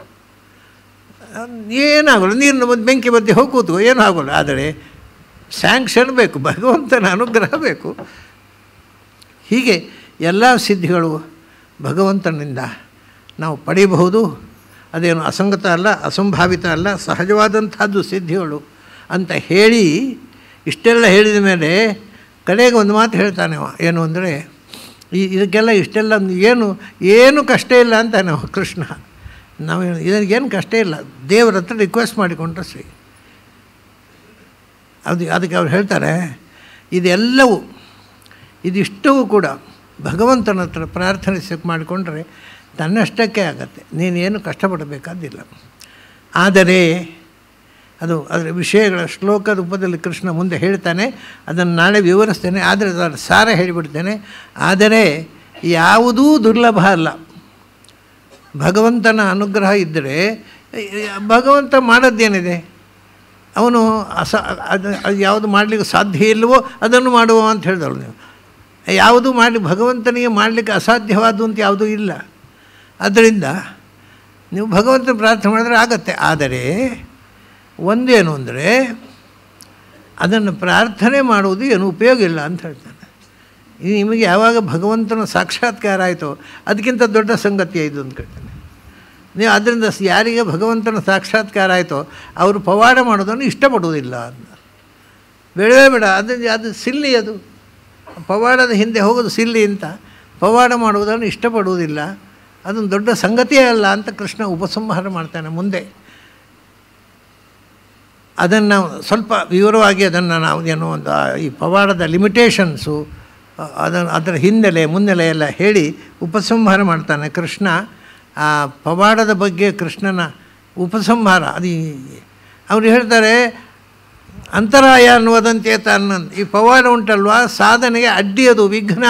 ಏನಾಗಲ್ಲ ನೀರಿನ ಒಂದು ಬೆಂಕಿ ಮಧ್ಯೆ ಹೋಗಿ ಕೂತ್ಕೋ ಏನೂ ಆಗೋಲ್ಲ ಆದರೆ ಸ್ಯಾಂಕ್ಷನ್ ಬೇಕು ಭಗವಂತನ ಅನುಗ್ರಹ ಬೇಕು ಹೀಗೆ ಎಲ್ಲ ಸಿದ್ಧಿಗಳು ಭಗವಂತನಿಂದ ನಾವು ಪಡೆಯಬಹುದು ಅದೇನು ಅಸಂಗತ ಅಲ್ಲ ಅಸಂಭಾವಿತ ಅಲ್ಲ ಸಹಜವಾದಂಥದ್ದು ಸಿದ್ಧಿಗಳು ಅಂತ ಹೇಳಿ ಇಷ್ಟೆಲ್ಲ ಹೇಳಿದ ಮೇಲೆ ಕಡೆಗೆ ಒಂದು ಮಾತು ಹೇಳ್ತಾನೆ ಅವ ಏನು ಅಂದರೆ ಈ ಇದಕ್ಕೆಲ್ಲ ಇಷ್ಟೆಲ್ಲ ಒಂದು ಏನು ಏನು ಕಷ್ಟ ಇಲ್ಲ ಅಂತಾನೆ ಅವ ಕೃಷ್ಣ ನಾವು ಇದಕ್ಕೇನು ಕಷ್ಟ ಇಲ್ಲ ದೇವರ ಹತ್ರ ರಿಕ್ವೆಸ್ಟ್ ಮಾಡಿಕೊಂಡ್ರೆ ಸರಿ ಅದು ಅದಕ್ಕೆ ಅವ್ರು ಹೇಳ್ತಾರೆ ಇದೆಲ್ಲವೂ ಇದಿಷ್ಟವೂ ಕೂಡ ಭಗವಂತನ ಹತ್ರ ಪ್ರಾರ್ಥನೆ ಮಾಡಿಕೊಂಡ್ರೆ ತನ್ನಷ್ಟಕ್ಕೆ ಆಗತ್ತೆ ನೀನೇನು ಕಷ್ಟಪಡಬೇಕಾದಿಲ್ಲ ಆದರೆ ಅದು ಅದರ ವಿಷಯಗಳ ಶ್ಲೋಕ ರೂಪದಲ್ಲಿ ಕೃಷ್ಣ ಮುಂದೆ ಹೇಳ್ತಾನೆ ಅದನ್ನು ನಾಳೆ ವಿವರಿಸ್ತೇನೆ ಆದರೆ ಅದರ ಸಾರ ಹೇಳಿಬಿಡ್ತೇನೆ ಆದರೆ ಯಾವುದೂ ದುರ್ಲಭ ಅಲ್ಲ ಭಗವಂತನ ಅನುಗ್ರಹ ಇದ್ದರೆ ಭಗವಂತ ಮಾಡೋದೇನಿದೆ ಅವನು ಅಸ ಅದು ಅದು ಯಾವುದು ಮಾಡಲಿಕ್ಕೆ ಸಾಧ್ಯ ಇಲ್ಲವೋ ಅದನ್ನು ಮಾಡುವ ಅಂತ ಹೇಳಿದಳು ನೀವು ಯಾವುದು ಮಾಡಿ ಭಗವಂತನಿಗೆ ಮಾಡಲಿಕ್ಕೆ ಅಸಾಧ್ಯವಾದ್ದು ಅಂತ ಯಾವುದೂ ಇಲ್ಲ ಆದ್ದರಿಂದ ನೀವು ಭಗವಂತ ಪ್ರಾರ್ಥನೆ ಮಾಡಿದ್ರೆ ಆಗತ್ತೆ ಆದರೆ ಒಂದೇನು ಅಂದರೆ ಅದನ್ನು ಪ್ರಾರ್ಥನೆ ಮಾಡುವುದು ಏನು ಉಪಯೋಗ ಇಲ್ಲ ಅಂತ ಹೇಳ್ತಾನೆ ಇದು ನಿಮಗೆ ಯಾವಾಗ ಭಗವಂತನ ಸಾಕ್ಷಾತ್ಕಾರ ಆಯಿತೋ ಅದಕ್ಕಿಂತ ದೊಡ್ಡ ಸಂಗತಿ ಇದು ಅಂತ ಕೇಳ್ತಾನೆ ನೀವು ಅದರಿಂದ ಸ್- ಯಾರಿಗೆ ಭಗವಂತನ ಸಾಕ್ಷಾತ್ಕಾರ ಆಯಿತೋ ಅವರು ಪವಾಡ ಮಾಡೋದನ್ನು ಇಷ್ಟಪಡುವುದಿಲ್ಲ ಅಂತ ಬೇಡವೇ ಬೇಡ ಅದು ಅದು ಸಿಲ್ಲಿ ಅದು ಪವಾಡದ ಹಿಂದೆ ಹೋಗೋದು ಸಿಲ್ಲಿ ಅಂತ ಪವಾಡ ಮಾಡುವುದನ್ನು ಇಷ್ಟಪಡುವುದಿಲ್ಲ ಅದೊಂದು ದೊಡ್ಡ ಸಂಗತಿಯೇ ಅಲ್ಲ ಅಂತ ಕೃಷ್ಣ ಉಪಸಂಹಾರ ಮಾಡ್ತಾನೆ ಮುಂದೆ ಅದನ್ನು ಸ್ವಲ್ಪ ವಿವರವಾಗಿ ಅದನ್ನು ನಾವು ಏನು ಒಂದು ಆ ಈ ಪವಾಡದ ಲಿಮಿಟೇಷನ್ಸು ಅದನ್ನು ಅದರ ಹಿನ್ನೆಲೆ ಮುನ್ನೆಲೆ ಎಲ್ಲ ಹೇಳಿ ಉಪಸಂಹಾರ ಮಾಡ್ತಾನೆ ಕೃಷ್ಣ ಆ ಪವಾಡದ ಬಗ್ಗೆ ಕೃಷ್ಣನ ಉಪಸಂಹಾರ ಅದು ಈ- ಅವ್ರು ಹೇಳ್ತಾರೆ ಅಂತರಾಯ ಅನ್ನುವುದಂತೆ ತನ್ನ ಈ ಪವಾಡ ಉಂಟಲ್ವಾ ಸಾಧನೆಗೆ ಅಡ್ಡಿ ಅದು ವಿಘ್ನ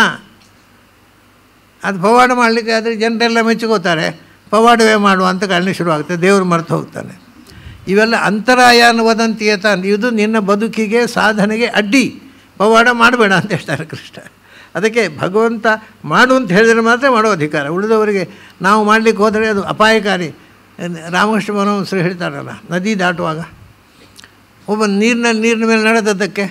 ಅದು ಪವಾಡ ಮಾಡಲಿಕ್ಕೆ ಆದರೆ ಜನರೆಲ್ಲ ಮೆಚ್ಕೋತಾರೆ ಪವಾಡವೇ ಮಾಡುವ ಅಂತ ಕಾರಣ ಶುರುವಾಗುತ್ತೆ ದೇವರು ಮರೆತು ಹೋಗ್ತಾನೆ ಇವೆಲ್ಲ ಅಂತರಾಯ ಅನ್ನುವುದಂತೆಯೇ ತಾನು ಇದು ನಿನ್ನ ಬದುಕಿಗೆ ಸಾಧನೆಗೆ ಅಡ್ಡಿ ಪವಾಡ ಮಾಡಬೇಡ ಅಂತ ಹೇಳ್ತಾರೆ ಕೃಷ್ಣ ಅದಕ್ಕೆ ಭಗವಂತ ಮಾಡು ಅಂತ ಹೇಳಿದರೆ ಮಾತ್ರ ಮಾಡೋ ಅಧಿಕಾರ ಉಳಿದವರಿಗೆ ನಾವು ಮಾಡಲಿಕ್ಕೆ ಹೋದರೆ ಅದು ಅಪಾಯಕಾರಿ ರಾಮಕೃಷ್ಣ ಪರಮಹಂಸರು ಹೇಳ್ತಾರಲ್ಲ ನದಿ ದಾಟುವಾಗ ಒಬ್ಬ ನೀರಿನಲ್ಲಿ ನೀರಿನ ಮೇಲೆ ನಡೆದದ್ದಕ್ಕೆ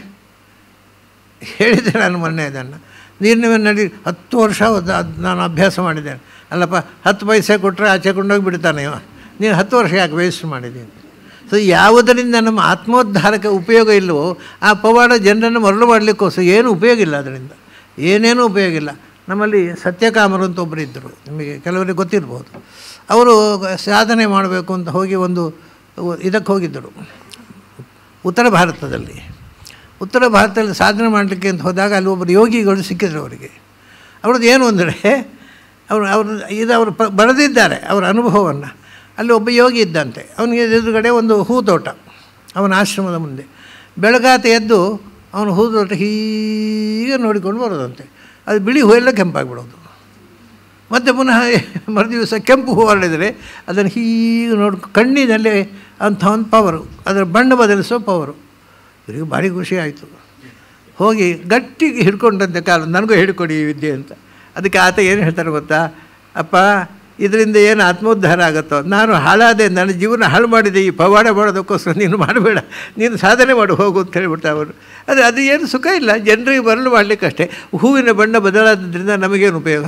ಹೇಳಿದ್ದೆ ನಾನು ಮೊನ್ನೆ ಅದನ್ನು ನೀರಿನ ಮೇಲೆ ನಡಿ ಹತ್ತು ವರ್ಷ ಅದು- ಅದು ನಾನು ಅಭ್ಯಾಸ ಮಾಡಿದ್ದೇನೆ ಅಲ್ಲಪ್ಪ ಹತ್ತು ಪೈಸೆ ಕೊಟ್ಟರೆ ಆಚೆ ಕೊಂಡೋಗಿ ಬಿಡ್ತಾನೆ ಇವ ನೀನು ಹತ್ತು ವರ್ಷ ಯಾಕೆ ವೇಸ್ಟ್ ಮಾಡಿದ್ದೀನಿ ಸೊ ಯಾವುದರಿಂದ ನಮ್ಮ ಆತ್ಮೋದ್ಧಾರಕ್ಕೆ ಉಪಯೋಗ ಇಲ್ಲವೋ ಆ ಪವಾಡ ಜನರನ್ನು ಮರಳು ಮಾಡಲಿಕ್ಕೋಸ್ಕರ ಏನು ಉಪಯೋಗ ಇಲ್ಲ ಅದರಿಂದ ಏನೇನೂ ಉಪಯೋಗ ಇಲ್ಲ ನಮ್ಮಲ್ಲಿ ಸತ್ಯಕಾಮರು ಅಂತ ಒಬ್ಬರು ಇದ್ದರು ನಿಮಗೆ ಕೆಲವರಿಗೆ ಗೊತ್ತಿರ್ಬೋದು ಅವರು ಸಾಧನೆ ಮಾಡಬೇಕು ಅಂತ ಹೋಗಿ ಒಂದು ಇದಕ್ಕೆ ಹೋಗಿದ್ದರು ಉತ್ತರ ಭಾರತದಲ್ಲಿ ಉತ್ತರ ಭಾರತದಲ್ಲಿ ಸಾಧನೆ ಮಾಡಲಿಕ್ಕೆ ಅಂತ ಹೋದಾಗ ಅಲ್ಲಿ ಒಬ್ಬರು ಯೋಗಿಗಳು ಸಿಕ್ಕಿದ್ರು ಅವರಿಗೆ ಅವ್ರದ್ದು ಏನು ಅಂದರೆ ಅವರು ಅವರು ಇದು ಅವರು ಪ ಬರೆದಿದ್ದಾರೆ ಅವರ ಅನುಭವವನ್ನು ಅಲ್ಲಿ ಒಬ್ಬ ಯೋಗಿ ಇದ್ದಂತೆ ಅವನಿಗೆ ಎದುರುಗಡೆ ಒಂದು ಹೂ ತೋಟ ಅವನ ಆಶ್ರಮದ ಮುಂದೆ ಬೆಳಗಾತ ಎದ್ದು ಅವನು ಹೂ ತೋಟ ಹೀಗೆ ನೋಡಿಕೊಂಡು ಬರೋದಂತೆ ಅದು ಬಿಳಿ ಹೂ ಎಲ್ಲ ಕೆಂಪಾಗಿಬಿಡೋದು ಮತ್ತು ಪುನಃ ಮರುದಿವಸ ಕೆಂಪು ಹೂ ಹರಡಿದರೆ ಅದನ್ನು ಹೀಗೆ ನೋಡಿ ಕಣ್ಣಿನಲ್ಲಿ ಅಂಥ ಒಂದು ಪವರು ಅದರ ಬಣ್ಣ ಬದಲಿಸೋ ಪವರು ಇವರಿಗೆ ಭಾರಿ ಖುಷಿ ಆಯಿತು ಹೋಗಿ ಗಟ್ಟಿಗೆ ಹಿಡ್ಕೊಂಡಂತೆ ಕಾಲ ನನಗೂ ಹಿಡ್ಕೊಡಿ ಈ ವಿದ್ಯೆ ಅಂತ ಅದಕ್ಕೆ ಆತ ಏನು ಹೇಳ್ತಾರೆ ಗೊತ್ತಾ ಅಪ್ಪ ಇದರಿಂದ ಏನು ಆತ್ಮೋದ್ಧಾರ ಆಗುತ್ತೋ ನಾನು ಹಾಳಾದೆ ನನ್ನ ಜೀವನ ಹಾಳು ಮಾಡಿದೆ ಈ ಪವಾಡ ಮಾಡೋದಕ್ಕೋಸ್ಕರ ನೀನು ಮಾಡಬೇಡ ನೀನು ಸಾಧನೆ ಮಾಡು ಹೋಗು ಅಂತ ಹೇಳಿಬಿಟ್ಟು ಅವರು ಆದರೆ ಅದು ಏನು ಸುಖ ಇಲ್ಲ ಜನರಿಗೆ ಬರಲು ಮಾಡಲಿಕ್ಕಷ್ಟೇ ಹೂವಿನ ಬಣ್ಣ ಬದಲಾದದ್ರಿಂದ ನಮಗೇನು ಉಪಯೋಗ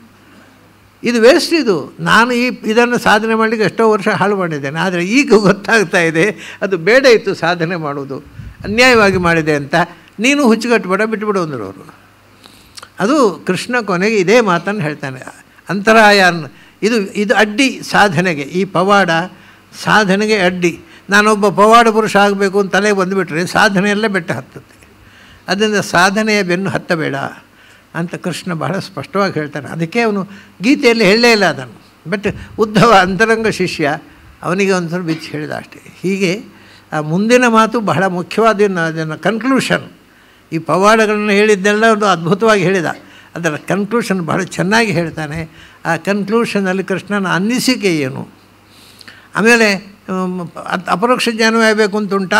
ಇದು ವೇಸ್ಟ್ ಇದು ನಾನು ಈ ಇದನ್ನು ಸಾಧನೆ ಮಾಡಲಿಕ್ಕೆ ಎಷ್ಟೋ ವರ್ಷ ಹಾಳು ಮಾಡಿದ್ದೇನೆ ಆದರೆ ಈಗ ಗೊತ್ತಾಗ್ತಾ ಇದೆ ಅದು ಬೇಡ ಇತ್ತು ಸಾಧನೆ ಮಾಡೋದು ಅನ್ಯಾಯವಾಗಿ ಮಾಡಿದೆ ಅಂತ ನೀನು ಹುಚ್ಚುಗಟ್ಟಬೇಡ ಬಿಟ್ಬಿಡು ಅಂದರು ಅವರು ಅದು ಕೃಷ್ಣ ಕೊನೆಗೆ ಇದೇ ಮಾತನ್ನು ಹೇಳ್ತಾನೆ ಅಂತರಾಯ ಅನ್ನ ಇದು ಇದು ಅಡ್ಡಿ ಸಾಧನೆಗೆ ಈ ಪವಾಡ ಸಾಧನೆಗೆ ಅಡ್ಡಿ ನಾನೊಬ್ಬ ಪವಾಡ ಪುರುಷ ಆಗಬೇಕು ಅಂತ ತಲೆ ಬಂದುಬಿಟ್ರೆ ಸಾಧನೆಯಲ್ಲೇ ಬೆಟ್ಟ ಹತ್ತುತ್ತೆ ಅದರಿಂದ ಸಾಧನೆಯ ಬೆನ್ನು ಹತ್ತಬೇಡ ಅಂತ ಕೃಷ್ಣ ಬಹಳ ಸ್ಪಷ್ಟವಾಗಿ ಹೇಳ್ತಾನೆ ಅದಕ್ಕೆ ಅವನು ಗೀತೆಯಲ್ಲಿ ಹೇಳಲೇ ಇಲ್ಲ ಅದನ್ನು ಬಟ್ ಉದ್ಧವ ಅಂತರಂಗ ಶಿಷ್ಯ ಅವನಿಗೆ ಒಂದು ಸ್ವಲ್ಪ ಬಿಚ್ಚಿ ಹೇಳಿದ ಅಷ್ಟೇ ಹೀಗೆ ಆ ಮುಂದಿನ ಮಾತು ಬಹಳ ಮುಖ್ಯವಾದ ಅದನ್ನು ಕನ್ಕ್ಲೂಷನ್ ಈ ಪವಾಡಗಳನ್ನು ಹೇಳಿದ್ದೆಲ್ಲ ಒಂದು ಅದ್ಭುತವಾಗಿ ಹೇಳಿದ ಅದರ ಕನ್ಕ್ಲೂಷನ್ ಬಹಳ ಚೆನ್ನಾಗಿ ಹೇಳ್ತಾನೆ ಆ ಕನ್ಕ್ಲೂಷನಲ್ಲಿ ಕೃಷ್ಣನ ಅನ್ನಿಸಿಕೆ ಏನು ಆಮೇಲೆ ಹ್ಮ್, ಅದ್- ಅಪರೋಕ್ಷ ಜ್ಞಾನವೇ ಆಗಬೇಕು ಅಂತ ಉಂಟಾ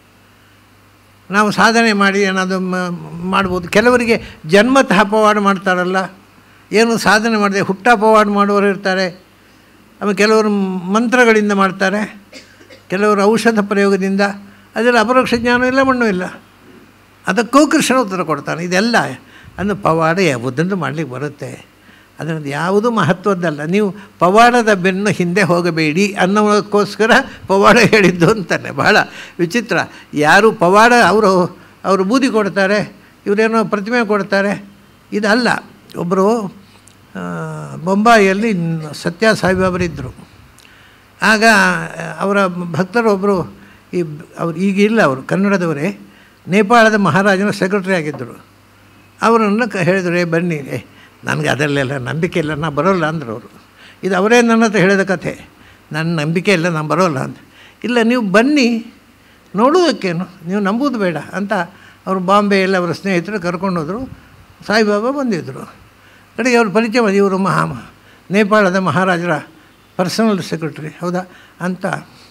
ನಾವು ಸಾಧನೆ ಮಾಡಿ ಏನಾದರೂ ಮಾಡ್ಬೋದು ಕೆಲವರಿಗೆ ಜನ್ಮತಃ ಪವಾಡ ಮಾಡ್ತಾರಲ್ಲ ಏನು ಸಾಧನೆ ಮಾಡದೆ ಹುಟ್ಟ ಪವಾಡ ಮಾಡುವವರು ಇರ್ತಾರೆ ಆಮೇಲೆ ಕೆಲವರು ಮಂತ್ರಗಳಿಂದ ಮಾಡ್ತಾರೆ ಕೆಲವರು ಔಷಧ ಪ್ರಯೋಗದಿಂದ ಅದೆಲ್ಲ ಅಪರೋಕ್ಷ ಜ್ಞಾನ ಇಲ್ಲ ಮಣ್ಣು ಇಲ್ಲ ಅದಕ್ಕೂ ಕೃಷ್ಣ ಉತ್ತರ ಕೊಡ್ತಾನೆ ಇದೆಲ್ಲ ಅನ್ನು ಪವಾಡ ಯಾವುದನ್ನು ಮಾಡಲಿಕ್ಕೆ ಬರುತ್ತೆ ಅದರಿಂದ ಯಾವುದೂ ಮಹತ್ವದ್ದಲ್ಲ ನೀವು ಪವಾಡದ ಬೆನ್ನು ಹಿಂದೆ ಹೋಗಬೇಡಿ ಅನ್ನೋದಕ್ಕೋಸ್ಕರ ಪವಾಡ ಹೇಳಿದ್ದು ಅಂತಾನೆ ಬಹಳ ವಿಚಿತ್ರ ಯಾರು ಪವಾಡ ಅವರು ಅವರು ಬೂದಿ ಕೊಡ್ತಾರೆ ಇವರೇನೋ ಪ್ರತಿಮೆ ಕೊಡ್ತಾರೆ ಇದಲ್ಲ ಒಬ್ಬರು ಬೊಂಬಾಯಿಯಲ್ಲಿ ಸತ್ಯ ಸಾಯಿಬಾಬರಿದ್ದರು ಆಗ ಅವರ ಭಕ್ತರೊಬ್ಬರು ಈ ಅವ್ರು ಈಗ ಇಲ್ಲ ಅವರು ಕನ್ನಡದವರೇ ನೇಪಾಳದ ಮಹಾರಾಜನ ಸೆಕ್ರೆಟರಿ ಆಗಿದ್ದರು ಅವರನ್ನು ಕ ಹೇಳಿದ್ರು "ಏ, ಬನ್ನಿ ಏ, ನನಗೆ ಅದರಲ್ಲೆಲ್ಲ ನಂಬಿಕೆ ಇಲ್ಲ ನಾನು ಬರೋಲ್ಲ ಅಂದರು ಅವರು ಇದು ಅವರೇ ನನ್ನ ಹತ್ರ ಹೇಳಿದ ಕಥೆ ನನ್ನ ನಂಬಿಕೆ ಇಲ್ಲ ನಾನು ಬರೋಲ್ಲ ಅಂತ ಇಲ್ಲ ನೀವು ಬನ್ನಿ ನೋಡೋದಕ್ಕೇನು ನೀವು ನಂಬುವುದು ಬೇಡ ಅಂತ ಅವರು ಬಾಂಬೆಯಲ್ಲಿ ಅವರ ಸ್ನೇಹಿತರು ಕರ್ಕೊಂಡೋದ್ರು ಸಾಯಿಬಾಬಾ ಬಂದಿದ್ದರು ಕಡೆಗೆ ಅವ್ರ ಪರಿಚಯ ಮಾಡಿ ಇವರು ಮಹಾ ನೇಪಾಳದ ಮಹಾರಾಜರ ಪರ್ಸನಲ್ ಸೆಕ್ರೆಟರಿ ಹೌದಾ ಅಂತ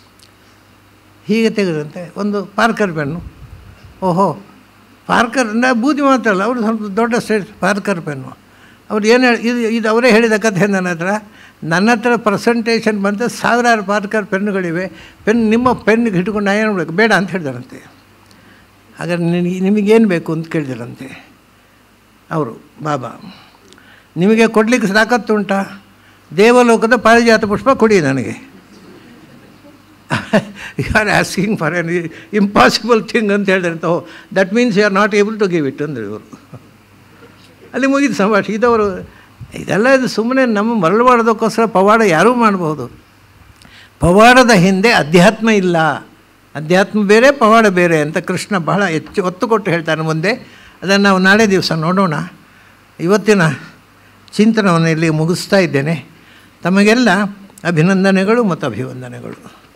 ಹೀಗೆ ತೆಗೆದಂತೆ ಒಂದು ಪಾರ್ಕರ್ ಪೆನ್ನು ಓಹೋ ಪಾರ್ಕರ್ ನಾ ಬೂದಿ ಮಾತಲ್ಲ ಅವರು ಸ್ವಲ್ಪ ದೊಡ್ಡ ಸ್ಟೇಟ್ ಪಾರ್ಕರ್ ಪೆನ್ನು ಅವ್ರು ಏನು ಹೇಳಿ ಇದು ಇದು ಅವರೇ ಹೇಳಿದ ಕಥೆ ನನ್ನ ಹತ್ರ ನನ್ನ ಹತ್ರ ಪ್ರೆಸೆಂಟೇಷನ್ ಬಂತ ಸಾವಿರಾರು ಪಾರ್ಕರ್ ಪೆನ್ನುಗಳಿವೆ ಪೆನ್ ನಿಮ್ಮ ಪೆನ್ನಿಗೆ ಇಟ್ಕೊಂಡು ನಾ ಏನು ಮಾಡಬೇಕು ಬೇಡ ಅಂತ ಹೇಳಿದಾರಂತೆ ಹಾಗಾದ್ರೆ ನಿನಗೆ ನಿಮಗೇನು ಬೇಕು ಅಂತ ಕೇಳಿದಾರಂತೆ ಅವರು ಬಾಬಾ ನಿಮಗೆ ಕೊಡಲಿಕ್ಕೆ ಸಾಕತ್ತುಂಟಾ ದೇವಲೋಕದ ಪಾರಿಜಾತ ಪುಷ್ಪ ಕೊಡಿ ನನಗೆ you are asking for an impossible thing ಅಂತ ಹೇಳಿದ್ರೆ oh that means you are not able to give it ಅಂದರು ಇವರು ಅಲ್ಲಿ ಮುಗಿದು ಸಂಭಾಷಣೆ ಇದವರು ಇದೆಲ್ಲ ಇದು ಸುಮ್ಮನೆ ನಮ್ಮ ಮರಳು ಮಾಡೋದಕ್ಕೋಸ್ಕರ ಪವಾಡ ಯಾರೂ ಮಾಡ್ಬೋದು ಪವಾಡದ ಹಿಂದೆ ಅಧ್ಯಾತ್ಮ ಇಲ್ಲ ಅಧ್ಯಾತ್ಮ ಬೇರೆ ಪವಾಡ ಬೇರೆ ಅಂತ ಕೃಷ್ಣ ಬಹಳ ಹೆಚ್ಚು ಒತ್ತು ಕೊಟ್ಟು ಹೇಳ್ತಾನೆ ಮುಂದೆ ಅದನ್ನು ನಾವು ನಾಳೆ ದಿವಸ ನೋಡೋಣ ಇವತ್ತಿನ ಚಿಂತನವನ್ನು ಇಲ್ಲಿ ಮುಗಿಸ್ತಾ ಇದ್ದೇನೆ ತಮಗೆಲ್ಲ ಅಭಿನಂದನೆಗಳು ಮತ್ತು ಅಭಿವಂದನೆಗಳು